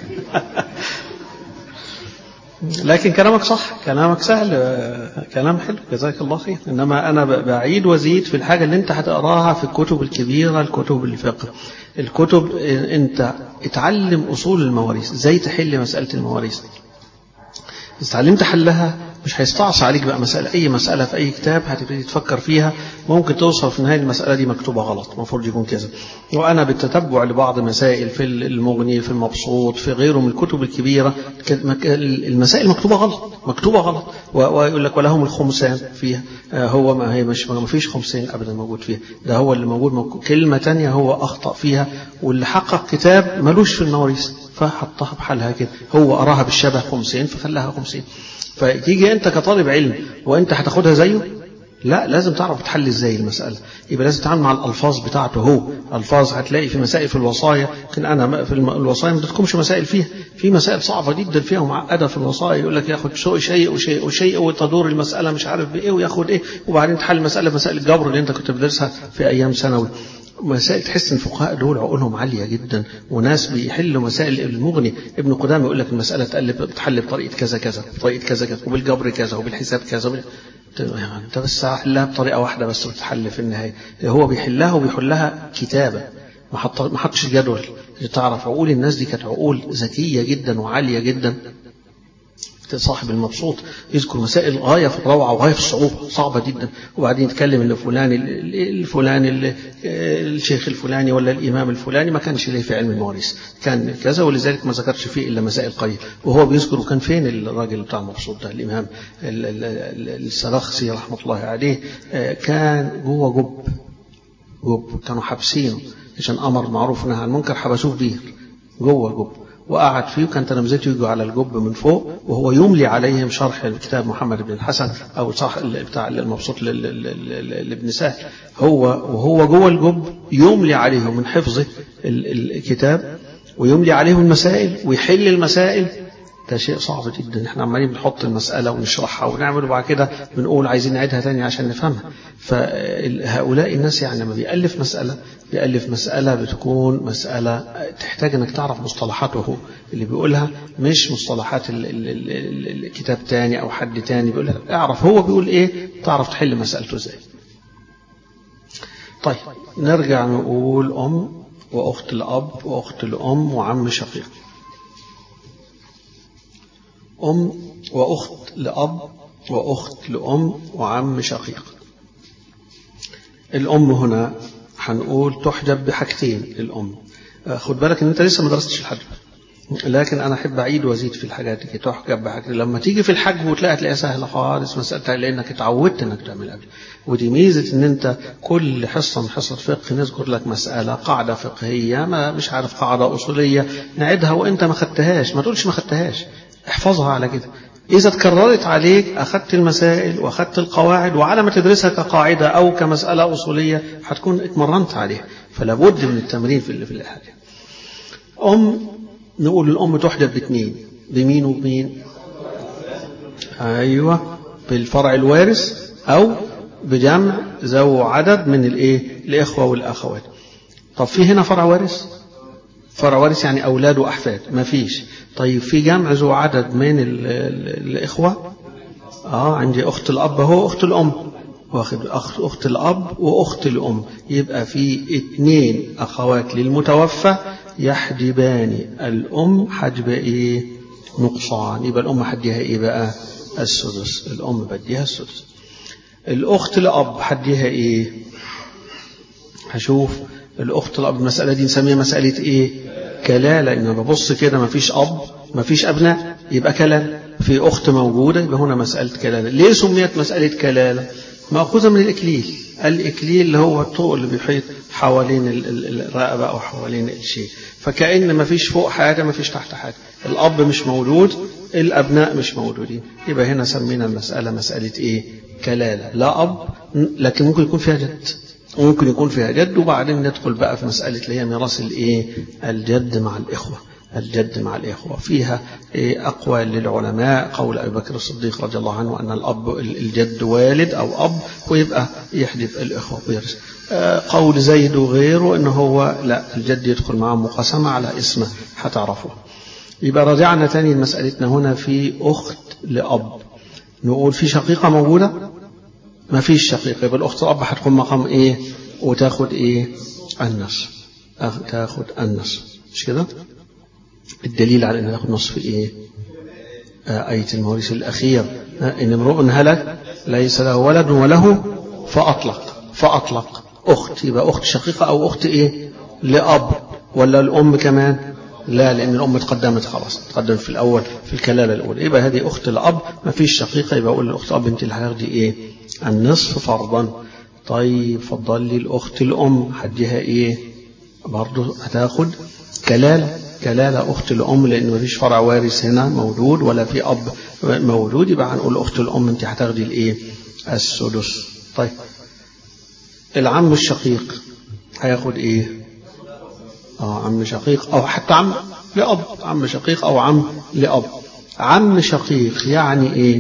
لكن كلامك صح كلامك سهل كلام حلو جزاك الله خير انما انا بعيد وازيد في الحاجه اللي انت هتقراها في الكتب الكبيره الكتب الفقه الكتب انت اتعلم اصول المواريث ازاي تحل مساله المواريث إذا اتعلمت حلها مش هيستعصى عليك بقى مسألة أي مسألة في أي كتاب هتبتدي تفكر فيها ممكن توصل في النهاية المسألة دي مكتوبة غلط المفروض يكون كذا وأنا بالتتبع لبعض مسائل في المغني في المبسوط في غيره من الكتب الكبيرة المسائل مكتوبة غلط مكتوبة غلط ويقول لك ولهم الخمسان فيها هو ما هي مش ما فيش خمسين أبدا موجود فيها ده هو اللي موجود كلمة تانية هو أخطأ فيها واللي حقق كتاب ملوش في المواريث فحطها بحالها كده هو أراها بالشبه خمسين فخلاها خمسين فتيجي أنت كطالب علم وأنت هتاخدها زيه لا لازم تعرف تحل ازاي المسألة يبقى لازم تتعامل مع الألفاظ بتاعته هو ألفاظ هتلاقي في مسائل في الوصايا يمكن أنا في الوصايا ما تكونش مسائل فيها في مسائل صعبة جدا فيها ومعقدة في الوصايا يقول لك ياخد شيء وشيء وشيء وتدور المسألة مش عارف بإيه وياخد إيه وبعدين تحل مسألة مسائل الجبر اللي أنت كنت بتدرسها في أيام ثانوي مسائل تحس ان الفقهاء دول عقولهم عاليه جدا وناس بيحلوا مسائل المغني ابن قدامه يقول لك المساله تقلب بتحل بطريقه كذا كذا بطريقه كذا كذا وبالجبر كذا وبالحساب كذا وبال... انت بس حلها بطريقه واحده بس وتتحل في النهايه هو بيحلها وبيحلها كتابه ما حط ما حطش جدول تعرف عقول الناس دي كانت عقول ذكيه جدا وعاليه جدا صاحب المبسوط يذكر مسائل غاية في الروعة وغاية في الصعوبة صعبة جدا وبعدين يتكلم ان فلان الفلاني الشيخ الفلاني ولا الإمام الفلاني ما كانش ليه في علم المواريث كان كذا ولذلك ما ذكرش فيه إلا مسائل قليلة وهو بيذكر كان فين الراجل بتاع المبسوط ده الإمام السرخسي رحمة الله عليه كان جوه جب جب كانوا حابسينه عشان أمر معروف نهى عن المنكر حبسوه بيه جوه جب وقعد فيه وكان تلامذته يجوا على الجب من فوق وهو يملي عليهم شرح الكتاب محمد بن الحسن او صح بتاع المبسوط لابن سهل هو وهو جوه الجب يملي عليهم من حفظه الكتاب ويملي عليهم المسائل ويحل المسائل ده شيء صعب جدا احنا عمالين بنحط المسألة ونشرحها ونعمل وبعد كده بنقول عايزين نعيدها تاني عشان نفهمها فهؤلاء الناس يعني لما بيألف مسألة بيألف مسألة بتكون مسألة تحتاج انك تعرف مصطلحاته اللي بيقولها مش مصطلحات الكتاب تاني او حد تاني بيقولها اعرف هو بيقول ايه تعرف تحل مسألته ازاي طيب نرجع نقول ام واخت الاب واخت الام وعم شقيق أم وأخت لأب وأخت لأم وعم شقيق الأم هنا هنقول تحجب بحاجتين الأم خد بالك ان انت لسه ما درستش الحج لكن انا احب اعيد وازيد في الحاجات دي تحجب بحاجتين لما تيجي في الحج وتلاقي تلاقيها سهله خالص مسالتها لانك اتعودت انك تعمل قبل ودي ميزه ان انت كل حصه من حصص فقه نذكر لك مساله قاعده فقهيه ما مش عارف قاعده اصوليه نعيدها وانت ما خدتهاش ما تقولش ما خدتهاش احفظها على كده إذا تكررت عليك أخذت المسائل وأخذت القواعد وعلى ما تدرسها كقاعدة أو كمسألة أصولية هتكون اتمرنت عليها فلا بد من التمرين في في الحاجة أم نقول الأم تحجب باثنين بمين وبمين أيوة بالفرع الوارث أو بجمع ذو عدد من الإيه الإخوة والأخوات طب في هنا فرع وارث فرع وارث يعني أولاد وأحفاد ما فيش طيب في جمع ذو عدد من ال ال الإخوة آه عندي أخت الأب هو أخت الأم واخد أخت, أخت الأب وأخت الأم يبقى في اتنين أخوات للمتوفى يحجبان الأم حجب إيه نقصان يبقى الأم حديها إيه بقى السدس الأم بديها السدس الأخت الأب حديها إيه هشوف الأخت الأب المسألة دي نسميها مسألة إيه كلالة إن ببص كده مفيش أب مفيش أبناء يبقى كلالة في أخت موجودة يبقى هنا مسألة كلالة ليه سميت مسألة كلالة مأخوذة من الإكليل الإكليل اللي هو الطوق اللي بيحيط حوالين الرقبة أو حوالين الشيء فكأن ما فيش فوق حاجة ما فيش تحت حاجة الأب مش موجود الأبناء مش موجودين يبقى هنا سمينا المسألة مسألة إيه كلالة لا أب لكن ممكن يكون فيها جد ممكن يكون فيها جد وبعدين ندخل بقى في مسألة اللي هي ميراث الإيه الجد مع الإخوة الجد مع الإخوة فيها أقوال للعلماء قول أبي بكر الصديق رضي الله عنه أن الأب الجد والد أو أب ويبقى يحدث الإخوة ويرث قول زيد وغيره أنه هو لا الجد يدخل معه مقاسمة على اسمه هتعرفوه يبقى رجعنا تاني لمسألتنا هنا في أخت لأب نقول في شقيقة موجودة ما فيش شقيقة يبقى الأخت الأب هتقوم مقام إيه وتاخد إيه النص تاخد النص مش كده الدليل على أن تاخد نصف إيه آه آية المواريث الأخير آه إن امرؤ هلك ليس له ولد وله فأطلق فأطلق أخت يبقى أخت شقيقة أو أخت إيه لأب ولا الأم كمان لا لأن الأم تقدمت خلاص تقدمت في الأول في الكلالة الأولى يبقى هذه أخت الأب ما فيش شقيقة يبقى أقول لأخت أب أنت اللي هتاخدي إيه النصف فرضا طيب فضل لي الأخت الأم حديها إيه برضه هتاخد كلالة كلالة أخت الأم لأن ما فيش فرع وارث هنا موجود ولا في أب موجود يبقى هنقول أخت الأم أنت هتاخدي الإيه السدس طيب العم الشقيق هياخد إيه آه عم شقيق أو حتى عم لأب عم شقيق أو عم لأب عم شقيق يعني إيه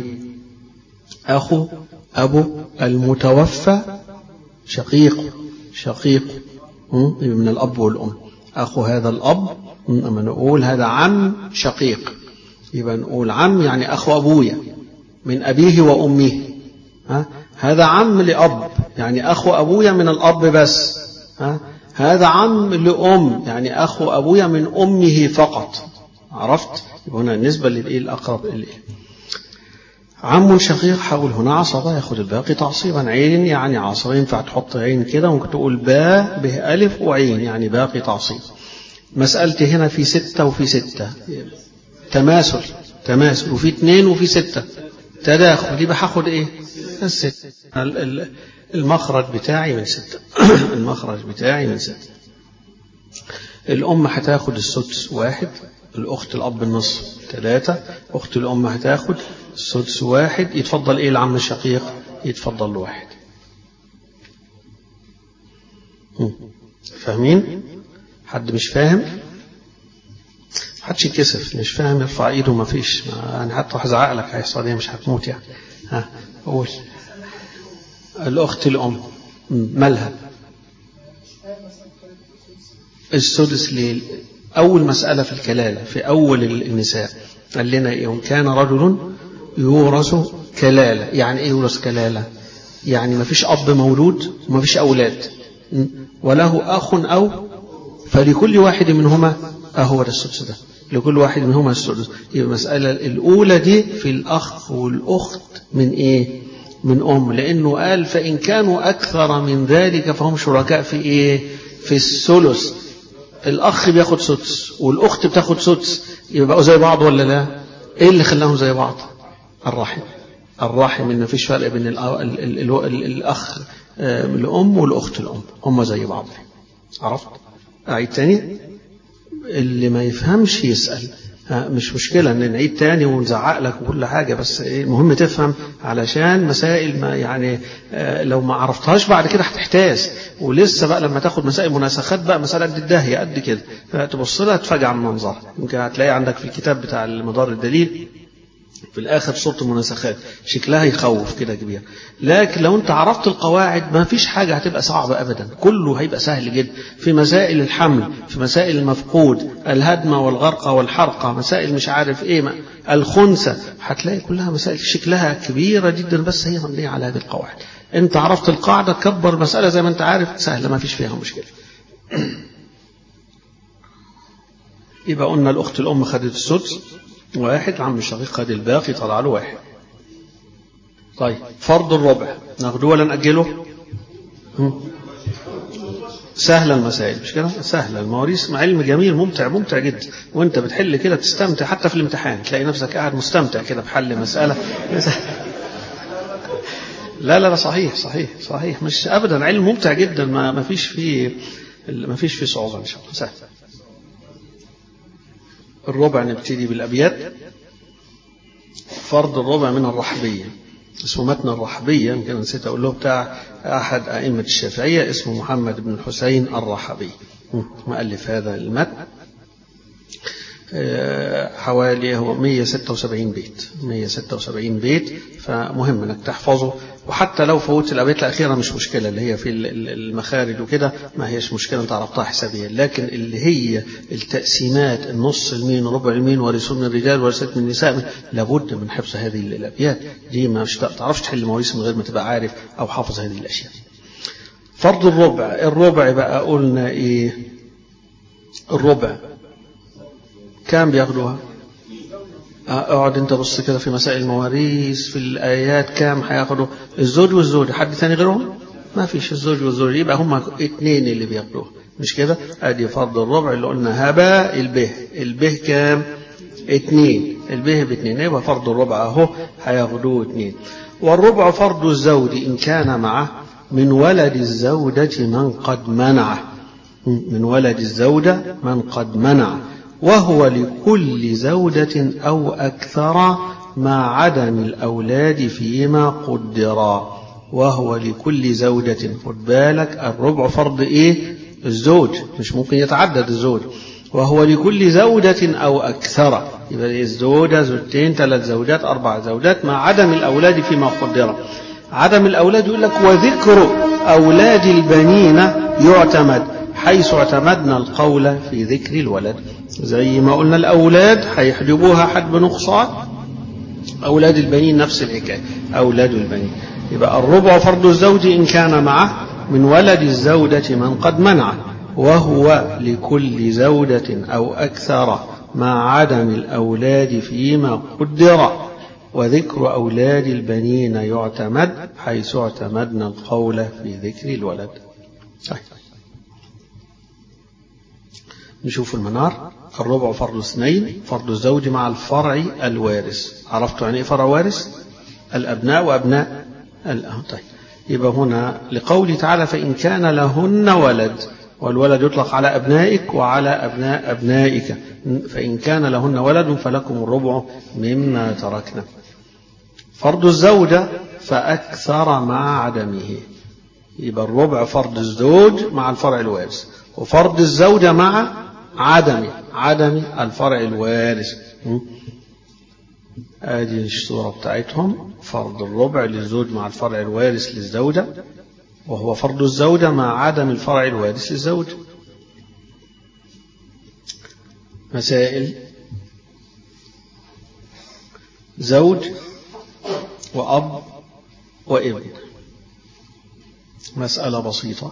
أخو أبو المتوفى شقيق شقيق من الأب والأم أخو هذا الأب أما نقول هذا عم شقيق يبقى نقول عم يعني أخو أبويا من أبيه وأمه ها؟ هذا عم لأب يعني أخو أبويا من الأب بس ها؟ هذا عم لأم يعني أخو أبويا من أمه فقط عرفت يبقى هنا النسبة للإيه الأقرب إليه عم شقيق حول هنا عصبة ياخد الباقي تعصيبا عين يعني عصبة ينفع تحط عين كده ممكن تقول باء به ألف وعين يعني باقي تعصيب مسألتي هنا في ستة وفي ستة تماثل تماثل وفي اثنين وفي ستة تداخل يبقى هاخد ايه الستة المخرج بتاعي من ستة المخرج بتاعي من ستة الأم هتاخد السدس واحد الأخت الأب النصف ثلاثة أخت الأم هتاخد السدس واحد يتفضل إيه العم الشقيق يتفضل واحد فاهمين حد مش فاهم حدش يتكسف مش فاهم يرفع ايده ما فيش يعني حتى هزعق لك هيحصل ايه مش هتموت يعني ها قول الأخت الأم مالها السدس ليه أول مسألة في الكلالة في أول النساء قال لنا إيه وإن كان رجل يورث كلالة يعني إيه يورث كلالة يعني ما فيش أب مولود وما فيش أولاد وله أخ أو فلكل واحد منهما أهو ده السدس ده لكل واحد منهما السدس يبقى المسألة الأولى دي في الأخ والأخت من إيه من أم لأنه قال فإن كانوا أكثر من ذلك فهم شركاء في إيه في الثلث الأخ بياخد سدس والأخت بتاخد سدس يبقوا زي بعض ولا لا إيه اللي خلاهم زي بعض الرحم الرحم إن مفيش فرق بين ال ال ال ال الأخ الأم والأخت الأم هم زي بعض عرفت أعيد تاني اللي ما يفهمش يسأل مش مشكلة ان نعيد تاني ونزعق لك وكل حاجة بس المهم تفهم علشان مسائل ما يعني لو ما عرفتهاش بعد كده هتحتاس ولسه بقى لما تاخد مسائل مناسخات بقى مسألة قد الداهية قد كده تبص لها تفاجئ عن منظرها يمكن هتلاقي عندك في الكتاب بتاع المدار الدليل في الآخر صورة المناسخات شكلها يخوف كده كبير لكن لو أنت عرفت القواعد ما فيش حاجة هتبقى صعبة أبدا كله هيبقى سهل جدا في مسائل الحمل في مسائل المفقود الهدمة والغرقة والحرقة مسائل مش عارف إيه ما الخنثى هتلاقي كلها مسائل شكلها كبيرة جدا بس هي مبنية على هذه القواعد أنت عرفت القاعدة كبر المسألة زي ما أنت عارف سهلة ما فيش فيها مشكلة يبقى قلنا الأخت الأم خدت السدس واحد عم الشقيق خد الباقي طلع له واحد طيب فرض الربع ناخده ولا نأجله سهلة المسائل مش كده سهلة المواريث علم جميل ممتع ممتع جدا وانت بتحل كده تستمتع حتى في الامتحان تلاقي نفسك قاعد مستمتع كده بحل مسألة لا لا لا صحيح صحيح صحيح مش ابدا علم ممتع جدا ما ما فيش فيه ما فيش فيه صعوبة ان شاء الله سهل الربع نبتدي بالأبيات فرض الربع من الرحبية اسمه متن الرحبية يمكن نسيت أقول له بتاع أحد أئمة الشافعية اسمه محمد بن الحسين الرحبي مؤلف هذا المتن حوالي هو 176 بيت 176 بيت فمهم انك تحفظه وحتى لو فوت الابيات الاخيره مش مشكله اللي هي في المخارج وكده ما هيش مشكله انت عرفتها حسابيا لكن اللي هي التقسيمات النص المين وربع المين ورثون من الرجال ورثات من النساء لابد من حفظ هذه الابيات دي ما تعرفش تحل مواريث من غير ما تبقى عارف او حافظ هذه الاشياء فرض الربع الربع بقى قلنا ايه الربع كام بياخدوها اقعد انت بص كده في مسائل المواريث في الايات كام هياخدوا الزوج والزوجه حد ثاني غيرهم ما فيش الزوج والزوجه يبقى هم اثنين اللي بياخدوها مش كده ادي فرض الربع اللي قلنا هبا البه البه كام اثنين البه باثنين يبقى فرض الربع اهو هياخدوه اثنين والربع فرض الزوج ان كان معه من ولد الزوجة من قد منعه من ولد الزوجة من قد منعه وهو لكل زوجة أو أكثر مع عدم الأولاد فيما قدرا وهو لكل زوجة خد بالك الربع فرض إيه الزوج مش ممكن يتعدد الزوج وهو لكل زوجة أو أكثر يبقى الزوجة زوجتين ثلاث زوجات أربع زوجات مع عدم الأولاد فيما قدر عدم الأولاد يقول لك وذكر أولاد البنين يعتمد حيث اعتمدنا القول في ذكر الولد زي ما قلنا الأولاد هيحجبوها حجب نقصان أولاد البنين نفس الحكاية أولاد البنين يبقى الربع فرض الزوج إن كان معه من ولد الزوجة من قد منعه وهو لكل زوجة أو أكثر مع عدم الأولاد فيما قدر وذكر أولاد البنين يعتمد حيث اعتمدنا القول في ذكر الولد صحيح. نشوف المنار الربع فرض اثنين فرض الزوج مع الفرع الوارث عرفتوا يعني ايه فرع وارث الأبناء وأبناء الأه طيب يبقى هنا لقوله تعالى فإن كان لهن ولد والولد يطلق على أبنائك وعلى أبناء أبنائك فإن كان لهن ولد فلكم الربع مما تركنا فرض الزوجة فأكثر مع عدمه يبقى الربع فرض الزوج مع الفرع الوارث وفرض الزوجة مع عدم عدم الفرع الوارث ادي الصورة بتاعتهم فرض الربع للزوج مع الفرع الوارث للزوجة وهو فرض الزوجة مع عدم الفرع الوارث للزوج مسائل زوج وأب وابن مسألة بسيطة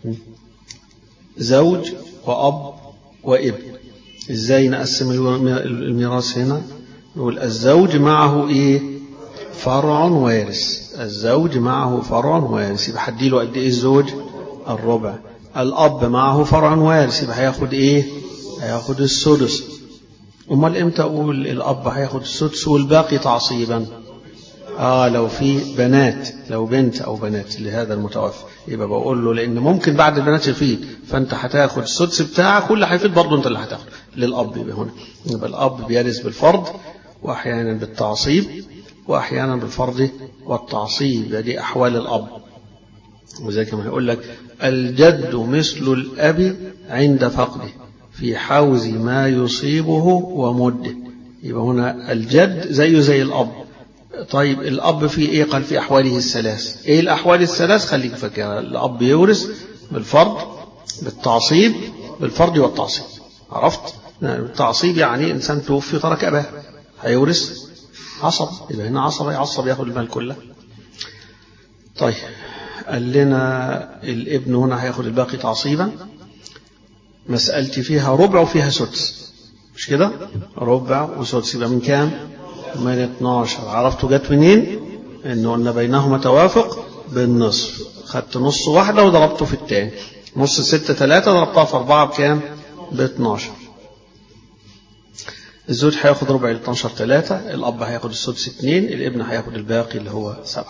زوج وأب وابن ازاي نقسم الميراث هنا نقول الزوج معه ايه فرع وارث الزوج معه فرع وارث يبقى هديله قد ايه الزوج الربع الاب معه فرع وارث يبقى هياخد ايه هياخد السدس امال امتى اقول الاب هياخد السدس والباقي تعصيبا اه لو في بنات لو بنت او بنات لهذا المتوفى يبقى بقول له لان ممكن بعد البنات يفيد فانت هتاخد السدس بتاعك واللي هيفيد برضه انت اللي هتاخده للاب يبقى هنا يبقى الاب بيرث بالفرض واحيانا بالتعصيب واحيانا بالفرض والتعصيب دي احوال الاب وزي كما يقول لك الجد مثل الاب عند فقده في حوز ما يصيبه ومده يبقى هنا الجد زيه زي الاب طيب الأب في إيه قال في أحواله الثلاث إيه الأحوال الثلاث خليك فاكرها الأب يورث بالفرض بالتعصيب بالفرض والتعصيب عرفت التعصيب يعني إنسان توفي ترك أباه هيورث عصب يبقى هنا عصب يعصب ياخد المال كله طيب قال لنا الابن هنا هياخد الباقي تعصيبا مسألتي فيها ربع وفيها سدس مش كده ربع وسدس يبقى من كام من 12 عرفتوا جت منين انه قلنا بينهما توافق بالنصف خدت نص واحدة وضربته في التاني نص ستة ثلاثة ضربتها في أربعة بكام ب 12 الزوج هياخد ربع ال 12 ثلاثة الأب هياخد السدس اثنين الابن هياخد الباقي اللي هو سبعة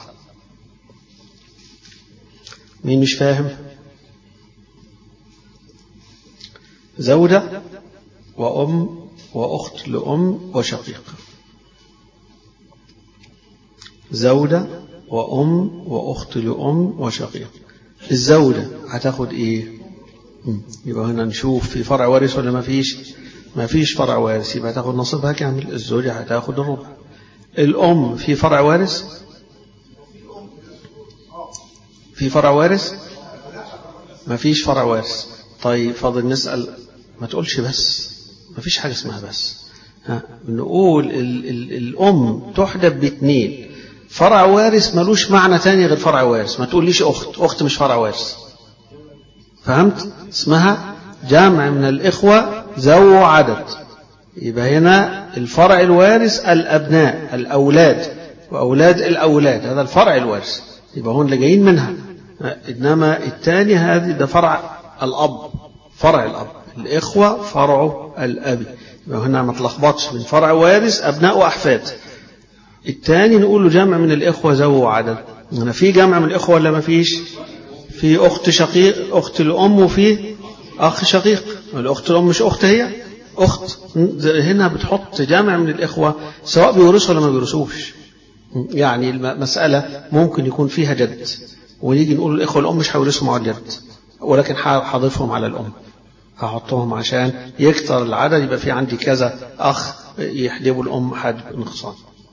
مين مش فاهم زوجة وأم وأخت لأم وشقيق زوجة وأم وأخت لأم وشقيق الزوجة هتاخد إيه يبقى هنا نشوف في فرع وارث ولا ما فيش ما فيش فرع وارث يبقى هتاخد نصيبها كامل الزوجة هتاخد الربع الأم في فرع وارث في فرع وارث ما فيش فرع وارث طيب فاضل نسأل ما تقولش بس ما فيش حاجة اسمها بس ها نقول ال ال الأم تحدب باثنين فرع وارث ملوش معنى تاني غير فرع وارث ما تقوليش أخت أخت مش فرع وارث فهمت اسمها جمع من الإخوة ذو عدد يبقى هنا الفرع الوارث الأبناء الأولاد وأولاد الأولاد هذا الفرع الوارث يبقى هون اللي جايين منها إنما الثاني هذه ده فرع الأب فرع الأب الإخوة فرع الأب يبقى هنا ما تلخبطش من فرع وارث أبناء وأحفاد الثاني نقول له جمع من الإخوة ذو عدد هنا في جمع من الإخوة ولا ما فيش في أخت شقيق أخت الأم وفي أخ شقيق الأخت الأم مش أخت هي أخت هنا بتحط جمع من الإخوة سواء بيورثوا ولا ما بيورثوش يعني المسألة ممكن يكون فيها جد ونيجي نقول الإخوة الأم مش هيورثوا مع الجد ولكن هضيفهم على الأم هحطهم عشان يكتر العدد يبقى في عندي كذا أخ يحجبوا الأم حد نقصان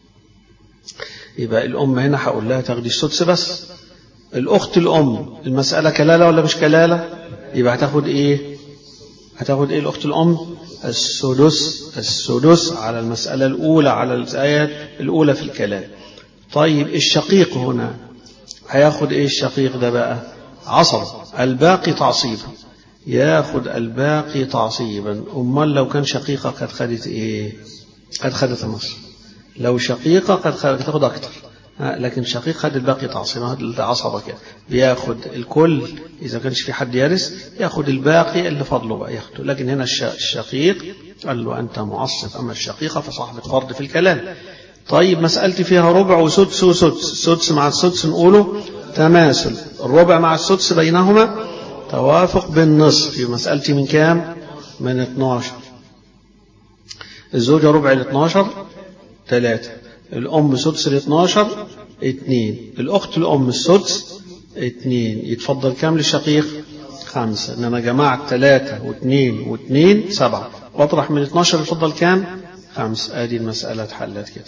يبقى الأم هنا هقول لها تاخدي السدس بس الأخت الأم المسألة كلالة ولا مش كلالة يبقى هتاخد إيه هتاخد إيه الأخت الأم السدس السدس على المسألة الأولى على الآية الأولى في الكلام طيب الشقيق هنا هياخد إيه الشقيق ده بقى عصب الباقي تعصيبا ياخد الباقي تعصيبا أمال لو كان شقيقة قد خدت إيه قد خدت النصر لو شقيقة قد تاخد أكتر لكن شقيق خد الباقي تعصيبا عصبة كده بياخد الكل إذا كانش في حد يرث ياخد الباقي اللي فضله بقى ياخده لكن هنا الشقيق قال له أنت معصب أما الشقيقة فصاحبة فرض في الكلام طيب مسألتي فيها ربع وسدس وسدس السدس مع السدس نقوله تماثل الربع مع السدس بينهما توافق بالنصف في مسألتي من كام من 12 الزوجة ربع ال 12 ثلاثة الأم سدس ال 12 اثنين الأخت الأم السدس اثنين يتفضل كام للشقيق خمسة إنما جماعة ثلاثة واثنين واثنين سبعة واطرح من 12 يتفضل كام خمسة ادي المسألة اتحلت كده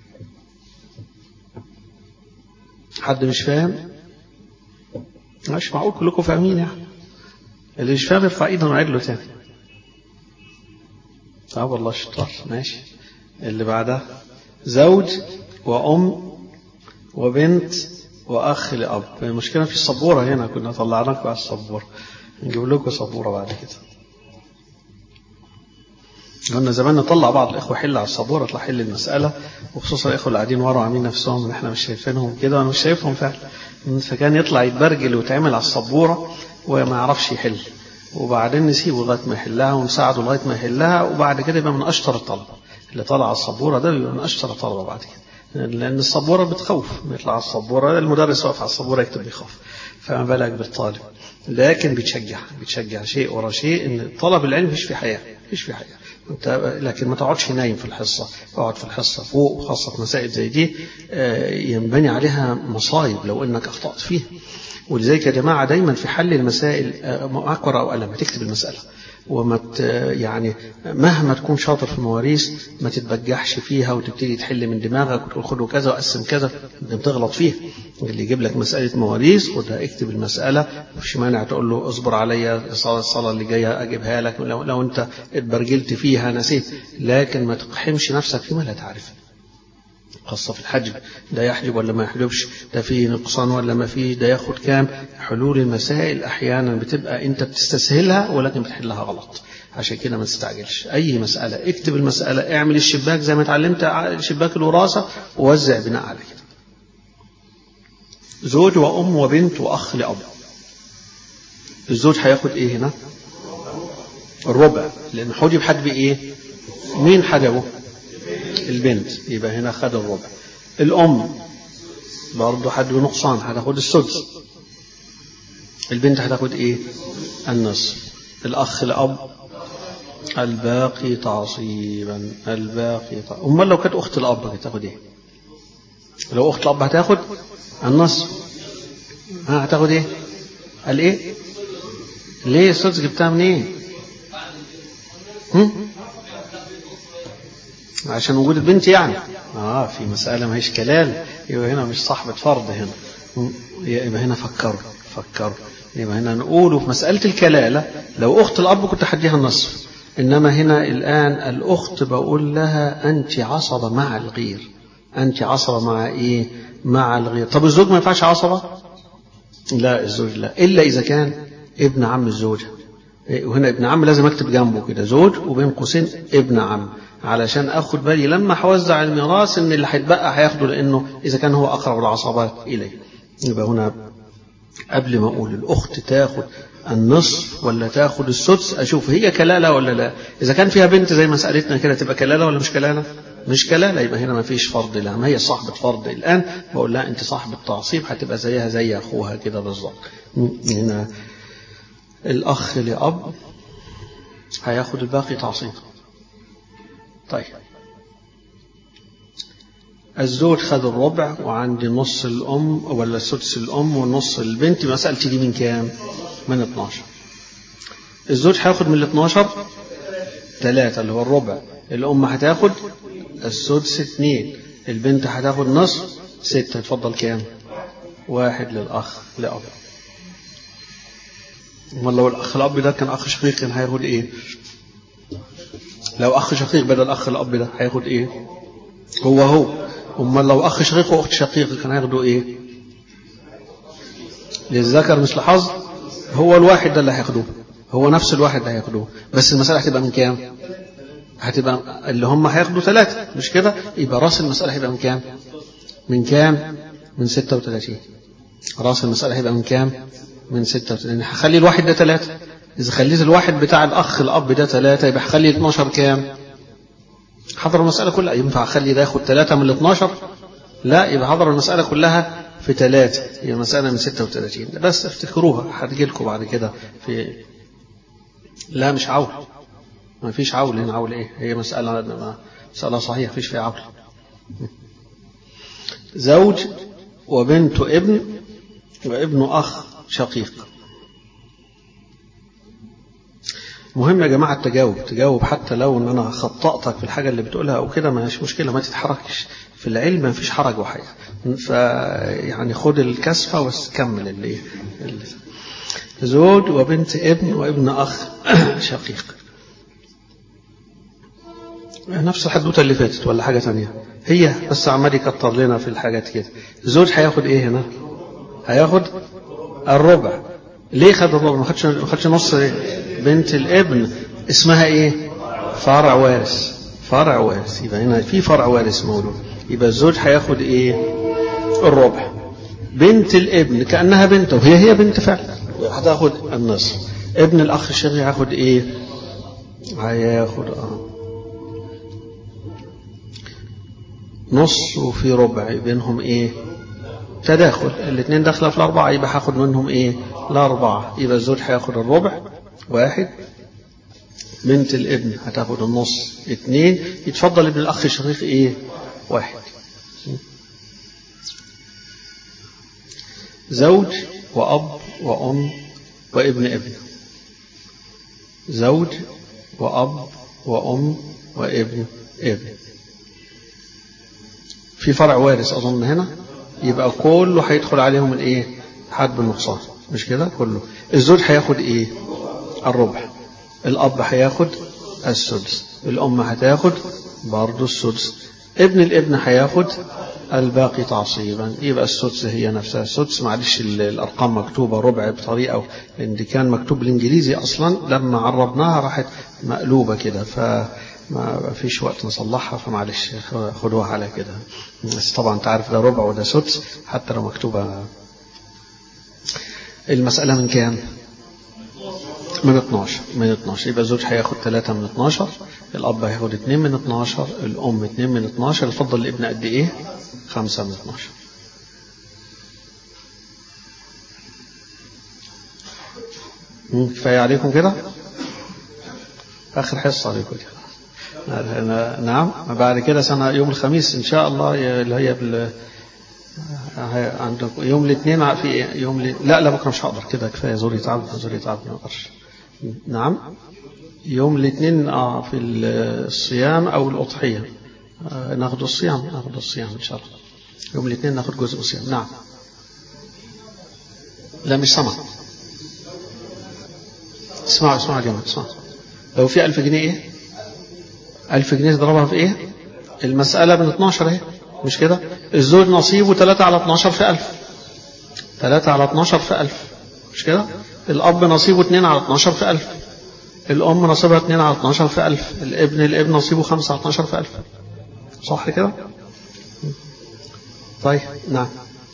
حد مش فاهم مش معقول كلكم فاهمين يعني اللي مش فاهم يرفع ايده ونعيد له تاني اه والله شطار ماشي اللي بعدها زوج وأم وبنت وأخ لأب المشكلة في السبورة هنا كنا طلعناكم على السبورة نجيب لكم سبورة بعد كده قلنا زمان نطلع بعض الإخوة حل على السبورة تطلع حل المسألة وخصوصا الإخوة اللي قاعدين ورا عاملين نفسهم إن إحنا مش شايفينهم كده وأنا مش شايفهم فعلا فكان يطلع يتبرجل ويتعمل على السبورة وما يعرفش يحل وبعدين نسيبه لغاية ما يحلها ونساعده لغاية ما يحلها وبعد كده يبقى من أشطر الطلبة اللي طالع على السبورة ده بيبقى من أشطر الطلبة بعد كده لأن السبورة بتخوف بيطلع على السبورة المدرس واقف على السبورة يكتب بيخاف فما بالك بالطالب لكن بتشجع بتشجع شيء ورا شيء ان طلب العلم مفيش في حياه مفيش في حياه انت لكن ما تقعدش نايم في الحصه اقعد في الحصه فوق خاصه في مسائل زي دي ينبني عليها مصايب لو انك اخطات فيها ولذلك يا جماعه دايما في حل المسائل معاك ورقه وقلم تكتب المساله وما يعني مهما تكون شاطر في المواريث ما تتبجحش فيها وتبتدي تحل من دماغك وتقول خدوا كذا وقسم كذا ممكن تغلط فيها اللي يجيب لك مسألة مواريث خدها اكتب المسألة مفيش مانع تقول له اصبر عليا الصلاة, الصلاة اللي جاية أجيبها لك لو, لو أنت اتبرجلت فيها نسيت لكن ما تقحمش نفسك فيما لا تعرف خاصة في الحجب ده يحجب ولا ما يحجبش ده فيه نقصان ولا ما فيه ده ياخد كام حلول المسائل أحيانا بتبقى أنت بتستسهلها ولكن بتحلها غلط عشان كده ما تستعجلش أي مسألة اكتب المسألة اعمل الشباك زي ما اتعلمت شباك الوراثة ووزع بناء على كده زوج وأم وبنت وأخ لأب الزوج هياخد إيه هنا الربع لأن حجب حد بإيه مين حجبه البنت يبقى هنا خد الربع الأم برضه حد نقصان هتاخد السدس البنت هتاخد ايه النصف الأخ الأب الباقي تعصيبا الباقي تعصيبا أمال لو كانت أخت الأب هتاخد ايه لو أخت الأب هتاخد النصف ها هتاخد ايه قال ايه ليه السدس جبتها منين إيه؟ عشان وجود البنت يعني اه في مسألة ما هيش كلال يبقى هنا مش صاحبة فرض هنا يبقى هنا فكروا فكروا يبقى هنا نقوله في مسألة الكلالة لو أخت الأب كنت هديها النصف إنما هنا الآن الأخت بقول لها أنت عصبة مع الغير أنت عصبة مع إيه مع الغير طب الزوج ما ينفعش عصبة لا الزوج لا إلا إذا كان ابن عم الزوجة وهنا ابن عم لازم اكتب جنبه كده زوج وبين قوسين ابن عم علشان اخد بالي لما هوزع الميراث ان اللي هيتبقى هياخده لانه اذا كان هو اقرب العصبات اليه يبقى هنا قبل ما اقول الاخت تاخد النصف ولا تاخد السدس اشوف هي كلاله ولا لا اذا كان فيها بنت زي مسالتنا كده تبقى كلاله ولا مش كلاله مش كلاله يبقى هنا ما فيش فرض لها ما هي صاحبه فرض الان بقول لها انت صاحبه تعصيب هتبقى زيها زي اخوها كده بالظبط هنا الأخ لأب هياخد الباقي تعصيب طيب الزوج خد الربع وعندي نص الأم ولا سدس الأم ونص البنت مسألتي دي من كام؟ من 12 الزوج هياخد من ال 12 ثلاثة اللي هو الربع الأم هتاخد السدس اثنين البنت هتاخد نصف ستة اتفضل كام؟ واحد للأخ لأب امال لو الاخ الاب ده كان اخ شقيق كان هياخد ايه لو اخ شقيق بدل الاخ الاب ده هياخد ايه هو هو امال لو اخ شقيق واخت شقيق كان هياخدوا ايه للذكر مثل حظ هو الواحد ده اللي هياخدوه هو نفس الواحد اللي هياخدوه بس المسألة هتبقى من كام هتبقى اللي هم هياخدوا ثلاثة مش كده يبقى راس المسألة هيبقى من كام من كام من 36 راس المسألة هيبقى من كام من 36 هخلي الواحد ده ثلاثة إذا خليت الواحد بتاع الأخ الأب ده ثلاثة يبقى هخلي 12 كام؟ حضر المسألة كلها ينفع أخلي ده ياخد ثلاثة من ال 12 لا يبقى حضر المسألة كلها في ثلاثة هي مسألة من 36 بس افتكروها هتجي لكم بعد كده في لا مش عول ما فيش عول هنا عول ايه هي مسألة مسألة صحيحة فيش فيها عول زوج وبنت ابن وابن أخ شقيق مهم يا جماعة تجاوب تجاوب حتى لو ان انا خطأتك في الحاجة اللي بتقولها او كده مش مشكلة ما تتحركش في العلم ما فيش حرج وحياة فيعني خد الكسفة وكمل اللي, اللي زوج وبنت ابن وابن اخ شقيق نفس الحدوته اللي فاتت ولا حاجة تانية هي بس عمال يكتر لنا في الحاجات كده الزوج هياخد ايه هنا هياخد الربع ليه خد الربع ما خدش ما خدش نص بنت الابن اسمها ايه فرع وارث فرع وارث يبقى هنا في فرع وارث موجود يبقى الزوج هياخد ايه الربع بنت الابن كانها بنته وهي هي بنت فعلا هتاخد النصف ابن الاخ الشقيق هياخد ايه هياخد اه نص وفي ربع بينهم ايه تداخل الاثنين داخله في الاربعه يبقى هاخد منهم ايه الاربعه يبقى الزوج هياخد الربع واحد بنت الابن هتاخد النص اثنين يتفضل ابن الاخ الشقيق ايه واحد زوج واب وام وابن ابن زوج واب وام وابن ابن في فرع وارث اظن هنا يبقى كله هيدخل عليهم الايه حد النقصان مش كده كله الزوج هياخد ايه الربع الاب هياخد السدس الام هتاخد برضه السدس ابن الابن هياخد الباقي تعصيبا يبقى السدس هي نفسها السدس معلش الارقام مكتوبه ربع بطريقه لان دي كان مكتوب بالانجليزي اصلا لما عربناها راحت مقلوبه كده ف ما فيش وقت نصلحها فمعلش خدوها على كده بس طبعا انت عارف ده ربع وده سدس حتى لو مكتوبة المسألة من كام من 12 من 12 يبقى الزوج هياخد 3 من 12 الأب هياخد 2 من 12 الأم 2 من 12 يفضل الابن قد إيه 5 من 12 كفاية عليكم كده آخر حصة عليكم كده نعم بعد كده سنة يوم الخميس إن شاء الله اللي هي بال عندكم يوم الاثنين في يوم ل... لا لا بكره مش هقدر كده كفايه زوري تعب زوري تعب ما اقدرش نعم يوم الاثنين اه في الصيام او الاضحيه آه ناخد الصيام ناخد الصيام ان شاء الله يوم الاثنين ناخد جزء الصيام نعم لا مش سمع اسمعوا اسمعوا يا جماعه اسمعوا لو في 1000 جنيه ايه 1000 جنيه تضربها في ايه المسألة من 12 اهي مش كده الزوج نصيبه 3 على 12 في 1000 3 على 12 في 1000 مش كده الأب نصيبه 2 على 12 في 1000 الأم نصيبها 2 على 12 في 1000 الابن الابن نصيبه 5 على 12 في 1000 صح كده طيب نعم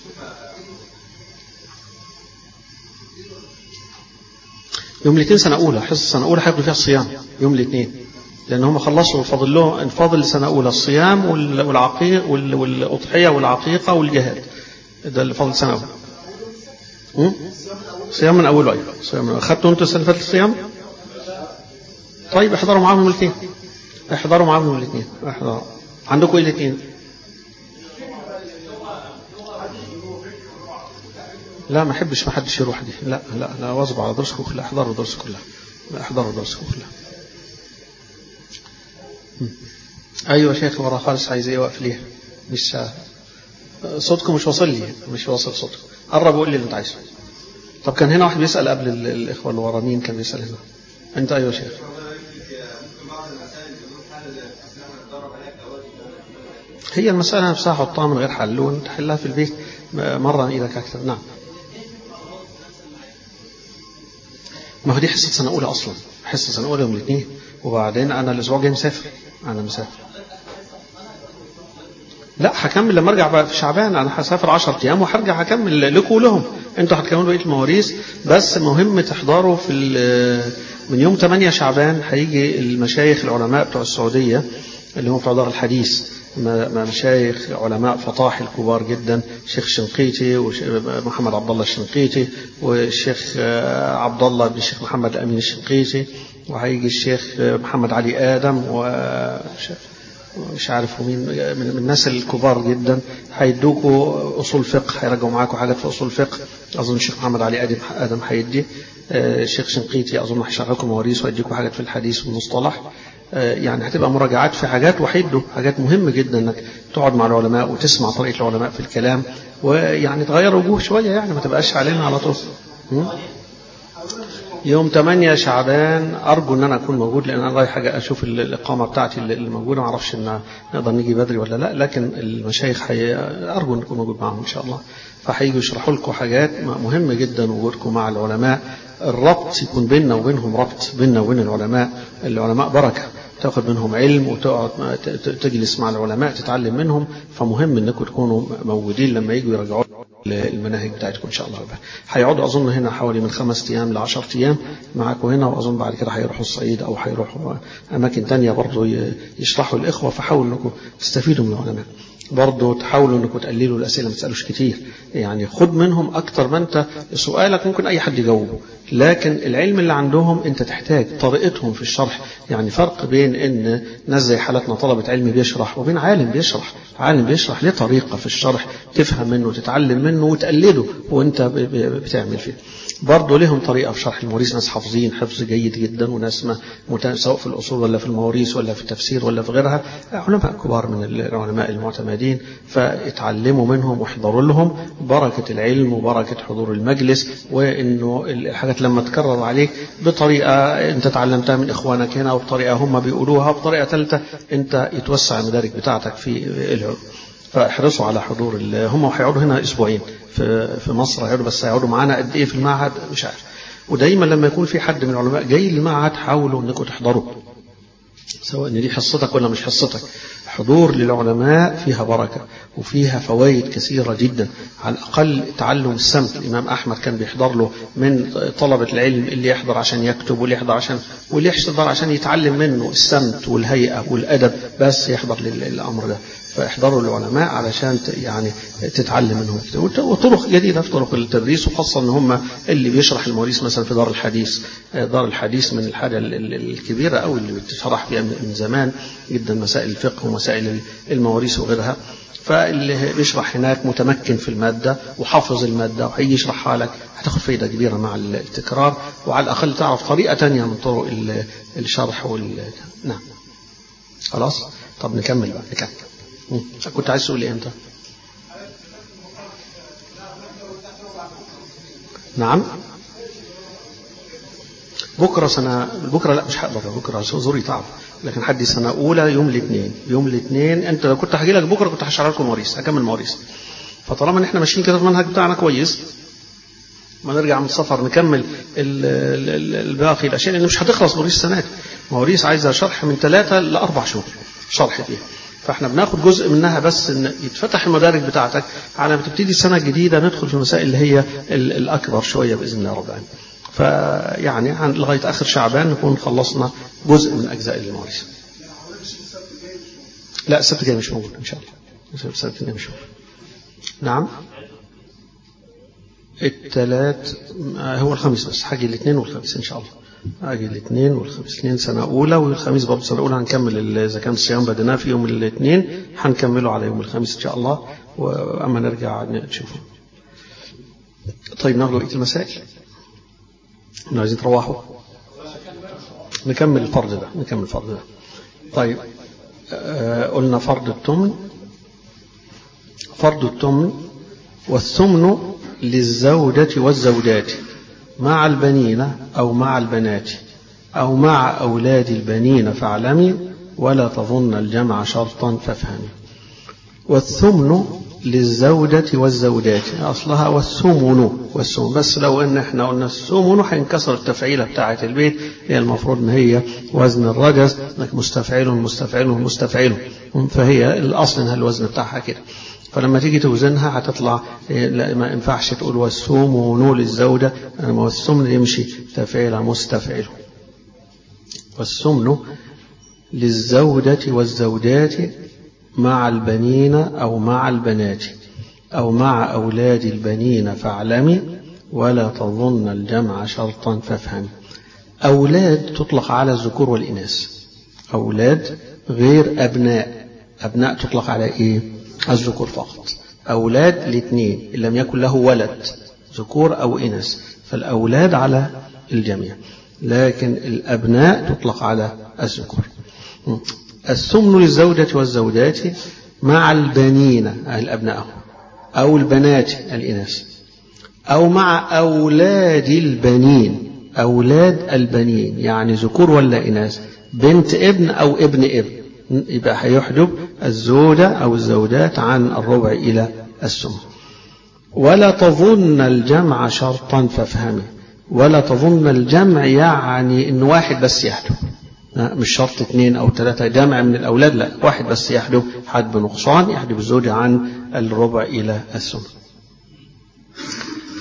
يوم الاثنين سنة أولى حصة سنة أولى هياخدوا فيها الصيام يوم الاثنين لأن هم خلصوا فاضل لهم فاضل سنة أولى الصيام والعقيق والأضحية والعقيقة والجهاد ده اللي فاضل سنة أولى صيام من أوله أيوة صيام من أخدتوا أنتوا السنة اللي فاتت الصيام؟ طيب احضروا معاهم يوم الاثنين احضروا معاهم يوم الاثنين احضروا عندكم ايه الاثنين؟ لا ما احبش ما حدش يروح دي لا لا لا واظب على درسكم كلها احضروا درسكم كلها احضروا درسكم كلها ايوه شيخ ورا خالص عايز ايه واقف ليه مش صوتكم مش واصل لي مش واصل صوتكم قرب وقول لي اللي انت عايزه طب كان هنا واحد بيسال قبل الاخوه اللي ورا مين كان بيسال هنا انت ايوه شيخ هي المسألة نفسها حطها من غير حل وانت حلها في البيت مرة إيدك أكثر نعم ما هو دي حصة سنة أولى أصلا حصة سنة أولى يوم الاثنين وبعدين أنا الأسبوع الجاي مسافر أنا مسافر لا هكمل لما ارجع بقى في شعبان انا هسافر 10 ايام وهرجع هكمل لكم ولهم انتوا هتكملوا بقيه المواريث بس مهم تحضروا في من يوم 8 شعبان هيجي المشايخ العلماء بتوع السعوديه اللي هم بتوع دار الحديث مشايخ علماء فطاحل كبار جدا الشيخ الشنقيطي ومحمد عبد الله الشنقيطي والشيخ عبد الله بن الشيخ محمد امين الشنقيطي وهيجي الشيخ محمد علي ادم ومش عارف مين من الناس الكبار جدا هيدوكوا اصول فقه هيرجعوا معاكم حاجات في اصول فقه اظن الشيخ محمد علي ادم ادم هيدي الشيخ شنقيطي اظن هيشرحكم مواريث ويديكم حاجات في الحديث والمصطلح يعني هتبقى مراجعات في حاجات وحده حاجات مهمة جدا انك تقعد مع العلماء وتسمع طريقة العلماء في الكلام ويعني تغير وجوه شوية يعني ما تبقاش علينا على طول يوم 8 شعبان ارجو ان انا اكون موجود لان انا رايح اشوف الاقامه بتاعتي اللي موجوده ما اعرفش ان نقدر نيجي بدري ولا لا لكن المشايخ حي... ارجو ان اكون موجود معاهم ان شاء الله فهيجوا يشرحوا لكم حاجات مهمه جدا وجودكم مع العلماء الربط يكون بيننا وبينهم ربط بيننا وبين العلماء العلماء بركه تاخد منهم علم وتقعد تجلس مع العلماء تتعلم منهم فمهم انكم تكونوا موجودين لما يجوا يرجعوا المناهج بتاعتكم ان شاء الله هيقعدوا اظن هنا حوالي من خمس ايام ل 10 ايام معاكم هنا واظن بعد كده هيروحوا الصعيد او هيروحوا اماكن تانية برضه يشرحوا الاخوه فحاولوا انكم تستفيدوا من العلماء برضه تحاولوا انكم تقللوا الاسئله ما تسالوش كتير يعني خد منهم اكتر ما انت سؤالك ممكن اي حد يجاوبه لكن العلم اللي عندهم انت تحتاج طريقتهم في الشرح يعني فرق بين ان ناس زي حالتنا طلبه علم بيشرح وبين عالم بيشرح عالم بيشرح ليه طريقه في الشرح تفهم منه وتتعلم منه وتقلده وانت بتعمل فيه برضه لهم طريقه في شرح المواريث ناس حافظين حفظ جيد جدا وناس ما سواء في الاصول ولا في المواريث ولا في التفسير ولا في غيرها علماء كبار من العلماء المعتمدين فاتعلموا منهم واحضروا لهم بركه العلم وبركه حضور المجلس وانه الحاجات لما تكرر عليك بطريقه انت تعلمتها من اخوانك هنا وبطريقه هم بيقولوها وبطريقه ثالثه انت يتوسع المدارك بتاعتك في العلم فاحرصوا على حضور هم هيقعدوا هنا اسبوعين في في مصر هيقعدوا بس هيقعدوا معانا قد ايه في المعهد مش عارف ودايما لما يكون في حد من العلماء جاي للمعهد حاولوا انكم تحضروا سواء ان دي حصتك ولا مش حصتك حضور للعلماء فيها بركه وفيها فوائد كثيره جدا على الاقل تعلم السمت الامام احمد كان بيحضر له من طلبه العلم اللي يحضر عشان يكتب واللي يحضر عشان واللي يحضر عشان يتعلم منه السمت والهيئه والادب بس يحضر للامر ده فاحضروا العلماء علشان يعني تتعلم منهم كتير وطرق جديده في طرق التدريس وخاصه ان هم اللي بيشرح المواريث مثلا في دار الحديث دار الحديث من الحاجه الكبيره قوي اللي بتشرح فيها من زمان جدا مسائل الفقه ومسائل المواريث وغيرها فاللي بيشرح هناك متمكن في المادة وحافظ المادة وهيجي يشرحها لك هتاخد فايدة كبيرة مع التكرار وعلى الأقل تعرف طريقة تانية من طرق الشرح وال نعم خلاص طب نكمل بقى نكمل كنت عايز تقول ايه انت نعم بكره سنه بكره لا مش هقدر بكره زوري تعب لكن حد سنه اولى يوم الاثنين يوم الاثنين انت لو كنت هاجي لك بكره كنت هشرح لكم مواريث هكمل مواريث فطالما ان احنا ماشيين كده في المنهج بتاعنا كويس ما نرجع من السفر نكمل الباقي الاشياء لان مش هتخلص مواريث السنه دي مواريث عايزه شرح من ثلاثه لاربع شهور شرح فيها فاحنا بناخد جزء منها بس ان يتفتح المدارك بتاعتك على ما تبتدي السنه الجديده ندخل في المسائل اللي هي الاكبر شويه باذن الله رب العالمين. فيعني لغايه اخر شعبان نكون خلصنا جزء من اجزاء المواريث. لا السبت الجاي مش موجود ان شاء الله. السبت الجاي مش موجود. نعم الثلاث هو الخميس بس حاجي الاثنين والخميس ان شاء الله. اجي الاثنين والخميس الاثنين سنه اولى والخميس برضه سنه اولى هنكمل اذا كان الصيام بدناه في يوم الاثنين هنكمله على يوم الخميس ان شاء الله واما نرجع نشوفه. طيب ناخد بقيه المسائل. احنا عايزين تروحوا. نكمل الفرض ده نكمل الفرض ده. طيب آه قلنا فرض التمن فرض التمن والثمن للزوجة والزوجات مع البنين أو مع البنات أو مع أولاد البنين فاعلمي ولا تظن الجمع شرطا فافهمي والثمن للزوجة والزوجات أصلها والثمن والثمن بس لو إن إحنا قلنا الثمن هينكسر التفعيلة بتاعة البيت هي المفروض إن هي وزن الرجز مستفعل مستفعل مستفعل فهي الأصل إنها الوزن بتاعها كده فلما تيجي توزنها هتطلع لا ما ينفعش تقول والثمن للزوجة ما هو الثمن يمشي تفعيل مستفعل والثمن للزوجة والزوجات مع البنين أو مع البنات أو مع أولاد البنين فاعلمي ولا تظن الجمع شرطا فافهمي أولاد تطلق على الذكور والإناث أولاد غير أبناء أبناء تطلق على إيه الذكور فقط أولاد الاثنين إن لم يكن له ولد ذكور أو إناث فالأولاد على الجميع لكن الأبناء تطلق على الذكور الثمن للزوجة والزوجات مع البنين الأبناء أو البنات الإناث أو مع أولاد البنين أولاد البنين يعني ذكور ولا إناث بنت ابن أو ابن ابن يبقى هيحجب الزوجة أو الزوجات عن الربع إلى السمن ولا تظن الجمع شرطا فافهمي ولا تظن الجمع يعني ان واحد بس يحجب مش شرط اثنين او ثلاثة جمع من الاولاد لا واحد بس يحجب حد بنقصان يحجب الزوجة عن الربع الى السمن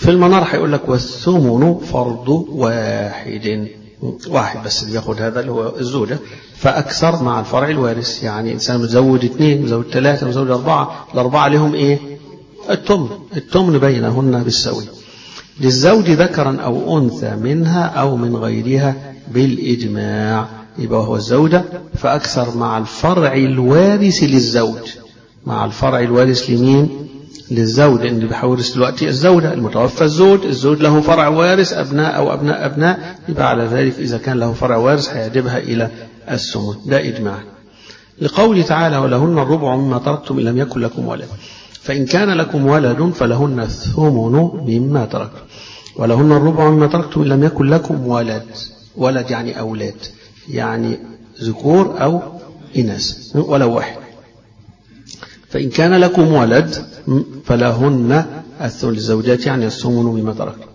في المنار هيقول لك والثمن فرض واحد واحد بس اللي بياخد هذا اللي هو الزوجة فأكثر مع الفرع الوارث يعني إنسان مزود اثنين مزود ثلاثة مزود أربعة الأربعة لهم إيه التمن التمن بينهن بالسوي للزوج ذكرا أو أنثى منها أو من غيرها بالإجماع يبقى هو الزوجة فأكثر مع الفرع الوارث للزوج مع الفرع الوارث لمين للزوج اللي بيحورث دلوقتي الزوجة المتوفى الزوج الزوج له فرع وارث أبناء أو أبناء أبناء يبقى على ذلك إذا كان له فرع وارث هيعجبها إلى السمن ده إجماع لقوله تعالى ولهن الربع مما تركتم إن لم يكن لكم ولد فإن كان لكم ولد فلهن الثمن مما تركتم ولهن الربع مما تركتم إن لم يكن لكم ولد ولد يعني أولاد يعني ذكور أو إناث ولو واحد فإن كان لكم ولد فلهن الثمن للزوجات يعني الثمن مما تركتم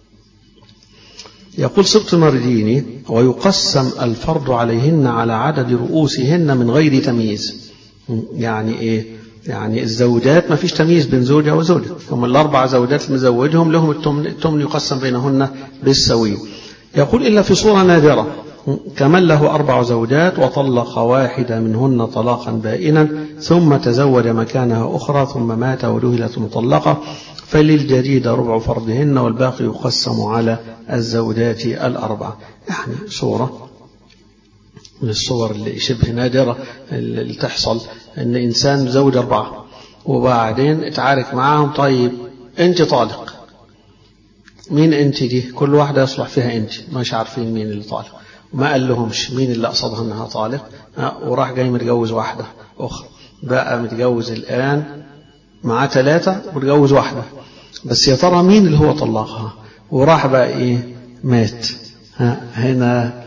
يقول سبط المرديني ويقسم الفرض عليهن على عدد رؤوسهن من غير تمييز يعني ايه يعني الزوجات ما فيش تمييز بين زوجة وزوجة هم الأربع زوجات المزوجهم لهم التمن, التمن يقسم بينهن بالسوي يقول إلا في صورة نادرة كمن له أربع زوجات وطلق واحدة منهن طلاقا بائنا ثم تزوج مكانها أخرى ثم مات ولهلت مطلقة فللجديد ربع فرضهن والباقي يقسم على الزوجات الأربع يعني صورة من الصور اللي شبه نادرة اللي تحصل ان انسان زوج اربعة وبعدين اتعارك معاهم طيب انت طالق مين انت دي كل واحدة يصلح فيها انت مش عارفين مين اللي طالق ما قال لهمش مين اللي قصدها انها طالق وراح جاي متجوز واحدة اخرى بقى متجوز الان معاه ثلاثة وتجوز واحدة بس يا ترى مين اللي هو طلقها وراح بقى ايه مات ها هنا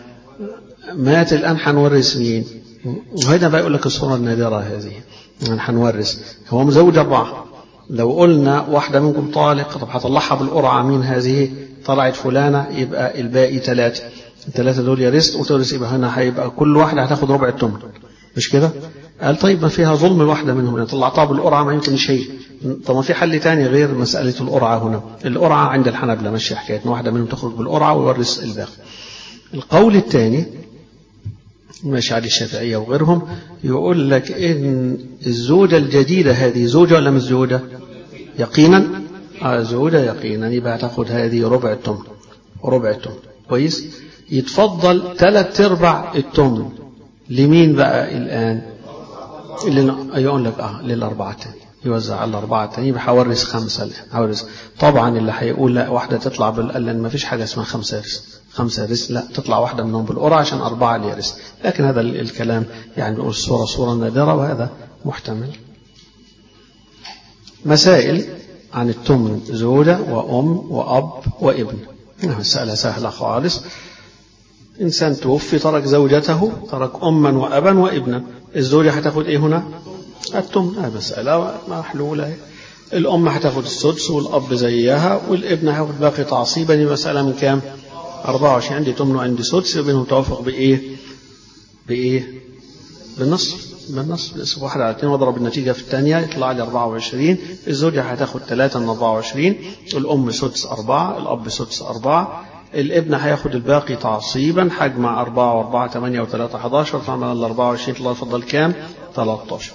مات الآن حنورث مين وهنا بقى يقول لك الصورة النادرة هذه يعني حنورث هو مزوج أربعة لو قلنا واحدة منكم طالق طب هطلعها بالقرعة مين هذه طلعت فلانة يبقى الباقي ثلاثة الثلاثة دول يرث وتورث يبقى هنا هيبقى كل واحدة هتاخد ربع التمن مش كده؟ قال طيب ما فيها ظلم الواحدة منهم يعني طلعتها بالقرعة ما يمكن شيء طب ما في حل تاني غير مسألة القرعة هنا القرعة عند الحنبلة ماشية حكاية واحدة منهم تخرج بالقرعة ويورث الباقي القول الثاني المشاعر الشافعية وغيرهم يقول لك إن الزوجة الجديدة هذه زوجة ولا مش زوجة يقينا آه زوجة يقينا يبقى تاخد هذه ربع التمن ربع التمن كويس يتفضل ثلاث ارباع التمن لمين بقى الآن اللي يقول لك اه للأربعة التانية يوزع على الأربعة التانية يبقى هورث خمسة الآن هورث طبعا اللي هيقول لا واحدة تطلع بال لأن ما فيش حاجة اسمها خمسة يرث خمسة يرث لا تطلع واحدة منهم بالقرعة عشان أربعة اللي يرث لكن هذا الكلام يعني نقول الصورة صورة نادرة وهذا محتمل مسائل عن التمن زوجة وأم وأب وابن مسألة سهلة خالص إنسان توفي ترك زوجته ترك أما وأبا وابنا الزوجة هتاخد إيه هنا التمن هذه مسألة محلولة الأم هتاخد السدس والأب زيها والابن هياخد باقي تعصيبا المسألة من كام 24 عندي تمن وعندي سدس يبقى توافق بإيه بإيه بالنصف بالنصف نصف واحد على اثنين واضرب النتيجة في الثانية يطلع لي 24 الزوجة هتاخد 3 من 24 الأم سدس أربعة الأب سدس أربعة الابن هياخد الباقي تعصيبا هجمع 4 و4 8 و3 11 طبعا ال 24 الله يفضل كام 13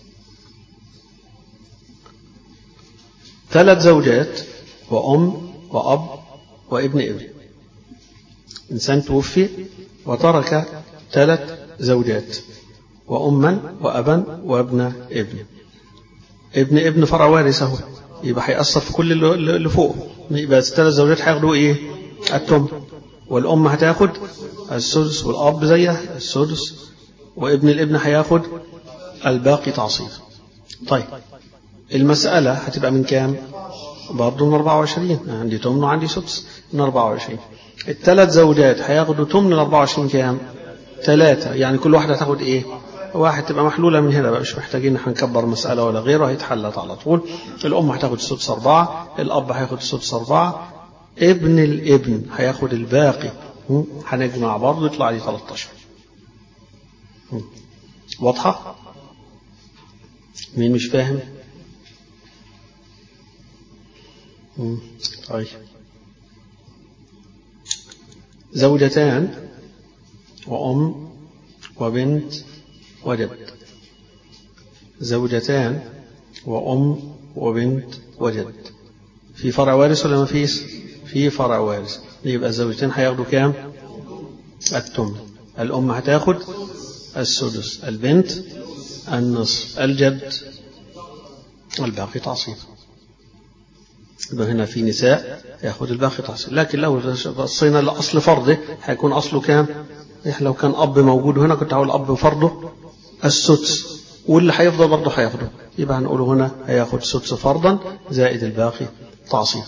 ثلاث زوجات وأم وأب وابن ابن إنسان توفي وترك ثلاث زوجات وأما وأبا وابن ابن ابن ابن فرع وارث اهو يبقى هيأثر في كل اللي فوق يبقى الثلاث زوجات هياخدوا ايه؟ التم والأم هتاخد السدس والأب زيها السدس وابن الابن هياخد الباقي تعصيب طيب المسألة هتبقى من كام؟ برضه من 24 عندي تمن وعندي سدس من 24 الثلاث زوجات هياخدوا تمن ال 24 كام؟ ثلاثة يعني كل واحدة هتاخد ايه؟ واحد تبقى محلولة من هنا بقى مش محتاجين هنكبر مسألة ولا غيره هيتحلت على طول الأم هتاخد السدس أربعة الأب هياخد السدس أربعة ابن الابن هياخد الباقي هنجمع برضه يطلع لي 13 واضحة؟ مين مش فاهم؟ مم. طيب زوجتان وأم وبنت وجد زوجتان وأم وبنت وجد في فرع وارث ولا ما فيش في فرع وارث يبقى الزوجتين هياخدوا كام التمن الأم هتاخد السدس البنت النصف الجد الباقي تعصيب يبقى هنا في نساء ياخد الباقي تعصيب لكن لو بصينا لأصل فرضه هيكون أصله كام إحنا لو كان أب موجود هنا كنت هقول أب فرضه السدس واللي هيفضل برضه هياخده يبقى هنقول هنا هياخد سدس فرضا زائد الباقي تعصيب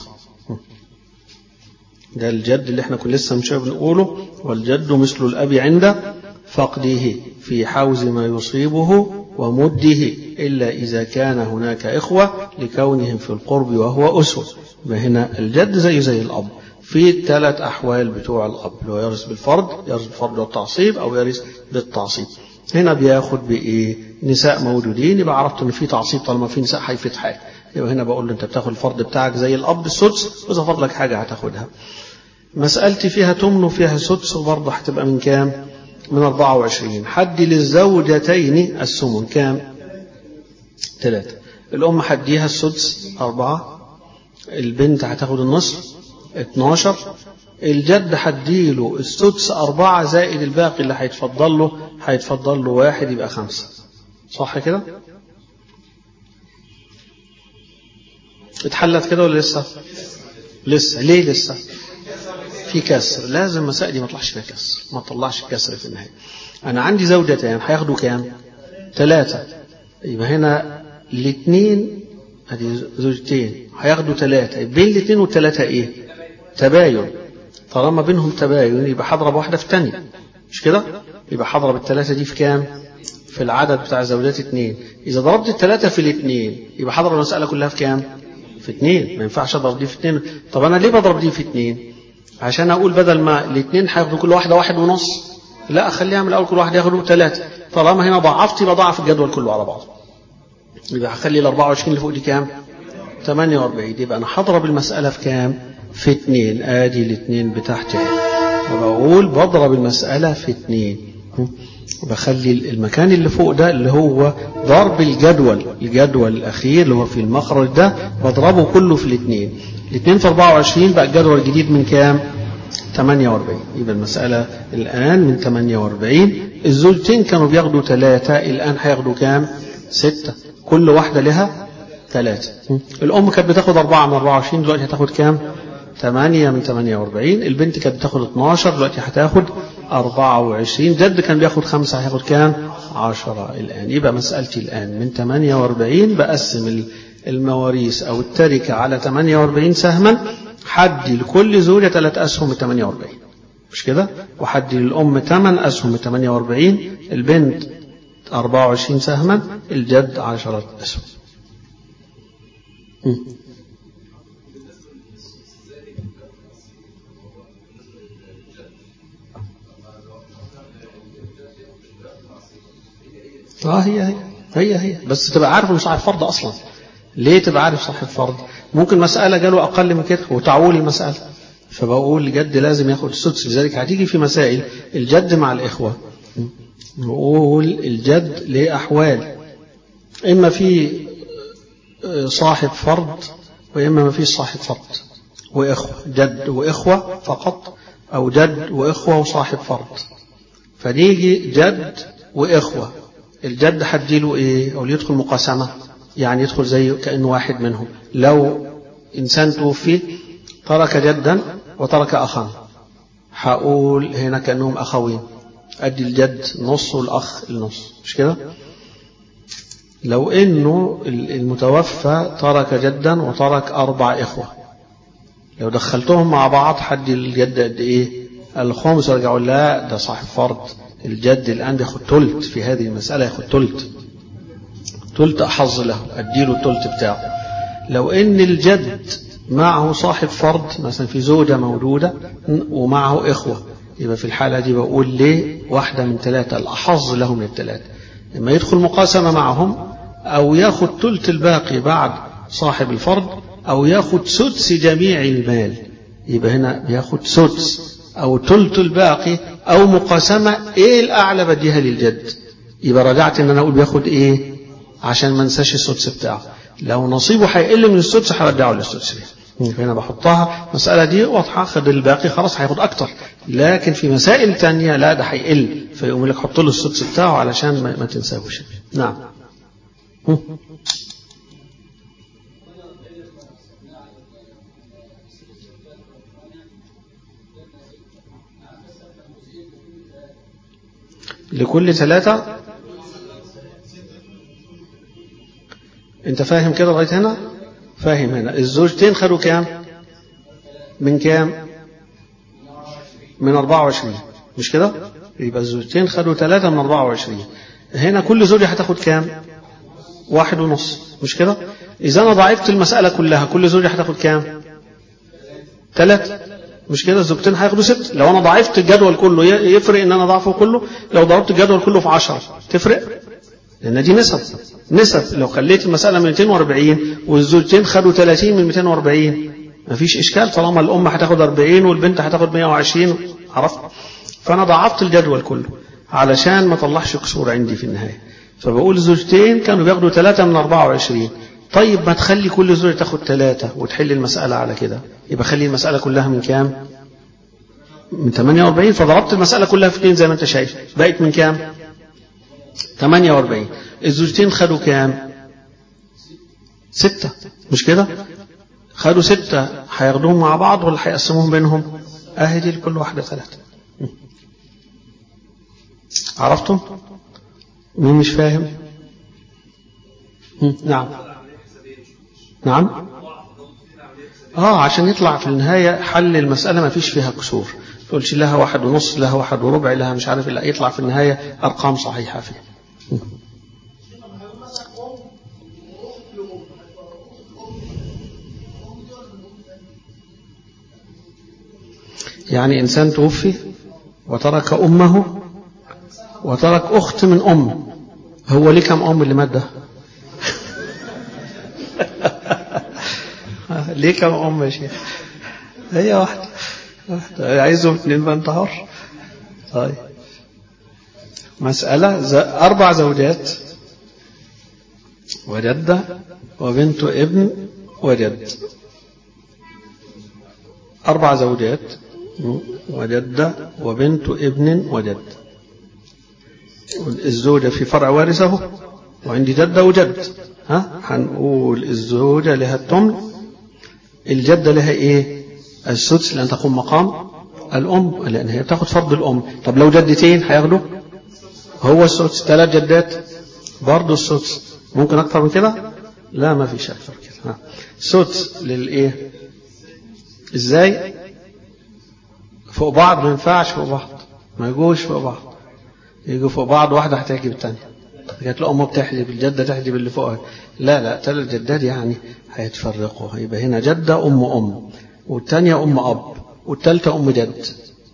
ده الجد اللي احنا كنا لسه مش بنقوله والجد مثل الأب عند فقده في حوز ما يصيبه ومده إلا إذا كان هناك إخوة لكونهم في القرب وهو أسوة هنا الجد زي زي الأب في الثلاث أحوال بتوع الأب لو يرث بالفرض يرث بالفرض والتعصيب أو يرث بالتعصيب هنا بياخد بإيه نساء موجودين يبقى عرفت إن في تعصيب طالما في نساء هيفيد حاجة يبقى هنا بقول له أنت بتاخد الفرض بتاعك زي الأب السدس وإذا فضلك حاجة هتاخدها مسألتي فيها تمن وفيها سدس وبرضه هتبقى من كام؟ من 24 حد للزوجتين السمن كام؟ ثلاثة الأم حديها السدس أربعة البنت هتاخد النصف 12 الجد هديله السدس أربعة زائد الباقي اللي هيتفضل له هيتفضل له واحد يبقى خمسة صح كده؟ اتحلت كده ولا لسه؟ لسه ليه لسه؟ في كسر لازم مسائل ما تطلعش فيها كسر ما تطلعش كسر في النهاية أنا عندي زوجتين هياخدوا كام ثلاثة يبقى هنا الاثنين هذه زوجتين هياخدوا ثلاثة بين الاثنين والثلاثة ايه تباين طالما بينهم تباين يبقى هضرب واحدة في ثانية مش كده يبقى هضرب الثلاثة دي في كام في العدد بتاع زوجات اثنين إذا ضربت الثلاثة في الاثنين يبقى هضرب المسألة كلها في كام في اثنين ما ينفعش اضرب دي في اثنين طب انا ليه بضرب دي في اثنين عشان اقول بدل ما الاثنين هياخدوا كل واحده واحد ونص لا اخليها من الاول كل واحد ياخدوا ثلاثه طالما هنا ضعفت يبقى ضعف الجدول كله على بعضه يبقى هخلي ال 24 اللي فوق دي كام 48 يبقى انا هضرب المساله في كام في اثنين ادي الاثنين بتاعتي وبقول بضرب المساله في اثنين بخلي المكان اللي فوق ده اللي هو ضرب الجدول الجدول الأخير اللي هو في المخرج ده بضربه كله في الاثنين الاثنين في 24 بقى الجدول الجديد من كام 48 يبقى المسألة الآن من 48 الزوجتين كانوا بياخدوا ثلاثة الآن هياخدوا كام ستة كل واحدة لها ثلاثة الأم كانت بتاخد أربعة من 24 دلوقتي هتاخد كام 8 من 48 البنت كانت بتاخد 12 دلوقتي هتاخد 24 جد كان بياخد خمسة هياخد كام 10 الآن يبقى مسألتي الآن من 48 بقسم المواريث أو التركة على 48 سهما حدي لكل زوجة ثلاث أسهم من 48 مش كده وحدي للأم 8 أسهم من 48 البنت 24 سهما الجد 10 أسهم م. اه هي هي هي هي بس تبقى عارف انه صاحب فرض اصلا ليه تبقى عارف صاحب فرض ممكن مسألة جاله أقل من كده وتعول المسألة فبقول الجد لازم ياخد السدس لذلك هتيجي في مسائل الجد مع الإخوة نقول الجد ليه أحوال إما في صاحب فرض وإما ما فيش صاحب فرض وإخوة جد وإخوة فقط أو جد وإخوة وصاحب فرض فنيجي جد وإخوة الجد هديله إيه أو يدخل مقاسمة يعني يدخل زي كأنه واحد منهم لو إنسان توفي ترك جدا وترك أخا هقول هنا كأنهم أخوين أدي الجد نص والأخ النص مش كده لو إنه المتوفى ترك جدا وترك أربع إخوة لو دخلتهم مع بعض حد الجد قد إيه الخمس رجعوا لا ده صاحب فرض الجد الآن بياخد تلت في هذه المسألة ياخد تلت تلت أحظ له أديله التلت بتاعه لو إن الجد معه صاحب فرض مثلا في زوجة مولودة ومعه إخوة يبقى في الحالة دي بقول ليه واحدة من ثلاثة الأحظ له من الثلاثة إما يدخل مقاسمة معهم أو ياخد تلت الباقي بعد صاحب الفرض أو ياخد سدس جميع المال يبقى هنا بياخد سدس أو تلت الباقي أو مقاسمة إيه الأعلى بديها للجد يبقى رجعت إن أنا أقول بياخد إيه عشان ما انساش السدس بتاعه لو نصيبه هيقل من السدس هرجعه للسدس هنا بحطها المسألة دي واضحة خد الباقي خلاص هياخد أكتر لكن في مسائل تانية لا ده هيقل فيقوم لك حط له السدس بتاعه علشان ما, ما تنساهوش نعم لكل ثلاثة انت فاهم كده لغاية هنا فاهم هنا الزوجتين خدوا كام من كام من 24 مش كده يبقى الزوجتين خدوا ثلاثة من 24 هنا كل زوجة هتاخد كام واحد ونص مش كده إذا أنا ضاعفت المسألة كلها كل زوجة هتاخد كام ثلاثة مش كده الزوجتين هياخدوا ست لو أنا ضاعفت الجدول كله يفرق إن أنا ضعفه كله لو ضربت الجدول كله في 10 تفرق لأن دي نسب نسب لو خليت المسألة من 240 والزوجتين خدوا 30 من 240 مفيش إشكال طالما الأم هتاخد 40 والبنت هتاخد 120 عرفت فأنا ضعفت الجدول كله علشان ما طلعش كسور عندي في النهاية فبقول الزوجتين كانوا بياخدوا 3 من 24 طيب ما تخلي كل زوجة تاخد 3 وتحل المسألة على كده يبقى خلي المسألة كلها من كام من 48 فضربت المسألة كلها في 2 زي ما انت شايف بقت من كام 48 الزوجتين خدوا كام ستة مش كده خدوا ستة هياخدوهم مع بعض ولا هيقسموهم بينهم اهدي لكل واحدة ثلاثة عرفتم مين مش فاهم نعم نعم اه عشان يطلع في النهاية حل المسألة ما فيش فيها كسور تقولش لها واحد ونص لها واحد وربع لها مش عارف لا يطلع في النهاية أرقام صحيحة فيها يعني إنسان توفي وترك أمه وترك أخت من أم هو ليه كم أم اللي مات ده ليه كم أم يا شيخ هي واحدة واحدة عايزهم اثنين بنتهار طيب مسألة ز... أربع زوجات وجدة وبنت ابن وجد أربع زوجات وجدة وبنت ابن وجد الزوجة في فرع وارثه وعندي جدة وجد ها هنقول الزوجة لها التمن الجدة لها ايه السدس لأن تقوم مقام الأم لأن هي بتاخد فرض الأم طب لو جدتين هياخدوا هو السدس ثلاث جدات برضه السدس ممكن أكثر من كده لا ما فيش أكثر كده ها. سدس للإيه إزاي فوق بعض ما ينفعش فوق بعض ما يجوش فوق بعض يجوا فوق بعض واحدة هتحجب الثانية كانت الأم بتحجب الجدة تحجب اللي فوقها لا لا ثلاث جدات يعني هيتفرقوا يبقى هنا جدة أم أم والثانية أم أب والثالثة أم جد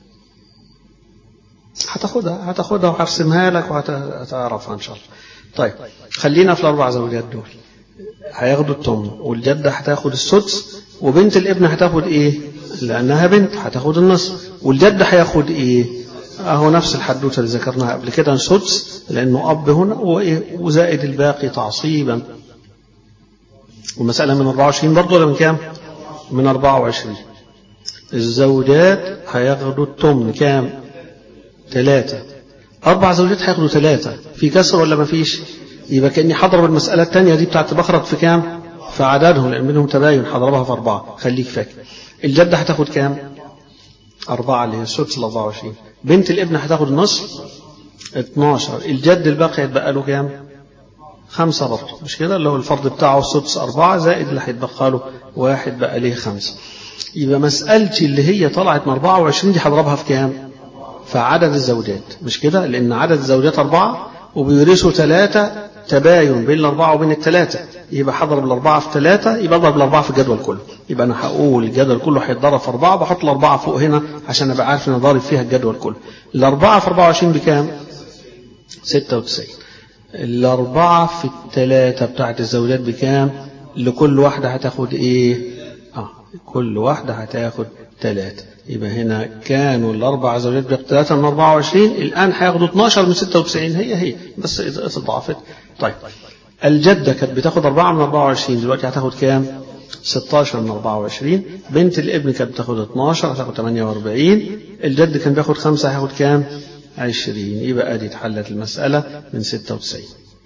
هتاخدها هتاخدها وهرسمها لك وهتعرفها إن شاء الله طيب خلينا في الأربع زوجات دول هياخدوا التمن والجدة هتاخد السدس وبنت الابن هتاخد إيه لأنها بنت هتاخد النصف والجد هياخد إيه أهو نفس الحدوتة اللي ذكرناها قبل كده سدس لأنه أب هنا وإيه وزائد الباقي تعصيبا ومسألة من 24 برضه ولا من كام؟ من 24 الزوجات هياخدوا التمن كام؟ ثلاثة أربع زوجات هياخدوا ثلاثة في كسر ولا ما فيش؟ يبقى كأني هضرب المسألة الثانية دي بتاعت بخرج في كام؟ في عددهم لأن منهم تباين هضربها في أربعة خليك فاكر الجدة هتاخد كام؟ أربعة اللي هي السدس ال 24 بنت الابن هتاخد النصف 12 الجد الباقي هيتبقى له كام؟ خمسة برضه مش كده اللي هو الفرض بتاعه السدس أربعة زائد اللي هيتبقى له واحد بقى ليه خمسة يبقى مسألتي اللي هي طلعت من 24 دي هضربها في كام؟ في عدد الزوجات مش كده؟ لأن عدد الزوجات أربعة وبيورثوا ثلاثة تباين بين الأربعة وبين الثلاثة يبقى هضرب الأربعة في ثلاثة يبقى أضرب الأربعة في الجدول كله يبقى أنا هقول الجدول كله هيتضرب في أربعة بحط الأربعة فوق هنا عشان أبقى عارف إن ضارب فيها الجدول كله الأربعة في 24 بكام؟ 96 الأربعة في الثلاثة بتاعت الزوجات بكام؟ لكل واحدة هتاخد ايه اه كل واحدة هتاخد ثلاثة يبقى هنا كانوا الأربع زوجات بياخدوا 3 من 24 الآن هياخدوا 12 من 96 هي هي بس ضعفت طيب الجدة كانت بتاخد 4 من 24 دلوقتي هتاخد كام؟ 16 من 24 بنت الابن كانت بتاخد 12 هتاخد 48 الجد كان بياخد 5 هياخد كام؟ 20 يبقى ادي اتحلت المسألة من 96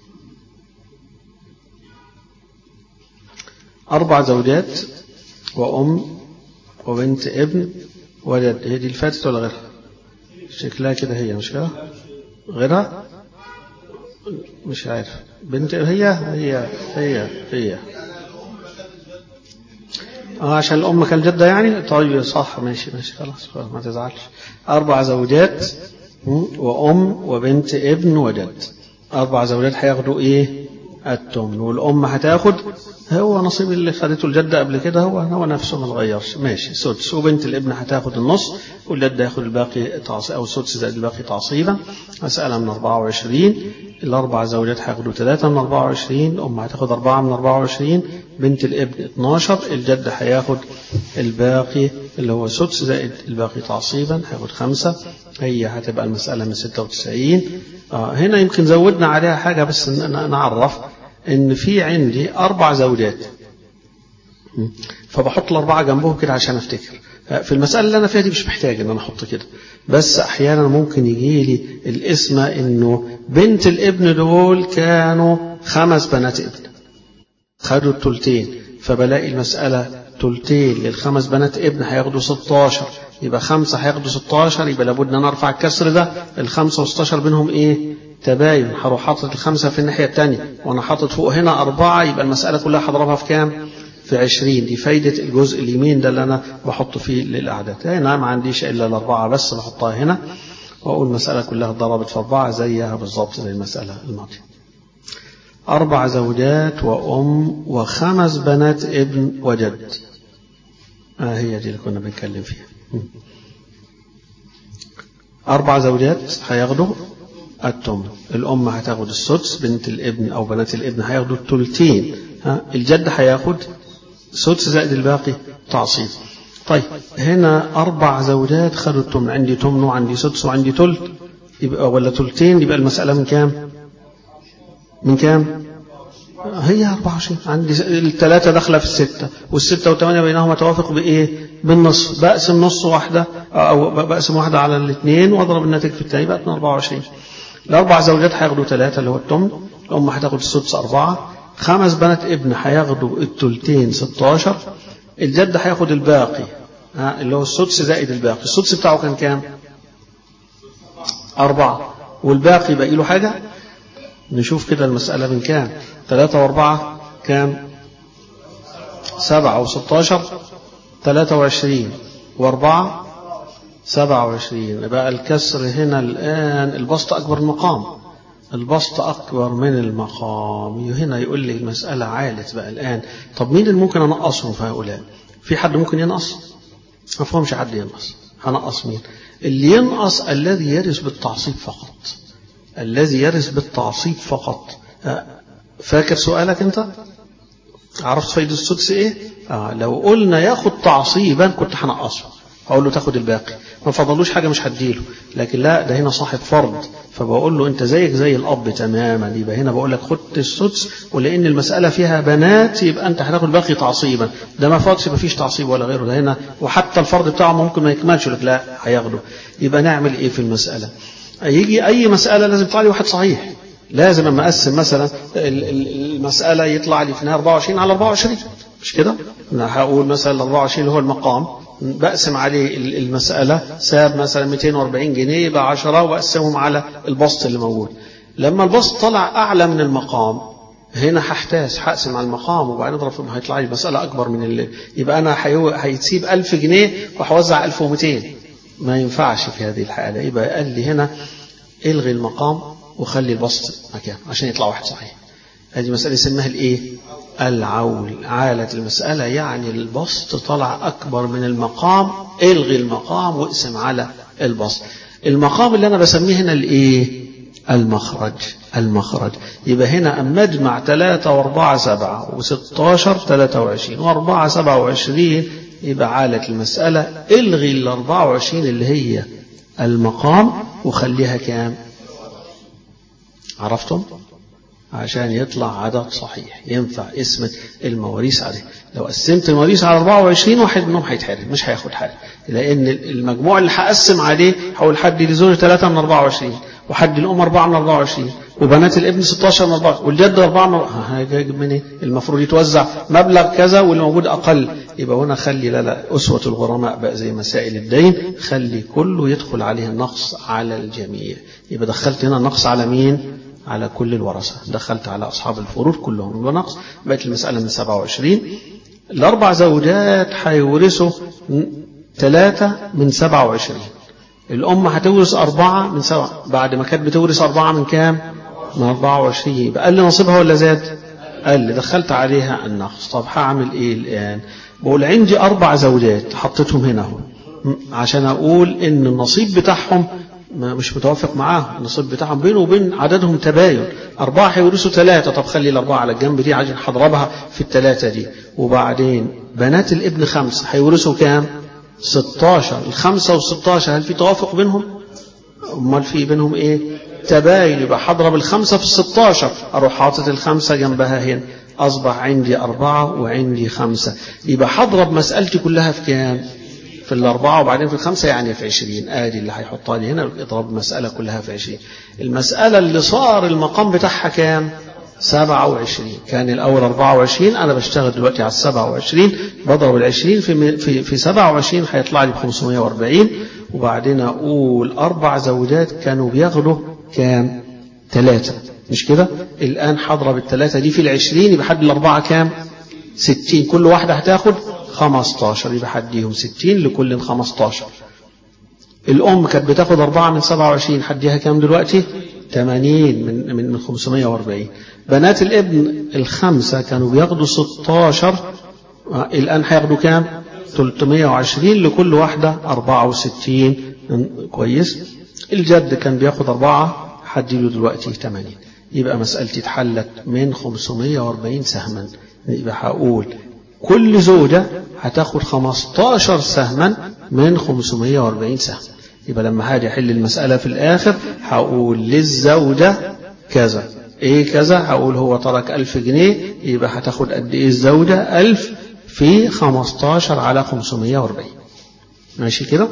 أربع زوجات وأم وبنت ابن ولد هي دي الفاتت ولا غيرها؟ شكلها كده هي مش كده؟ غيرها؟ مش عارف بنت هي هي هي هي اه عشان الأم كالجدة يعني طيب صح ماشي ماشي خلاص ما تزعلش أربع زوجات وأم وبنت ابن وجد أربع زوجات هياخدوا إيه التمن والأم هتاخد هو نصيب اللي خدته الجدة قبل كده هو هو نفسه ما اتغيرش ماشي سدس وبنت الابن هتاخد النص والجد ياخد الباقي تعصيب أو سدس زائد الباقي تعصيبا مسألة من 24 الأربع زوجات هياخدوا 3 من 24 الأم هتاخد 4 من 24 بنت الابن 12 الجد هياخد الباقي اللي هو سدس زائد الباقي تعصيبا هياخد 5 هي هتبقى المسألة من 96 آه هنا يمكن زودنا عليها حاجة بس نعرف ان في عندي اربع زوجات فبحط الاربعه جنبهم كده عشان افتكر في المساله اللي انا فيها دي مش محتاج ان انا احط كده بس احيانا ممكن يجي لي الاسم انه بنت الابن دول كانوا خمس بنات ابن خدوا التلتين فبلاقي المساله تلتين للخمس بنات ابن هياخدوا 16 يبقى خمسة هياخدوا 16 يبقى لابد ان انا ارفع الكسر ده الخمسة و16 بينهم ايه تباين هروح حاطط الخمسة في الناحية الثانية وأنا حاطط فوق هنا أربعة يبقى المسألة كلها هضربها في كام؟ في عشرين دي فايدة الجزء اليمين ده اللي أنا بحط فيه للأعداد هنا ما عنديش إلا الأربعة بس بحطها هنا وأقول المسألة كلها ضربت في أربعة زيها بالظبط زي المسألة الماضية أربع زوجات وأم وخمس بنات ابن وجد آه هي دي اللي كنا بنتكلم فيها أربع زوجات هياخدوا التمن الأم هتاخد السدس بنت الابن أو بنات الابن هياخدوا التلتين ها الجد هياخد سدس زائد الباقي تعصيب طيب هنا أربع زوجات خدوا التمن عندي تمن وعندي سدس وعندي تلت يبقى ولا تلتين يبقى المسألة من كام؟ من كام؟ هي 24 عندي الثلاثة داخلة في الستة والستة والثمانية بينهما توافق بإيه؟ بالنصف بقسم نص واحدة أو بقسم واحدة على الاثنين وأضرب الناتج في الثاني بقت من 24 الأربع زوجات هياخدوا ثلاثة اللي هو التمن الأم هتاخد السدس أربعة خمس بنات ابن هياخدوا التلتين 16 الجد هياخد الباقي ها اللي هو السدس زائد الباقي السدس بتاعه كان كام؟ أربعة والباقي باقي له حاجة؟ نشوف كده المسألة من كام؟ ثلاثة وأربعة كام؟ سبعة وستاشر ثلاثة وعشرين وأربعة سبعة وعشرين بقى الكسر هنا الآن البسط أكبر المقام البسط أكبر من المقام هنا يقول لي المسألة عالت بقى الآن طب مين اللي ممكن أنقصهم في هؤلاء في حد ممكن ينقص ما فهمش حد ينقص هنقص مين اللي ينقص الذي يرث بالتعصيب فقط الذي يرث بالتعصيب فقط فاكر سؤالك انت عرفت فايدة السدس ايه آه لو قلنا ياخد تعصيبا كنت هنقصه اقول له تاخد الباقي ما فضلوش حاجه مش هديله لكن لا ده هنا صاحب فرض فبقول له انت زيك زي الاب تماما يبقى هنا بقول لك خد السدس ولان المساله فيها بنات يبقى انت هتاخد باقي تعصيبا ده ما فاضش ما فيش تعصيب ولا غيره ده هنا وحتى الفرض بتاعه ممكن ما يكملش لك لا هياخده يبقى نعمل ايه في المساله يجي اي مساله لازم يطلع لي واحد صحيح لازم اما اقسم مثلا المساله يطلع لي في النهايه 24 على 24 مش كده؟ انا هقول مثلا ال 24 اللي هو المقام بقسم عليه المسألة ساب مثلا 240 جنيه يبقى 10 وأقسمهم على البسط اللي موجود لما البسط طلع أعلى من المقام هنا هحتاس هقسم على المقام وبعدين اضرب فيهم هيطلع لي مسألة أكبر من اللي يبقى أنا هيتسيب 1000 جنيه وهوزع 1200 ما ينفعش في هذه الحالة يبقى قال لي هنا الغي المقام وخلي البسط مكان عشان يطلع واحد صحيح هذه مسألة يسميها الإيه؟ العول عالت المسألة يعني البسط طلع أكبر من المقام الغي المقام واقسم على البسط المقام اللي أنا بسميه هنا الإيه المخرج المخرج يبقى هنا أما اجمع 3 و4 7 و16 23 و4 27 يبقى عالت المسألة الغي ال 24 اللي هي المقام وخليها كام عرفتم عشان يطلع عدد صحيح ينفع اسم المواريث عليه لو قسمت المواريث على 24 واحد منهم هيتحرم مش هياخد حاجه لان المجموع اللي هقسم عليه هقول حد لزوج 3 من 24 وحد الام 4 من 24 وبنات الابن 16 من 24 والجد 4 من هيجيب منين؟ المفروض يتوزع مبلغ كذا واللي موجود اقل يبقى هنا خلي لا لا اسوه الغرماء بقى زي مسائل الدين خلي كله يدخل عليه النقص على الجميع يبقى دخلت هنا النقص على مين؟ على كل الورثة دخلت على أصحاب الفروض كلهم ونقص بقت المسألة من 27 الأربع زوجات هيورثوا ثلاثة من 27 الأم هتورث أربعة من سبعة بعد ما كانت بتورث أربعة من كام؟ من 24 يبقى قل نصيبها ولا زاد؟ قل دخلت عليها النقص طب هعمل إيه الآن؟ بقول عندي أربع زوجات حطيتهم هنا اهو عشان أقول إن النصيب بتاعهم مش متوافق معاهم النصيب بتاعهم بينه وبين عددهم تباين أربعة هيورثوا ثلاثة طب خلي الأربعة على الجنب دي عشان هضربها في الثلاثة دي وبعدين بنات الابن خمسة هيورثوا كام؟ 16 الخمسة والستاشر هل في توافق بينهم؟ أمال في بينهم إيه؟ تباين يبقى هضرب الخمسة في الستاشر أروح حاطط الخمسة جنبها هنا أصبح عندي أربعة وعندي خمسة يبقى هضرب مسألتي كلها في كام؟ في الأربعة وبعدين في الخمسة يعني في عشرين آدي اللي هيحطها لي هنا اضرب المسألة كلها في عشرين المسألة اللي صار المقام بتاعها كام سبعة وعشرين كان الأول أربعة وعشرين أنا بشتغل دلوقتي على السبعة وعشرين بضرب العشرين في, في, في سبعة وعشرين هيطلع لي بخمسمية وأربعين وبعدين أقول أربع زوجات كانوا بياخدوا كام ثلاثة مش كده الآن هضرب الثلاثة دي في العشرين يبقى حد الأربعة كام ستين كل واحدة هتاخد 15 يبقى حديهم 60 لكل 15 الأم كانت بتاخد 4 من 27 حديها كام دلوقتي 80 من من من 540 بنات الابن الخمسة كانوا بياخدوا 16 الآن هياخدوا كام 320 لكل واحدة 64 كويس الجد كان بياخد 4 حديله دلوقتي 80 يبقى مسألتي اتحلت من 540 سهما يبقى هقول كل زوجة هتاخد 15 سهما من 540 سهم يبقى لما هاجي احل المسألة في الآخر هقول للزوجة كذا ايه كذا هقول هو ترك 1000 جنيه يبقى هتاخد قد ايه الزوجة 1000 في 15 على 540 ماشي كده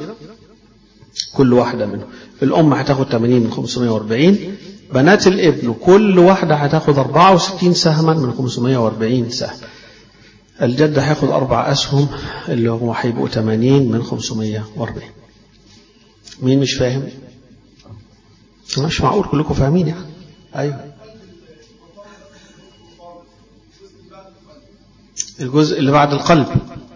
كل واحدة منهم الأم هتاخد 80 من 540 بنات الابن كل واحدة هتاخد 64 سهما من 540 سهم الجد هياخد أربع أسهم اللي هو هيبقوا 80 من 540 مين مش فاهم؟ مش معقول كلكم فاهمين يعني أيوه الجزء اللي بعد القلب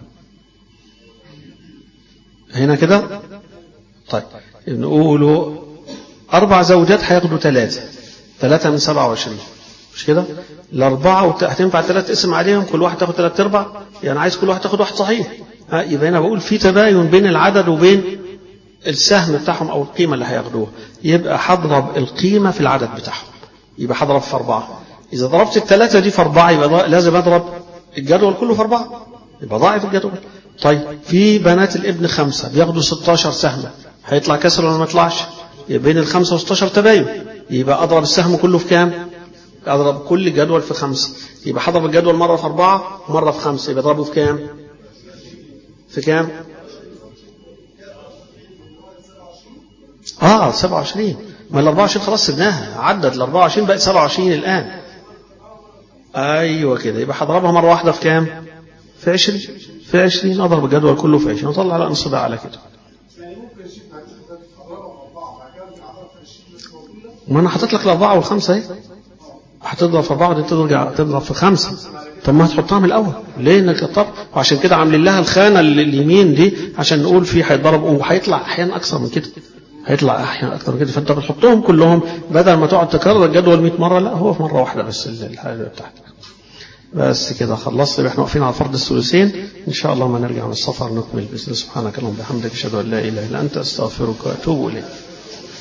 هنا كده طيب نقولوا أربع زوجات هياخدوا ثلاثة ثلاثة من 27 مش كده الأربعة وت... هتنفع ثلاث اسم عليهم كل واحد تاخد ثلاث أرباع يعني عايز كل واحد تاخد واحد صحيح ها يبقى هنا بقول في تباين بين العدد وبين السهم بتاعهم أو القيمة اللي هياخدوها يبقى هضرب القيمة في العدد بتاعهم يبقى هضرب في أربعة إذا ضربت الثلاثة دي في أربعة يبقى ضا... لازم أضرب الجدول كله في أربعة يبقى ضاعف الجدول طيب في بنات الابن خمسة بياخدوا 16 سهمة هيطلع كسر ولا ما يطلعش يبقى بين الخمسة و 16 تباين يبقى أضرب السهم كله في كام أضرب كل جدول في خمسة يبقى هضرب الجدول مرة في أربعة مرة في خمسة يبقى أضربه في كام في كام آه 27 ما ال 24 خلاص سبناها عدت ال 24 بقت 27 الآن أيوة كده يبقى هضربها مرة واحدة في كام في 20 في 20 أضرب الجدول كله في 20 وطلع على نصبها على كده ما انا حاطط لك الاربعه والخمسه اهي هتضرب في اربعه ودي ترجع تضرب في خمسه طب ما هتحطها من الاول ليه انك تضرب وعشان كده عاملين لها الخانه اليمين دي عشان نقول فيه هيتضرب وهيطلع احيانا اكثر من كده هيطلع احيانا اكثر من كده فانت بتحطهم كلهم بدل ما تقعد تكرر الجدول 100 مره لا هو في مره واحده بس الحاجه بتاعتك بس كده خلصت احنا واقفين على فرض الثلثين ان شاء الله ما نرجع من السفر نكمل باذن سبحانك اللهم وبحمدك اشهد ان لا اله الا انت استغفرك واتوب اليك